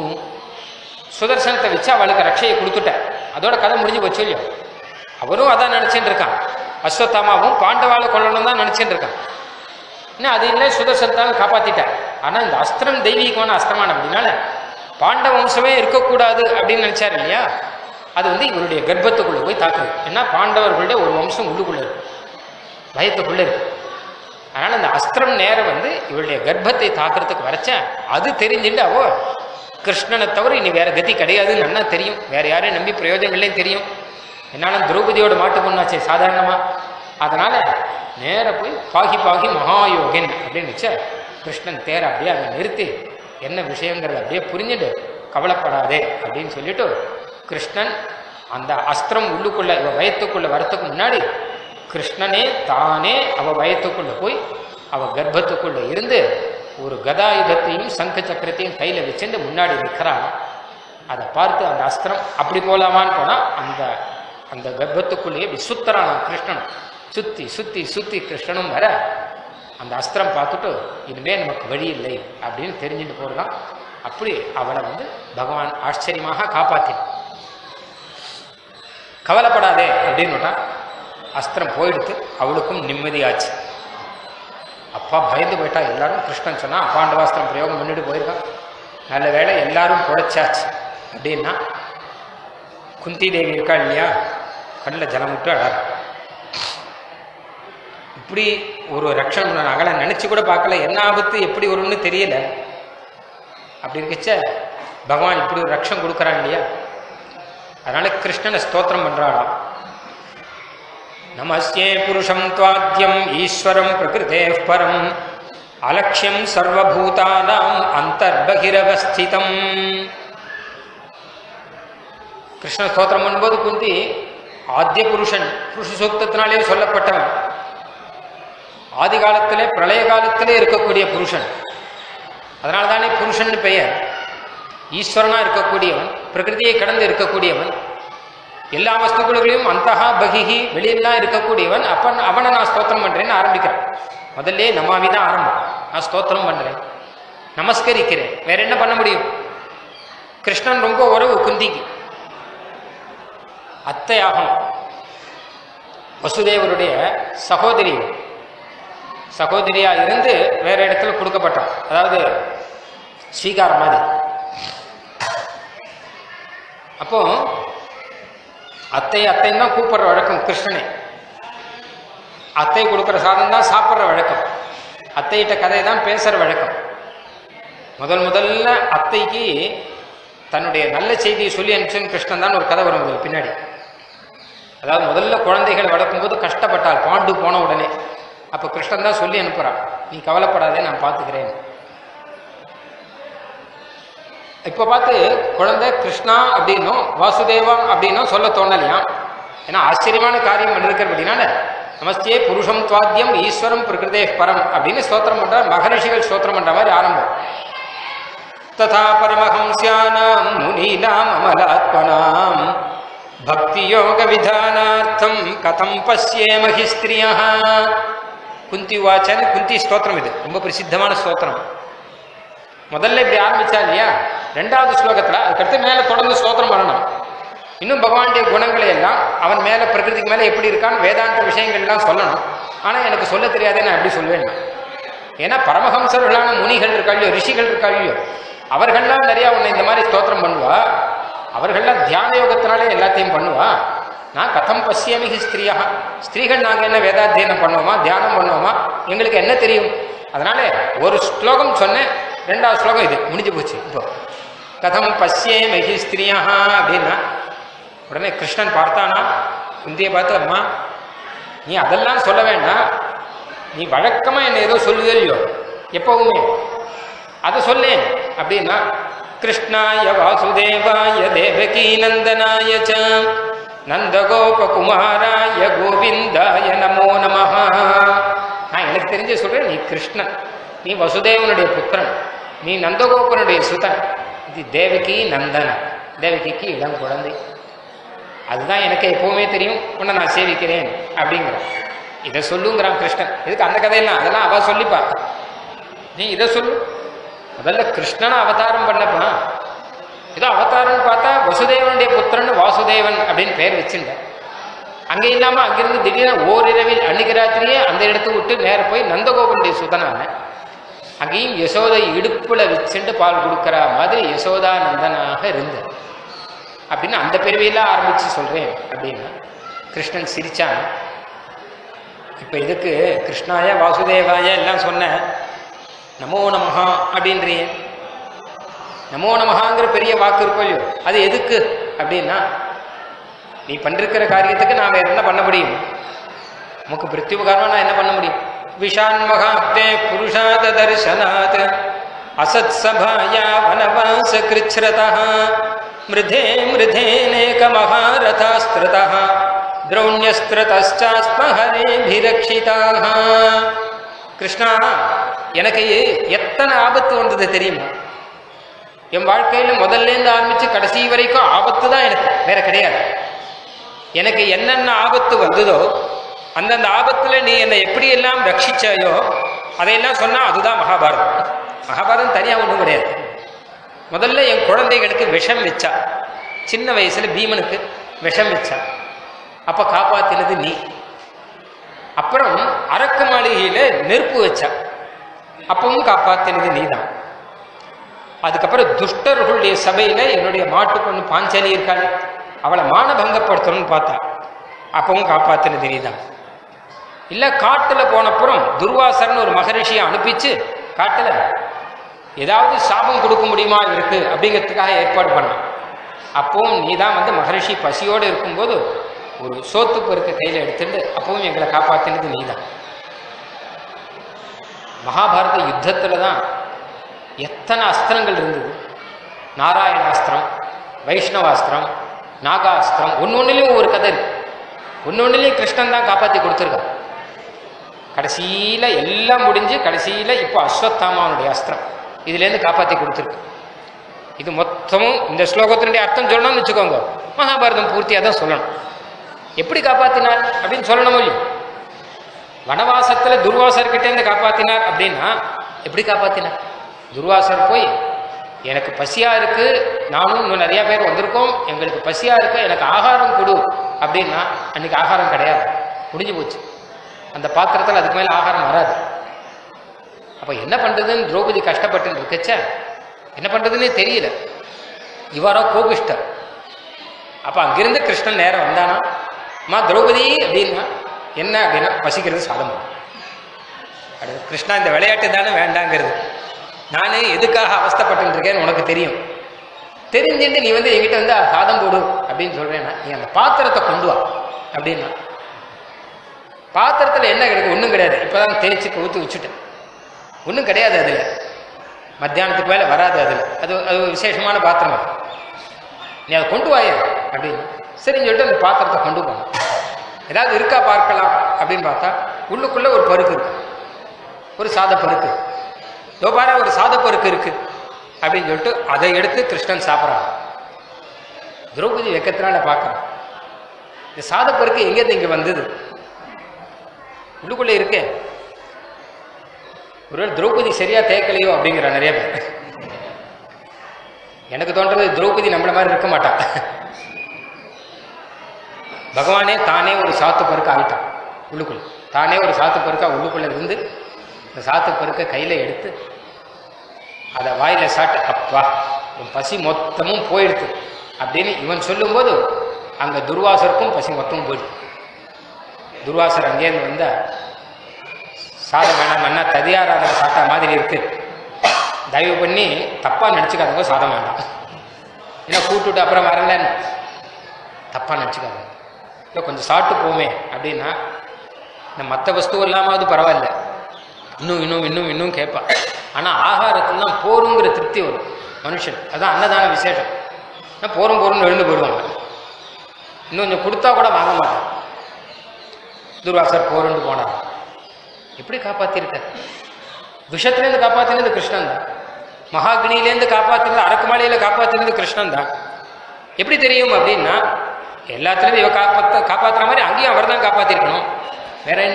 சுதர்சனத்தை வச்சு அவளுக்கு ரட்சையை கொடுத்துட்டேன் அதோட கதை முடிஞ்சு போச்சு இல்லையோ அவரும் அதான் நினச்சிட்டு இருக்கான் அஸ்வத்தாமாவும் பாண்டவாளை கொல்லணும் தான் நினச்சிட்டு இருக்கான் இன்னும் அது இல்லை சுதர்சனத்தால் காப்பாற்றிட்டார் ஆனால் இந்த அஸ்திரம் தெய்வீகமான அஸ்திரமான அப்படின்னால பாண்டவ வம்சமே இருக்கக்கூடாது அப்படின்னு நினச்சார் இல்லையா அது வந்து இவருடைய கர்ப்பத்துக்குள்ளே போய் தாக்குது ஏன்னா பாண்டவர்களுடைய ஒரு வம்சம் உள்ளுக்குள்ளே இருக்கு பயத்துக்குள்ளே இருக்கு அதனால் அந்த அஸ்திரம் நேரம் வந்து இவளுடைய கர்ப்பத்தை தாக்குறதுக்கு வரைச்ச அது தெரிஞ்சுட்டு அவோ கிருஷ்ணனை தவிர இனி வேற கதி கிடையாதுன்னு நல்லா தெரியும் வேற யாரையும் நம்பி பிரயோஜனம் இல்லைன்னு தெரியும் என்னாலும் திரௌபதியோட மாட்டு பொண்ணாச்சே சாதாரணமா அதனால நேர போய் பாகி பாகி மகாயோகன் அப்படின்னு வச்ச கிருஷ்ணன் தேர அப்படியே அங்கே நிறுத்தி என்ன விஷயங்கிறத அப்படியே புரிஞ்சுட்டு கவலைப்படாதே அப்படின்னு சொல்லிட்டு கிருஷ்ணன் அந்த அஸ்திரம் உள்ளுக்குள்ள இவ வயத்துக்குள்ள வரத்துக்கு முன்னாடி கிருஷ்ணனே தானே அவ வயத்துக்குள்ள போய் அவ கர்ப்பத்துக்குள்ள இருந்து ஒரு கதாயுதத்தையும் சங்க சக்கரத்தையும் கையில வச்சுட்டு முன்னாடி நிற்கிறான் அதை பார்த்து அந்த அஸ்திரம் அப்படி போலாமான்னு போனா அந்த அந்த கர்ப்பத்துக்குள்ளேயே இப்படி சுத்துறான் கிருஷ்ணன் சுத்தி சுத்தி சுத்தி கிருஷ்ணனும் வர அந்த அஸ்திரம் பார்த்துட்டு இனிமே நமக்கு வழி இல்லை அப்படின்னு தெரிஞ்சுட்டு போறதான் அப்படி அவளை வந்து பகவான் ஆச்சரியமாக காப்பாத்தினான் கவலைப்படாதே அப்படின்னு அஸ்திரம் போயிடுத்து அவளுக்கும் நிம்மதியாச்சு அப்பா பயந்து போயிட்டா எல்லாரும் கிருஷ்ணன் சொன்னா அப்பாண்டவாஸ்திரம் பிரயோகம் பண்ணிட்டு போயிருக்கான் நல்ல வேளை எல்லாரும் புழைச்சாச்சு அப்படின்னா குந்தி தேவி இருக்கா இல்லையா கண்ணில் ஜலம் விட்டு அழறா இப்படி ஒரு ரக்ஷன் அகலை நினைச்சு கூட பார்க்கல என்ன ஆபத்து எப்படி வரும்னு தெரியல அப்படி இருக்கச்ச பகவான் இப்படி ஒரு ரக்ஷம் கொடுக்குறான் இல்லையா அதனால கிருஷ்ணனை ஸ்தோத்திரம் பண்றாளாம் நமஸ்யே புருஷம் துவாத்யம் ஈஸ்வரம் பிரகிருதே பரம் அலட்சியம் சர்வபூதானாம் அந்தர்பகிரவஸ்திதம் கிருஷ்ண ஸ்தோத்திரம் பண்ணும்போது குந்தி ஆத்திய புருஷன் புருஷ சூக்தத்தினாலே சொல்லப்பட்டவன் ஆதி காலத்திலே பிரளய காலத்திலே இருக்கக்கூடிய புருஷன் அதனால தானே புருஷன் பெயர் ஈஸ்வரனா இருக்கக்கூடியவன் பிரகிருதியை கடந்து இருக்கக்கூடியவன் எல்லா வஸ்துக்களிலும் அந்தஹா பகிஹி வெளியெல்லாம் இருக்கக்கூடியவன் அப்ப அவனை நான் ஸ்தோத்திரம் பண்றேன்னு ஆரம்பிக்கிறேன் முதல்ல நமாமி தான் ஆரம்பம் நான் ஸ்தோத்திரம் பண்றேன் நமஸ்கரிக்கிறேன் வேற என்ன பண்ண முடியும் கிருஷ்ணன் ரொம்ப உறவு குந்திக்கு அத்தையாகும் வசுதேவருடைய சகோதரி சகோதரியா இருந்து வேற இடத்துல கொடுக்கப்பட்டான் அதாவது ஸ்வீகாரம் மாதிரி அப்போ அத்தை அத்தைன்னு தான் கூப்பிடுற வழக்கம் கிருஷ்ணனை அத்தை கொடுக்குற சாதம் தான் சாப்பிட்ற வழக்கம் அத்தையிட்ட கதை தான் பேசுகிற வழக்கம் முதல் முதல்ல அத்தைக்கு தன்னுடைய நல்ல செய்தியை சொல்லி அனுப்பிச்சுன்னு கிருஷ்ணன் தான் ஒரு கதை வரும் உங்களுக்கு பின்னாடி அதாவது முதல்ல குழந்தைகள் வளர்க்கும்போது கஷ்டப்பட்டாள் பாண்டு போன உடனே அப்போ கிருஷ்ணன் தான் சொல்லி அனுப்புகிறான் நீ கவலைப்படாதே நான் பார்த்துக்கிறேன் இப்போ பார்த்து குழந்தை கிருஷ்ணா அப்படின்னும் வாசுதேவா அப்படின்னும் சொல்ல தோணலையா ஏன்னா ஆச்சரியமான காரியம் பண்ணிருக்கிற அப்படின்னால நமஸ்தே புருஷம் துவாத்தியம் ஈஸ்வரம் பிரகிருதே பரம் அப்படின்னு ஸ்தோத்திரம் பண்ற மகரிஷிகள் ஸ்தோத்திரம் பண்ற மாதிரி ஆரம்பம் ததா பரமஹம்சியானாம் முனீனாம் அமலாத்மனாம் பக்தி யோக விதானார்த்தம் கதம் பசியேமஹி ஸ்திரியா குந்தி வாச்சன்னு குந்தி ஸ்தோத்திரம் இது ரொம்ப பிரசித்தமான ஸ்தோத்திரம் முதல்ல இப்படி ஆரம்பிச்சா இல்லையா ரெண்டாவது ஸ்லோகத்துல அதுக்கடுத்து மேல தொடர்ந்து ஸ்தோத்திரம் பண்ணணும் இன்னும் பகவானுடைய குணங்களை எல்லாம் அவன் மேல பிரகிருதிக்கு மேல எப்படி இருக்கான்னு வேதாந்த விஷயங்கள் எல்லாம் சொல்லணும் ஆனா எனக்கு சொல்ல தெரியாதே நான் எப்படி சொல்வேன் நான். ஏன்னா பரமஹம்சர்களான முனிகள் இருக்காளியோ ரிஷிகள் இருக்காளியோ அவர்கள்லாம் நிறைய உன்னை இந்த மாதிரி ஸ்தோத்திரம் பண்ணுவா அவர்கள்லாம் தியான யோகத்தினாலே எல்லாத்தையும் பண்ணுவா நான் கதம் பசியமிகி ஸ்திரியா ஸ்திரீகள் நாங்கள் என்ன வேதாத்தியனம் பண்ணுவோமா தியானம் பண்ணுவோமா எங்களுக்கு என்ன தெரியும் அதனால ஒரு ஸ்லோகம் சொன்னேன் ரெண்டாவது ஸ்லோகம் இது முடிஞ்சு போச்சு இப்போ கதம் பசியமிகி ஸ்திரியா அப்படின்னா உடனே கிருஷ்ணன் பார்த்தானா குந்தியை பார்த்து அம்மா நீ அதெல்லாம் சொல்ல வேண்டாம் நீ வழக்கமாக என்ன ஏதோ சொல்லுதே இல்லையோ எப்பவுமே அதை சொல்லேன் அப்படின்னா கிருஷ்ணாய வாசுதேவாய தேவகி நந்தனாய ச நந்தகோபகுமாராய கோவிந்தாய நமோ நமஹ நான் எனக்கு தெரிஞ்ச சொல்றேன் நீ கிருஷ்ணன் நீ வசுதேவனுடைய புத்திரன் நீ நந்தகோபனுடைய சுதன் இது தேவகி நந்தன தேவகிக்கு இளம் குழந்தை அதுதான் எனக்கு எப்பவுமே தெரியும் உன்னை நான் சேவிக்கிறேன் அப்படிங்கிறான் இதை சொல்லுங்கிறான் கிருஷ்ணன் இதுக்கு அந்த கதையெல்லாம் அதெல்லாம் அவ சொல்லிப்பா நீ இதை சொல்லு முதல்ல கிருஷ்ணனை அவதாரம் பண்ணப்பா ஏதோ அவதாரம்னு பார்த்தா வசுதேவனுடைய புத்திரன் வாசுதேவன் அப்படின்னு பேர் வச்சுட்டேன் அங்கே இல்லாம அங்கிருந்து திடீர்னு ஓரிரவில் அன்னைக்கு ராத்திரியே அந்த இடத்த விட்டு நேர போய் நந்தகோபனுடைய சுதனான அங்கேயும் யசோதை இடுப்புல வச்சுட்டு பால் கொடுக்குற மாதிரி யசோதா நந்தனாக இருந்தார் அப்படின்னு அந்த பிறவியெல்லாம் ஆரம்பிச்சு சொல்றேன் அப்படின்னா கிருஷ்ணன் சிரிச்சான் இப்ப இதுக்கு கிருஷ்ணாய வாசுதேவாய எல்லாம் சொன்ன நமோ நமஹா அப்படின்றியே நமோ நமஹாங்கிற பெரிய வாக்கு இருக்கும் இல்லையோ அது எதுக்கு அப்படின்னா நீ பண்ணிருக்கிற காரியத்துக்கு நான் வேற என்ன பண்ண முடியும் நமக்கு பிருத்தியுபகாரமா நான் என்ன பண்ண முடியும் விஷான் மகாப்தே புருஷாத தர்சனாத் அசத் சபாயா வனவாச கிருச்ரதா மிருதே மிருதேனேக மகாரதாஸ்திரதா திரௌண்யஸ்திரதாஸ்மாஹரேபிரக்ஷிதாக கிருஷ்ணா எனக்கு எத்தனை ஆபத்து வந்தது தெரியுமா என் வாழ்க்கையில முதல்லேருந்து ஆரம்பிச்சு கடைசி வரைக்கும் ஆபத்து தான் எனக்கு வேற கிடையாது எனக்கு என்னென்ன ஆபத்து வந்ததோ அந்தந்த ஆபத்துல நீ என்னை எப்படியெல்லாம் ரட்சிச்சாயோ அதையெல்லாம் சொன்னா அதுதான் மகாபாரதம் மகாபாரதம் தனியா ஒன்றும் கிடையாது முதல்ல என் குழந்தைகளுக்கு விஷம் வச்சா சின்ன வயசுல பீமனுக்கு விஷம் வச்சா அப்ப காப்பாத்தினது நீ அப்புறம் அரக்கு மாளிகையில நெருப்பு வச்சா அப்பவும் காப்பாத்தினது நீதான் அதுக்கப்புறம் துஷ்டர்களுடைய சபையில என்னுடைய மாட்டு பொண்ணு பாஞ்சாலி இருக்காள் அவளை மானபங்கப்படுத்தணும்னு பார்த்தா அப்பவும் காப்பாத்தினது நீதான் இல்ல காட்டுல போனப்புறம் துர்வாசர்னு ஒரு மகரிஷியை அனுப்பிச்சு காட்டுல ஏதாவது சாபம் கொடுக்க முடியுமா இருக்கு அப்படிங்கிறதுக்காக ஏற்பாடு பண்ணான் அப்பவும் நீ தான் வந்து மகரிஷி பசியோடு இருக்கும்போது ஒரு சோத்து பொருக்க கையில் எடுத்துட்டு அப்பவும் எங்களை காப்பாத்தினது நீ தான் மகாபாரத யுத்தத்துல தான் எத்தனை அஸ்திரங்கள் இருந்தது நாராயணாஸ்திரம் வைஷ்ணவாஸ்திரம் நாகாஸ்திரம் ஒன்று ஒன்றுலையும் ஒரு கதை இருக்கு ஒன்று ஒன்றுலையும் கிருஷ்ணன் தான் காப்பாற்றி கொடுத்துருக்கான் கடைசியில் எல்லாம் முடிஞ்சு கடைசியில் இப்போ அஸ்வத்தாமாவனுடைய அஸ்திரம் இதுலேருந்து காப்பாற்றி கொடுத்துருக்கு இது மொத்தமும் இந்த ஸ்லோகத்தினுடைய அர்த்தம் சொல்லணும்னு வச்சுக்கோங்க மகாபாரதம் பூர்த்தியாக தான் சொல்லணும் எப்படி காப்பாத்தினார் அப்படின்னு சொல்லணும் இல்லையோ வனவாசத்துல துர்வாசர்கிட்ட இருந்து காப்பாத்தினார் அப்படின்னா எப்படி காப்பாத்தினார் துர்வாசர் போய் எனக்கு பசியா இருக்கு நானும் இன்னும் நிறைய பேர் வந்திருக்கோம் எங்களுக்கு பசியா இருக்கு எனக்கு ஆகாரம் கொடு அப்படின்னா அன்னைக்கு ஆகாரம் கிடையாது முடிஞ்சு போச்சு அந்த பாத்திரத்தில் அதுக்கு மேலே ஆகாரம் வராது அப்போ என்ன பண்றதுன்னு திரௌபதி கஷ்டப்பட்டு இருக்கச்ச என்ன பண்றதுன்னே தெரியல இவரோ கோபிஷ்டர் அப்போ அங்கிருந்து கிருஷ்ணன் நேரம் வந்தானா அம்மா திரௌபதி அப்படின்னா என்ன அப்படின்னா பசிக்கிறது சாதம் அடுத்து கிருஷ்ணா இந்த விளையாட்டு தானே வேண்டாங்கிறது நான் எதுக்காக அவஸ்தைப்பட்டு இருக்கேன்னு உனக்கு தெரியும் தெரிஞ்சுட்டு நீ வந்து என்கிட்ட வந்து சாதம் போடு அப்படின்னு சொல்றேன்னா நீ அந்த பாத்திரத்தை கொண்டு வா அப்படின்னா பாத்திரத்தில் என்ன கிடைக்கும் ஒன்றும் கிடையாது இப்போதான் தேய்ச்சி ஊற்றி வச்சுட்டேன் ஒன்றும் கிடையாது அதில் மத்தியானத்துக்கு மேலே வராது அதில் அது அது ஒரு விசேஷமான பாத்திரம் அது நீ அதை கொண்டு வாயே அப்படின்னு சரின்னு சொல்லிட்டு அந்த பாத்திரத்தை கொண்டு போனோம் ஏதாவது இருக்கா பார்க்கலாம் அப்படின்னு பார்த்தா உள்ளுக்குள்ளே ஒரு பருக்கு இருக்கு ஒரு சாத பருக்கு இதோ பாரு ஒரு சாத பருக்கு இருக்கு அப்படின்னு சொல்லிட்டு அதை எடுத்து கிருஷ்ணன் சாப்பிட்றான் திரௌபதி வெக்கத்தினால பார்க்குறான் இந்த சாத பருக்கு எங்கேருந்து இங்கே வந்தது உள்ளுக்குள்ளே இருக்கே ஒருவேளை திரௌபதி சரியா தேக்கலையோ அப்படிங்கிற நிறைய பேர் எனக்கு தோன்றது திரௌபதி நம்மள மாதிரி இருக்க மாட்டா பகவானே தானே ஒரு சாத்து பருக்க ஆயிட்டான் உள்ளுக்குள்ள தானே ஒரு சாத்து பருக்கா உள்ளுக்குள்ள இருந்து இந்த சாத்து பருக்க கையில எடுத்து அதை வாயில சாப்பிட்டு அப்பா உன் பசி மொத்தமும் போயிடுது அப்படின்னு இவன் சொல்லும்போது அங்க துர்வாசருக்கும் பசி மொத்தமும் போயிடுது துர்வாசர் அங்கேருந்து வந்தா சாதம் வேணாம் என்ன ததியாராதனை சாப்பிட்ட மாதிரி இருக்கு தயவு பண்ணி தப்பா நினச்சிக்காதவங்க சாதம் வேண்டாம் ஏன்னா கூட்டுட்டு அப்புறம் வரலன்னு தப்பா நினச்சிக்காதவங்க இல்லை கொஞ்சம் சாப்பிட்டு போமே அப்படின்னா இந்த மற்ற வஸ்து இல்லாமாவது பரவாயில்ல இன்னும் இன்னும் இன்னும் இன்னும் கேட்பான் ஆனால் ஆகாரத்தில் தான் போருங்கிற திருப்தி வரும் மனுஷன் அதான் அன்னதான விசேஷம் நான் போரும் போரும்னு எழுந்து போயிடுவாங்க இன்னும் கொஞ்சம் கொடுத்தா கூட வாங்க மாட்டான் துர்வாசர் போருன்னு போனார் எப்படி காப்பாத்திருக்க விஷத்துலேருந்து காப்பாத்தினது கிருஷ்ணன் தான் மகாகினிலேருந்து காப்பாத்தினது அரக்குமாலையில காப்பாத்தினது கிருஷ்ணன் தான் எப்படி தெரியும் அப்படின்னா எல்லாத்துலேருந்து இவ காப்பாத்த காப்பாத்துற மாதிரி அங்கேயும் அவர் தான் காப்பாத்திருக்கணும் வேற என்ன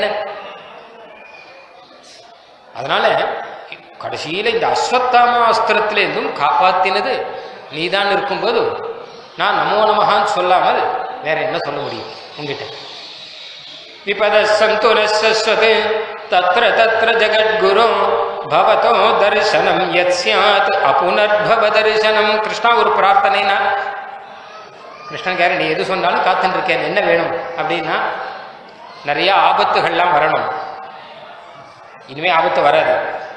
அதனால கடைசியில இந்த அஸ்வத்தாம அஸ்திரத்திலேருந்தும் காப்பாத்தினது நீதான் இருக்கும்போது நான் நமோ நமகான்னு சொல்லாமல் வேற என்ன சொல்ல முடியும் உங்ககிட்ட விபத சந்துரஸ்வத் தத்ர தத்ர ஜகத்குரு பவதோ தரிசனம் யத் சியாத் அபுனர்பவ தரிசனம் கிருஷ்ணா ஒரு பிரார்த்தனைனா கிருஷ்ணன் கேர நீ எது சொன்னாலும் காத்துட்டு இருக்கேன் என்ன வேணும் அப்படின்னா நிறைய ஆபத்துகள்லாம் வரணும் இனிமே ஆபத்து வராது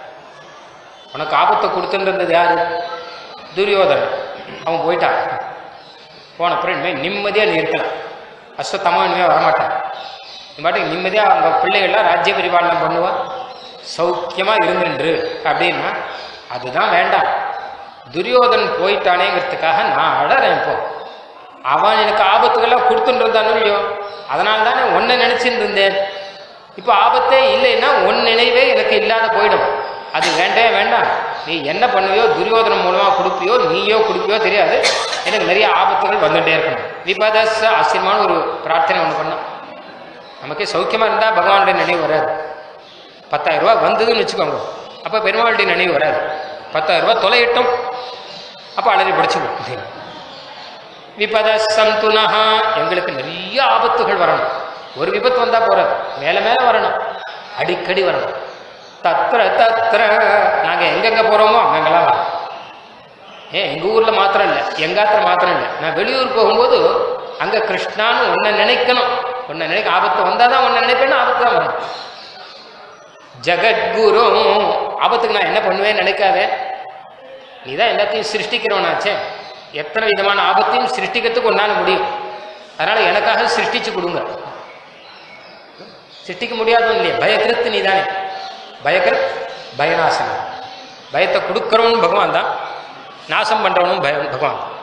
உனக்கு ஆபத்தை கொடுத்துட்டு இருந்தது யாரு துரியோதனன் அவன் போயிட்டான் போன அப்புறம் இனிமேல் நிம்மதியாக நீ இருக்கலாம் அஸ்வத்தமாக இனிமேல் வரமாட்டான் இந்த பாட்டுக்கு நிம்மதியாக அவங்க பிள்ளைகள்லாம் ராஜ்ய பரிபாலனம் பண்ணுவா சௌக்கியமாக இருந்துன்று அப்படின்னா அதுதான் வேண்டாம் துரியோதன் போயிட்டானேங்கிறதுக்காக நான் அழறேன் இப்போ அவன் எனக்கு ஆபத்துக்கெல்லாம் கொடுத்துட்டு இருந்தானோ இல்லையோ அதனால தானே ஒன்றை நினச்சிட்டு இருந்தேன் இப்போ ஆபத்தே இல்லைன்னா உன் நினைவே எனக்கு இல்லாத போயிடும் அது வேண்டவே வேண்டாம் நீ என்ன பண்ணுவியோ துரியோதனம் மூலமாக கொடுப்பியோ நீயோ கொடுப்பியோ தெரியாது எனக்கு நிறைய ஆபத்துகள் வந்துட்டே இருக்கணும் விபதஸ் ஆச்சரியமான ஒரு பிரார்த்தனை ஒன்று பண்ணான் நமக்கே சௌக்கியமாக இருந்தால் பகவானுடைய நினைவு வராது பத்தாயிரம் ரூபாய் வந்ததுன்னு வச்சுக்கோங்க அப்போ பெருமாளுடைய நினைவு வராது பத்தாயிரம் ரூபாய் தொலையிட்டோம் அப்போ அலறி படிச்சுக்கும் விபத சந்துனஹா எங்களுக்கு நிறைய ஆபத்துகள் வரணும் ஒரு விபத்து வந்தால் போகிறது மேலே மேலே வரணும் அடிக்கடி வரணும் தத்திர தத்திர நாங்கள் எங்கெங்கே போகிறோமோ அங்கங்கெல்லாம் வரோம் ஏன் எங்கள் ஊரில் மாத்திரம் இல்லை எங்காத்திர மாத்திரம் இல்லை நான் வெளியூர் போகும்போது அங்கே கிருஷ்ணான்னு ஒன்றை நினைக்கணும் ஒன்றை நினைக்க ஆபத்து வந்தால் தான் ஒன்றை நினைப்பேன்னா ஆபத்து தான் வரும் ஜகத்குரு ஆபத்துக்கு நான் என்ன பண்ணுவேன்னு நினைக்காத நீ தான் எல்லாத்தையும் சிருஷ்டிக்கிறவனாச்சே எத்தனை விதமான ஆபத்தையும் சிருஷ்டிக்கிறதுக்கு ஒன்றால முடியும் அதனால் எனக்காக சிருஷ்டிச்சு கொடுங்க சிருஷ்டிக்க முடியாதும் இல்லையா பயக்கிருத்து நீ தானே பயக்கிருத் பயநாசனம் பயத்தை கொடுக்குறவனும் பகவான் தான் நாசம் பண்ணுறவனும் பய பகவான் தான்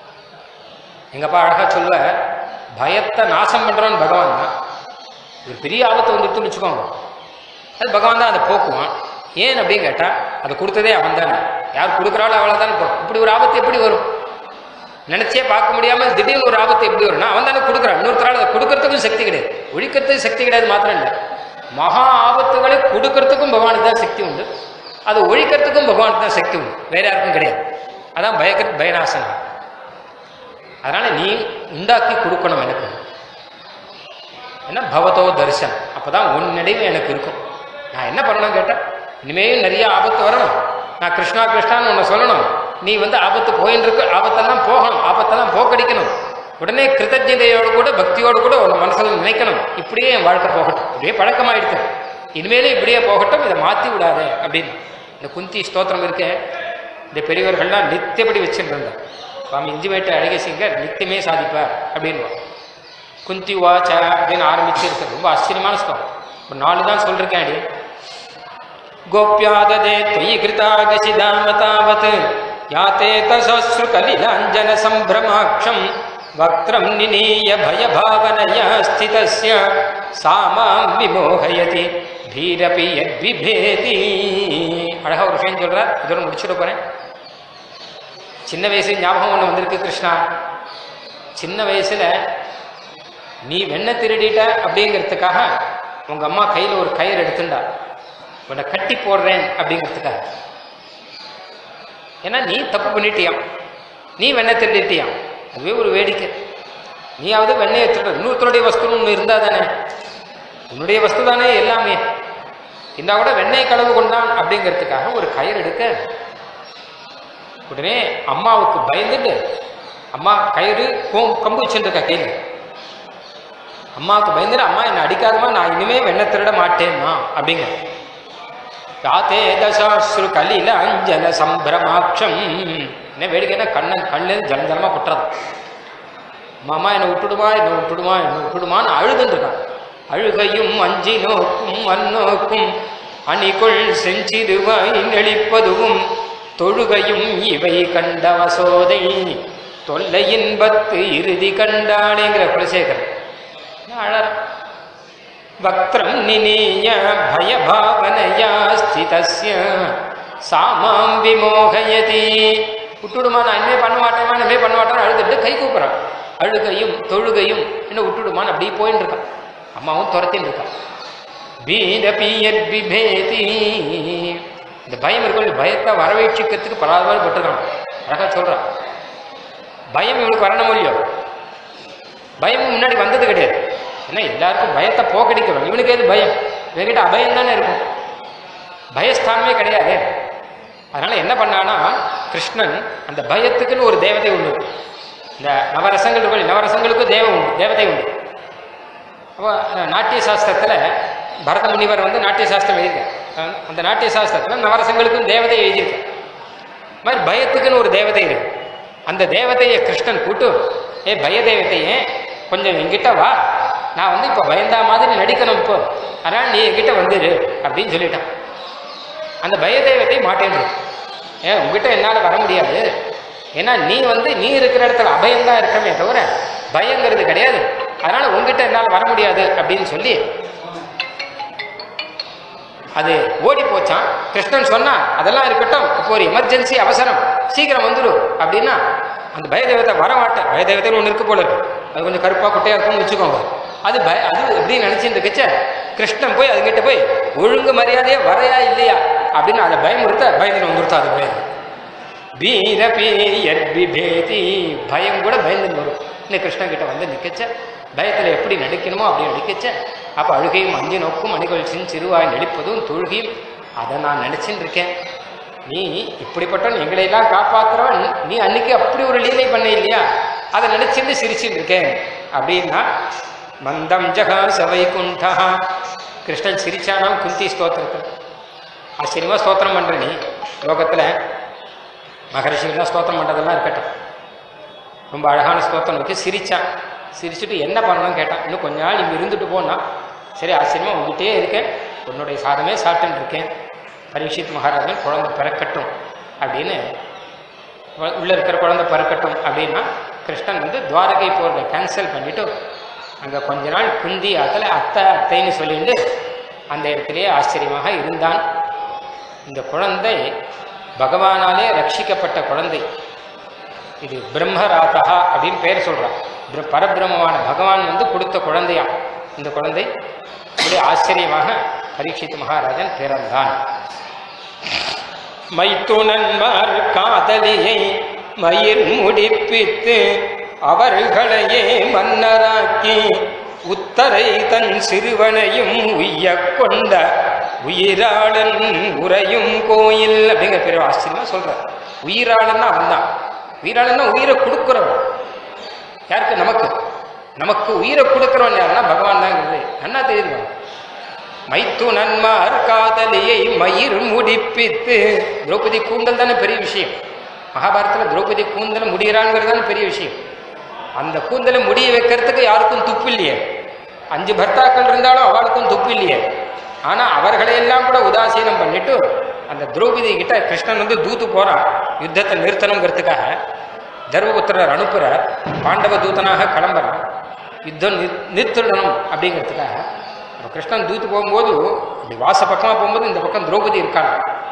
எங்கள் அப்பா அழகாக சொல்ல பயத்தை நாசம் பண்ணுறவன் பகவான் தான் ஒரு பெரிய ஆபத்து வந்துட்டுன்னு வச்சுக்கோங்க அது பகவான் தான் அதை போக்குவான் ஏன் அப்படின்னு கேட்டா அது கொடுத்ததே அவன் தானே யார் கொடுக்குறாலும் அவளை தானே போகும் இப்படி ஒரு ஆபத்து எப்படி வரும் நினைச்சே பார்க்க முடியாம திடீர்னு ஒரு ஆபத்து எப்படி வரும்னா அவன் தானே கொடுக்குறான் இன்னொருத்தரால் அதை கொடுக்கறதுக்கும் சக்தி கிடையாது ஒழிக்கிறதுக்கு சக்தி கிடையாது மாத்திரம் இல்லை மகா ஆபத்துகளை கொடுக்கறதுக்கும் பகவானுக்கு தான் சக்தி உண்டு அதை ஒழிக்கிறதுக்கும் பகவானுக்கு தான் சக்தி உண்டு வேற யாருக்கும் கிடையாது அதான் பயக்க பயநாசனம் அதனால நீ உண்டாக்கி கொடுக்கணும் எனக்கு என்ன பவதோ தரிசன் அப்பதான் உன் நினைவு எனக்கு இருக்கும் நான் என்ன பண்ணணும் கேட்டேன் இனிமேல் நிறைய ஆபத்து வரணும் நான் கிருஷ்ணா கிருஷ்ணான்னு உன்னை சொல்லணும் நீ வந்து ஆபத்து போயின்னு இருக்கு ஆபத்தெல்லாம் போகணும் ஆபத்தெல்லாம் போக்கடிக்கணும் உடனே கிருத்தஜதையோடு கூட பக்தியோடு கூட உன் மனசில் நினைக்கணும் இப்படியே என் வாழ்க்கை போகட்டும் இப்படியே பழக்கமாயிடுது இனிமேலே இப்படியே போகட்டும் இதை மாற்றி விடாதே அப்படின்னு இந்த குந்தி ஸ்தோத்திரம் இருக்கே இந்த பெரியவர்கள்லாம் நித்தியப்படி வச்சுருந்தார் சுவாமி இஞ்சிமேட்டை அழகசிங்கர் நித்தியமே சாதிப்பார் அப்படின்னு குந்தி வாச்ச அப்படின்னு ஆரம்பிச்சு இருக்கு ரொம்ப ஆச்சரியமான ஸ்லோகம் ஒரு நாலு தான் சொல்லிருக்கேன் அடி கோப்யாததே தொயி கிருதாகசிதாமதாவத் யாத்தே தசஸ்ரு கலிலாஞ்சன சம்பிரமாட்சம் வக்ரம் நினீய பயபாவனயா ஸ்திதஸ்ய சாமாம் விமோகயதி பீரபி யத்விபேதி அழகா ஒரு விஷயம் சொல்றார் இதோட முடிச்சுட போறேன் சின்ன வயசு ஞாபகம் ஒன்று வந்திருக்கு கிருஷ்ணா சின்ன வயசுல நீ வெண்ணை திருடிட்ட அப்படிங்கிறதுக்காக உங்க அம்மா கையில ஒரு கயிறு எடுத்துண்டா உன்னை கட்டி போடுறேன் அப்படிங்கிறதுக்காக ஏன்னா நீ தப்பு பண்ணிட்டியாம் நீ வெண்ணை திருடிட்டியாம் அதுவே ஒரு வேடிக்கை நீயாவது வெண்ணையை திருட இன்னொருத்தருடைய வஸ்துன்னு ஒன்று இருந்தா தானே உன்னுடைய வஸ்து தானே எல்லாமே இருந்தா கூட வெண்ணெய் களவு கொண்டான் அப்படிங்கிறதுக்காக ஒரு கயிறு எடுக்க உடனே அம்மாவுக்கு பயந்துட்டு அம்மா கயிறு கோம் கம்பு வச்சுருக்கா கையில் அம்மாவுக்கு பயந்துட்டு அம்மா என்னை அடிக்காதமா நான் இனிமே வெண்ணை திருட மாட்டேம்மா அப்படிங்க யாத்தே தசாஸ்ரு கலில அஞ்சன சம்பிரமாட்சம் என்ன வேடிக்கைன்னா கண்ணன் கண்ணில் ஜலஜலமா கொட்டுறது மாமா என்னை விட்டுடுமா என்னை விட்டுடுமா என்னை விட்டுடுமான்னு அழுதுன்னு இருக்கான் அழுகையும் அஞ்சி நோக்கும் அந்நோக்கும் அணிகொள் செஞ்சிருவாய் நெளிப்பதுவும் தொழுகையும் இவை கண்ட வசோதை தொல்லை இன்பத்து இறுதி கண்டானேங்கிற குலசேகரன் அழற வக்ரம் நினீய பயபாவனையா ஸ்திதஸ்ய சாமாம் விமோகயதி விட்டுடுமா நான் இனிமே பண்ண மாட்டேமா இனிமே பண்ண மாட்டேன் அழுதுட்டு கை கூப்புறான் அழுகையும் தொழுகையும் என்ன விட்டுடுமான்னு அப்படியே போயின்னு இருக்கான் அம்மாவும் துரத்தின்னு இருக்கான் பீரபியத் விபேதி இந்த பயம் இருக்கும் பயத்தை வரவேட்சிக்கிறதுக்கு பலாதவாறு பட்டுருக்கான் அழகா சொல்றான் பயம் இவனுக்கு வரணும் இல்லையோ பயம் முன்னாடி வந்தது கிடையாது ஏன்னா எல்லாருக்கும் பயத்தை போக்கடிக்கணும் இவனுக்கு எது பயம் இவன்கிட்ட அபயம் தானே இருக்கும் பயஸ்தானமே கிடையாது அதனால என்ன பண்ணானா கிருஷ்ணன் அந்த பயத்துக்குன்னு ஒரு தேவதை உண்டு இந்த நவரசங்கள் இருக்கும் நவரசங்களுக்கும் தேவ உண்டு தேவதை உண்டு அப்போ அஹ், நாட்டிய சாஸ்திரத்தில் பரத முனிவர் வந்து நாட்டிய சாஸ்திரம் எழுதியிருக்கார் அஹ், அந்த நாட்டிய சாஸ்திரத்தில் நவரசங்களுக்கும் தேவதை எழுதியிருக்கார் இந்த மாதிரி பயத்துக்குன்னு ஒரு தேவதை இருக்கு அந்த தேவதையை கிருஷ்ணன் கூட்டு ஏ பய தேவதையே கொஞ்சம் என்கிட்ட வா நான் வந்து இப்போ பயந்தா மாதிரி நடிக்கணும் இப்போ அதனால் நீ என்கிட்ட வந்துரு அப்படின்னு சொல்லிட்டான் அந்த பயதேவத்தை மாட்டேன் ஏன் உங்ககிட்ட என்னால் வர முடியாது ஏன்னா நீ வந்து நீ இருக்கிற இடத்துல அபயம்தான் இருக்கமே தவிர பயங்கிறது கிடையாது அதனால உங்ககிட்ட என்னால் வர முடியாது அப்படின்னு சொல்லி அது ஓடி போச்சான் கிருஷ்ணன் சொன்னா அதெல்லாம் இருக்கட்டும் இப்போ ஒரு எமர்ஜென்சி அவசரம் சீக்கிரம் வந்துரு அப்படின்னா அந்த பயதேவத்தை வர மாட்டேன் பயதேவத்தைன்னு ஒன்று இருக்கு போல இருக்கு அது கொஞ்சம் கருப்பா குட்டையா இருக்கும்னு வச்சுக்கோங்க அது பய அது எப்படி நினைச்சிட்டு இருக்கச்ச கிருஷ்ணன் போய் அதுகிட்ட போய் ஒழுங்கு மரியாதையா வரையா இல்லையா அப்படின்னு அதை பயமுறுத்த பயந்து வந்துருத்தா அது பயம் வீரபி யத்விபேதி பயம் கூட பயந்து வரும் இன்னும் கிருஷ்ணன் கிட்ட வந்து நிக்கச்ச பயத்தில் எப்படி நடிக்கணுமோ அப்படி நடிக்கச்ச அப்போ அழுகையும் அஞ்சு நோக்கும் அணிகொழிச்சின் சிறுவாய் நடிப்பதும் தொழுகையும் அதை நான் நினைச்சுட்டு இருக்கேன் நீ இப்படிப்பட்டவன் எங்களையெல்லாம் காப்பாத்துறவன் நீ அன்னைக்கு அப்படி ஒரு லீலை பண்ண இல்லையா அதை நினைச்சுட்டு சிரிச்சுட்டு இருக்கேன் அப்படின்னா மந்தம் ஜகா சவைகுண்டா கிருஷ்ணன் சிரிச்சானாம் குந்தி ஸ்தோத்திரத்தில் ஆச்சரியமா ஸ்தோத்திரம் பண்ற நீ லோகத்துல மகரிஷிகள்லாம் ஸ்தோத்திரம் பண்ணுறதெல்லாம் இருக்கட்டும் ரொம்ப அழகான ஸ்தோத்திரம் வச்சு சிரிச்சான் சிரிச்சுட்டு என்ன பண்ணணும்னு கேட்டான் இன்னும் கொஞ்ச நாள் இங்கே இருந்துட்டு போனா சரி ஆச்சரியமா உங்ககிட்டயே இருக்கேன் உன்னுடைய சாதமே சாப்பிட்டுன்னு இருக்கேன் பரீட்சித் மகாராஜன் குழந்தை பிறக்கட்டும் அப்படின்னு உ- உள்ள இருக்கிற குழந்தை பிறக்கட்டும் அப்படின்னா கிருஷ்ணன் வந்து துவாரகை போகிறத கேன்சல் பண்ணிட்டு அங்கே கொஞ்ச நாள் குந்தி அத்தல அத்தை அத்தைன்னு சொல்லிட்டு அந்த இடத்துலயே ஆச்சரியமாக இருந்தான் இந்த குழந்தை பகவானாலே ரட்சிக்கப்பட்ட குழந்தை இது பிரம்மராதா அப்படின்னு பேர் சொல்றான் பிர- பரபிரம்மமான பகவான் வந்து கொடுத்த குழந்தையா இந்த குழந்தை அப்படி ஆச்சரியமாக பரீட்சித் மகாராஜன் பிறந்தான் மைத்துனன்மார் காதலியை மயிர் முடிப்பித்து அவர்களையே மன்னராக்கி உத்தரை தன் சிறுவனையும் உய்யக் கொண்ட உயிராளன் உறையும் கோயில் அப்படிங்கிற பெரிய ஆச்சரியமா சொல்றார் உயிராளன்னா அவன் தான் உயிராளன்னா உயிரை கொடுக்குறவன் யாருக்கு நமக்கு நமக்கு உயிரை கொடுக்குறவன் யாருன்னா பகவான் தாங்கிறது நன்னா தெரியுது மைத்துனன்மார் காதலியை மயிர் முடிப்பித்து திரௌபதி கூந்தல் தானே பெரிய விஷயம் மகாபாரதத்தில் திரௌபதி கூந்தல் முடிகிறாங்கிறது தானே பெரிய விஷயம் அந்த கூந்தலை முடிய வைக்கிறதுக்கு யாருக்கும் துப்பு இல்லையே அஞ்சு பர்த்தாக்கள் இருந்தாலும் அவளுக்கும் துப்பு இல்லையே ஆனால் அவர்களையெல்லாம் கூட உதாசீனம் பண்ணிட்டு அந்த திரௌபதி கிட்ட கிருஷ்ணன் வந்து தூத்து போறான் யுத்தத்தை நிறுத்தணுங்கிறதுக்காக தர்மபுத்திரர் அனுப்புறார் பாண்டவ தூதனாக கிளம்புறான் யுத்தம் நிறு- நிறுத்திடணும் அப்படிங்கிறதுக்காக அப்ப கிருஷ்ணன் தூத்து போகும்போது அப்படி வாச பக்கமாக போகும்போது இந்த பக்கம் திரௌபதி இருக்காள்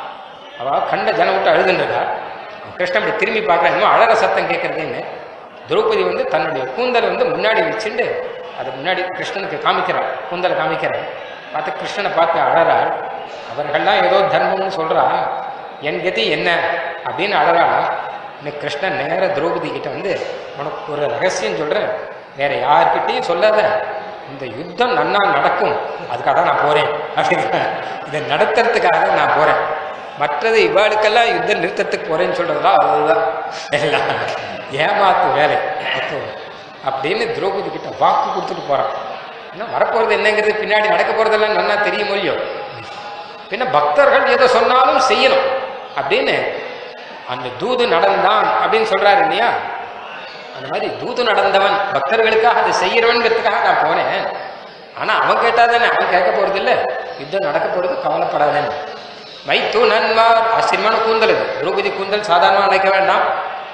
அவ கண்ட ஜனம் விட்டு அழுதுன்றா கிருஷ்ணன் இப்படி திரும்பி பார்க்குறா இன்னும் அழற சத்தம் கேட்கறதுன்னு திரௌபதி வந்து தன்னுடைய கூந்தலை வந்து முன்னாடி வச்சுட்டு அதை முன்னாடி கிருஷ்ணனுக்கு காமிக்கிறாள் கூந்தலை காமிக்கிறாள் பார்த்து கிருஷ்ணனை பார்த்து அழறாள் அவர்கள்லாம் ஏதோ தர்மம்னு சொல்றா என் கதி என்ன அப்படின்னு அழறாளா இன்னைக்கு கிருஷ்ணன் நேர திரௌபதி கிட்ட வந்து உனக்கு ஒரு ரகசியம் சொல்றேன் வேற யார்கிட்டயும் சொல்லாத இந்த யுத்தம் நன்னா நடக்கும் அதுக்காக தான் நான் போறேன் அப்படின்னு இதை நடத்துறதுக்காக தான் நான் போறேன் மற்றது இவாளுக்கெல்லாம் யுத்தம் நிறுத்தத்துக்கு போறேன்னு சொல்றதுலாம் அவ்வளவுதான் எல்லாம் ஏமாத்து வேலை அப்போ அப்படின்னு திரௌபதி கிட்ட வாக்கு கொடுத்துட்டு போறான் ஏன்னா வரப்போறது என்னங்கிறது பின்னாடி நடக்க போறதெல்லாம் நல்லா தெரியும் இல்லையோ பின்ன பக்தர்கள் எதை சொன்னாலும் செய்யணும் அப்படின்னு அந்த தூது நடந்தான் அப்படின்னு சொல்றாரு இல்லையா அந்த மாதிரி தூது நடந்தவன் பக்தர்களுக்காக அதை செய்யறவன்கிறதுக்காக நான் போனேன் ஆனா அவன் கேட்டாதானே அவன் கேட்க போறது இல்ல யுத்தம் நடக்க போறது கவலைப்படாதேன்னு மைத்து நன்மார் ஆச்சரியமான கூந்தல் இது திரௌபதி கூந்தல் சாதாரணமாக நினைக்க வேண்டாம்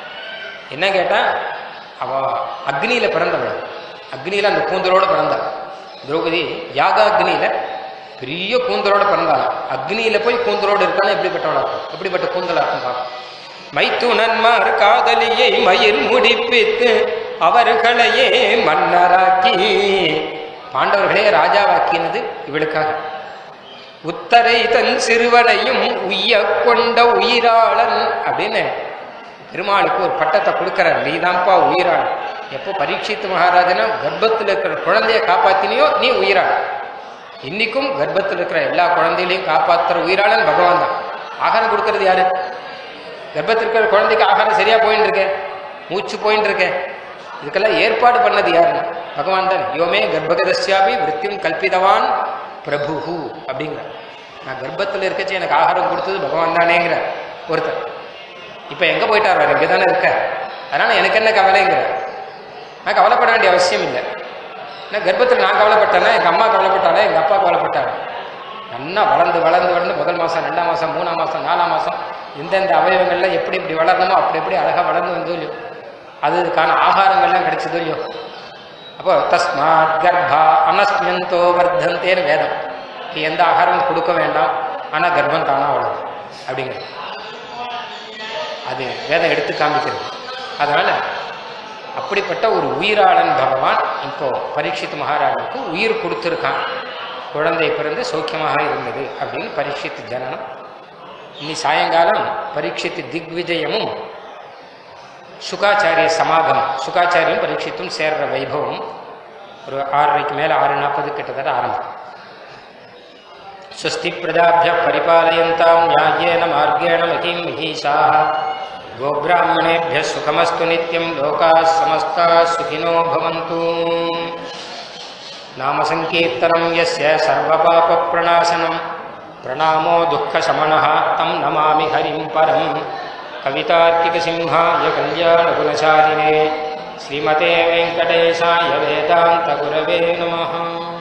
என்ன கேட்டா அவ அக்னியில பிறந்தவள் அக்னியில அந்த கூந்தலோட பிறந்தாள் திரௌபதி யாக அக்னியில பெரிய கூந்தலோட பிறந்தாளாம் அக்னியில போய் கூந்தலோட இருக்கான்னு எப்படிப்பட்டவளா இருக்கும் எப்படிப்பட்ட கூந்தலா இருக்கும் பார்க்கும் மைத்துனன்மார் காதலியை மயிர் முடிப்பித்து அவர்களையே மன்னராக்கி பாண்டவர்களே ராஜாவாக்கினது இவளுக்காக உத்தரை தன் சிறுவனையும் உய்ய கொண்ட உயிராளன் அப்படின்னு பெருமாளுக்கு ஒரு பட்டத்தை கொடுக்கிறார் நீதான்ப்பா உயிராளன் எப்போ பரீட்சித்து மகாராஜனா கர்ப்பத்தில் இருக்கிற குழந்தைய காப்பாத்தினியோ நீ உயிராளன் இன்னைக்கும் கர்ப்பத்தில் இருக்கிற எல்லா குழந்தைகளையும் காப்பாத்துற உயிராளன் பகவான் தான் ஆகாரம் கொடுக்கறது யாரு கர்ப்பத்தில் இருக்கிற குழந்தைக்கு ஆகாரம் சரியா போயின்னு இருக்கே மூச்சு போயின்னு இருக்கே இதுக்கெல்லாம் ஏற்பாடு பண்ணது யாருன்னு பகவான் தான் யோமே கர்ப்பகதஸ்யாபி விருத்தியும் கல்பிதவான் பிரபு அப்படிங்கிற நான் கர்ப்பத்தில் இருக்கச்சு எனக்கு ஆகாரம் கொடுத்தது பகவான் தானேங்கிற ஒருத்தர் இப்போ எங்கே போயிட்டார் அவர் இங்கே தானே இருக்க அதனால் எனக்கு என்ன கவலைங்கிற நான் கவலைப்பட வேண்டிய அவசியம் இல்லை நான் கர்ப்பத்தில் நான் கவலைப்பட்டேன்னா எங்கள் அம்மா கவலைப்பட்டாலே எங்கள் அப்பா கவலைப்பட்டாரு நல்லா வளர்ந்து வளர்ந்து வளர்ந்து முதல் மாதம் ரெண்டாம் மாதம் மூணாம் மாதம் நாலாம் மாதம் எந்தெந்த அவயவங்கள்லாம் எப்படி எப்படி வளரணுமோ அப்படி எப்படி அழகாக வளர்ந்து வந்தோ இல்லையோ அதுக்கான ஆகாரங்கள்லாம் கிடைச்சதோ இல்லையோ அப்போ தஸ்மாத் கர்ப்பா அனஸ்மியந்தோ வர்த்தந்தேன்னு வேதம் நீ எந்த ஆகாரமும் கொடுக்க வேண்டாம் ஆனால் கர்ப்பம் தானாக வளரும் அப்படிங்கிறது அது வேதம் எடுத்து காமிக்கிறது அதனால அப்படிப்பட்ட ஒரு உயிராளன் பகவான் இப்போ பரீட்சித் மகாராஜனுக்கு உயிர் கொடுத்துருக்கான் குழந்தை பிறந்து சௌக்கியமாக இருந்தது அப்படின்னு பரீட்சித் ஜனனம் இனி சாயங்காலம் பரீட்சித் திக்விஜயமும் சுகாச்சாரிய சமாகமம் சுகாச்சாரியும் பரீட்சித்தும் சேர்ற வைபவம் ஒரு ஆறரைக்கு மேலே ஆறு நாற்பது கிட்டத்தட்ட ஆரம்பம் स्वस्ति प्रजाभ्यः परिपालयन्तां न्याय्येन मार्गेण महीं महिषाः गोब्राह्मणेभ्यः सुखमस्तु नित्यं लोकाः समस्ताः सुखिनो भवन्तु नामसङ्कीर्तनं यस्य सर्वपापप्रणाशनं प्रणामो दुःखशमनः तं नमामि हरिं परं कवितार्किकसिंहाय कल्याणगुणशालिने श्रीमते वेङ्कटेशाय वेदान्तगुरवे नमः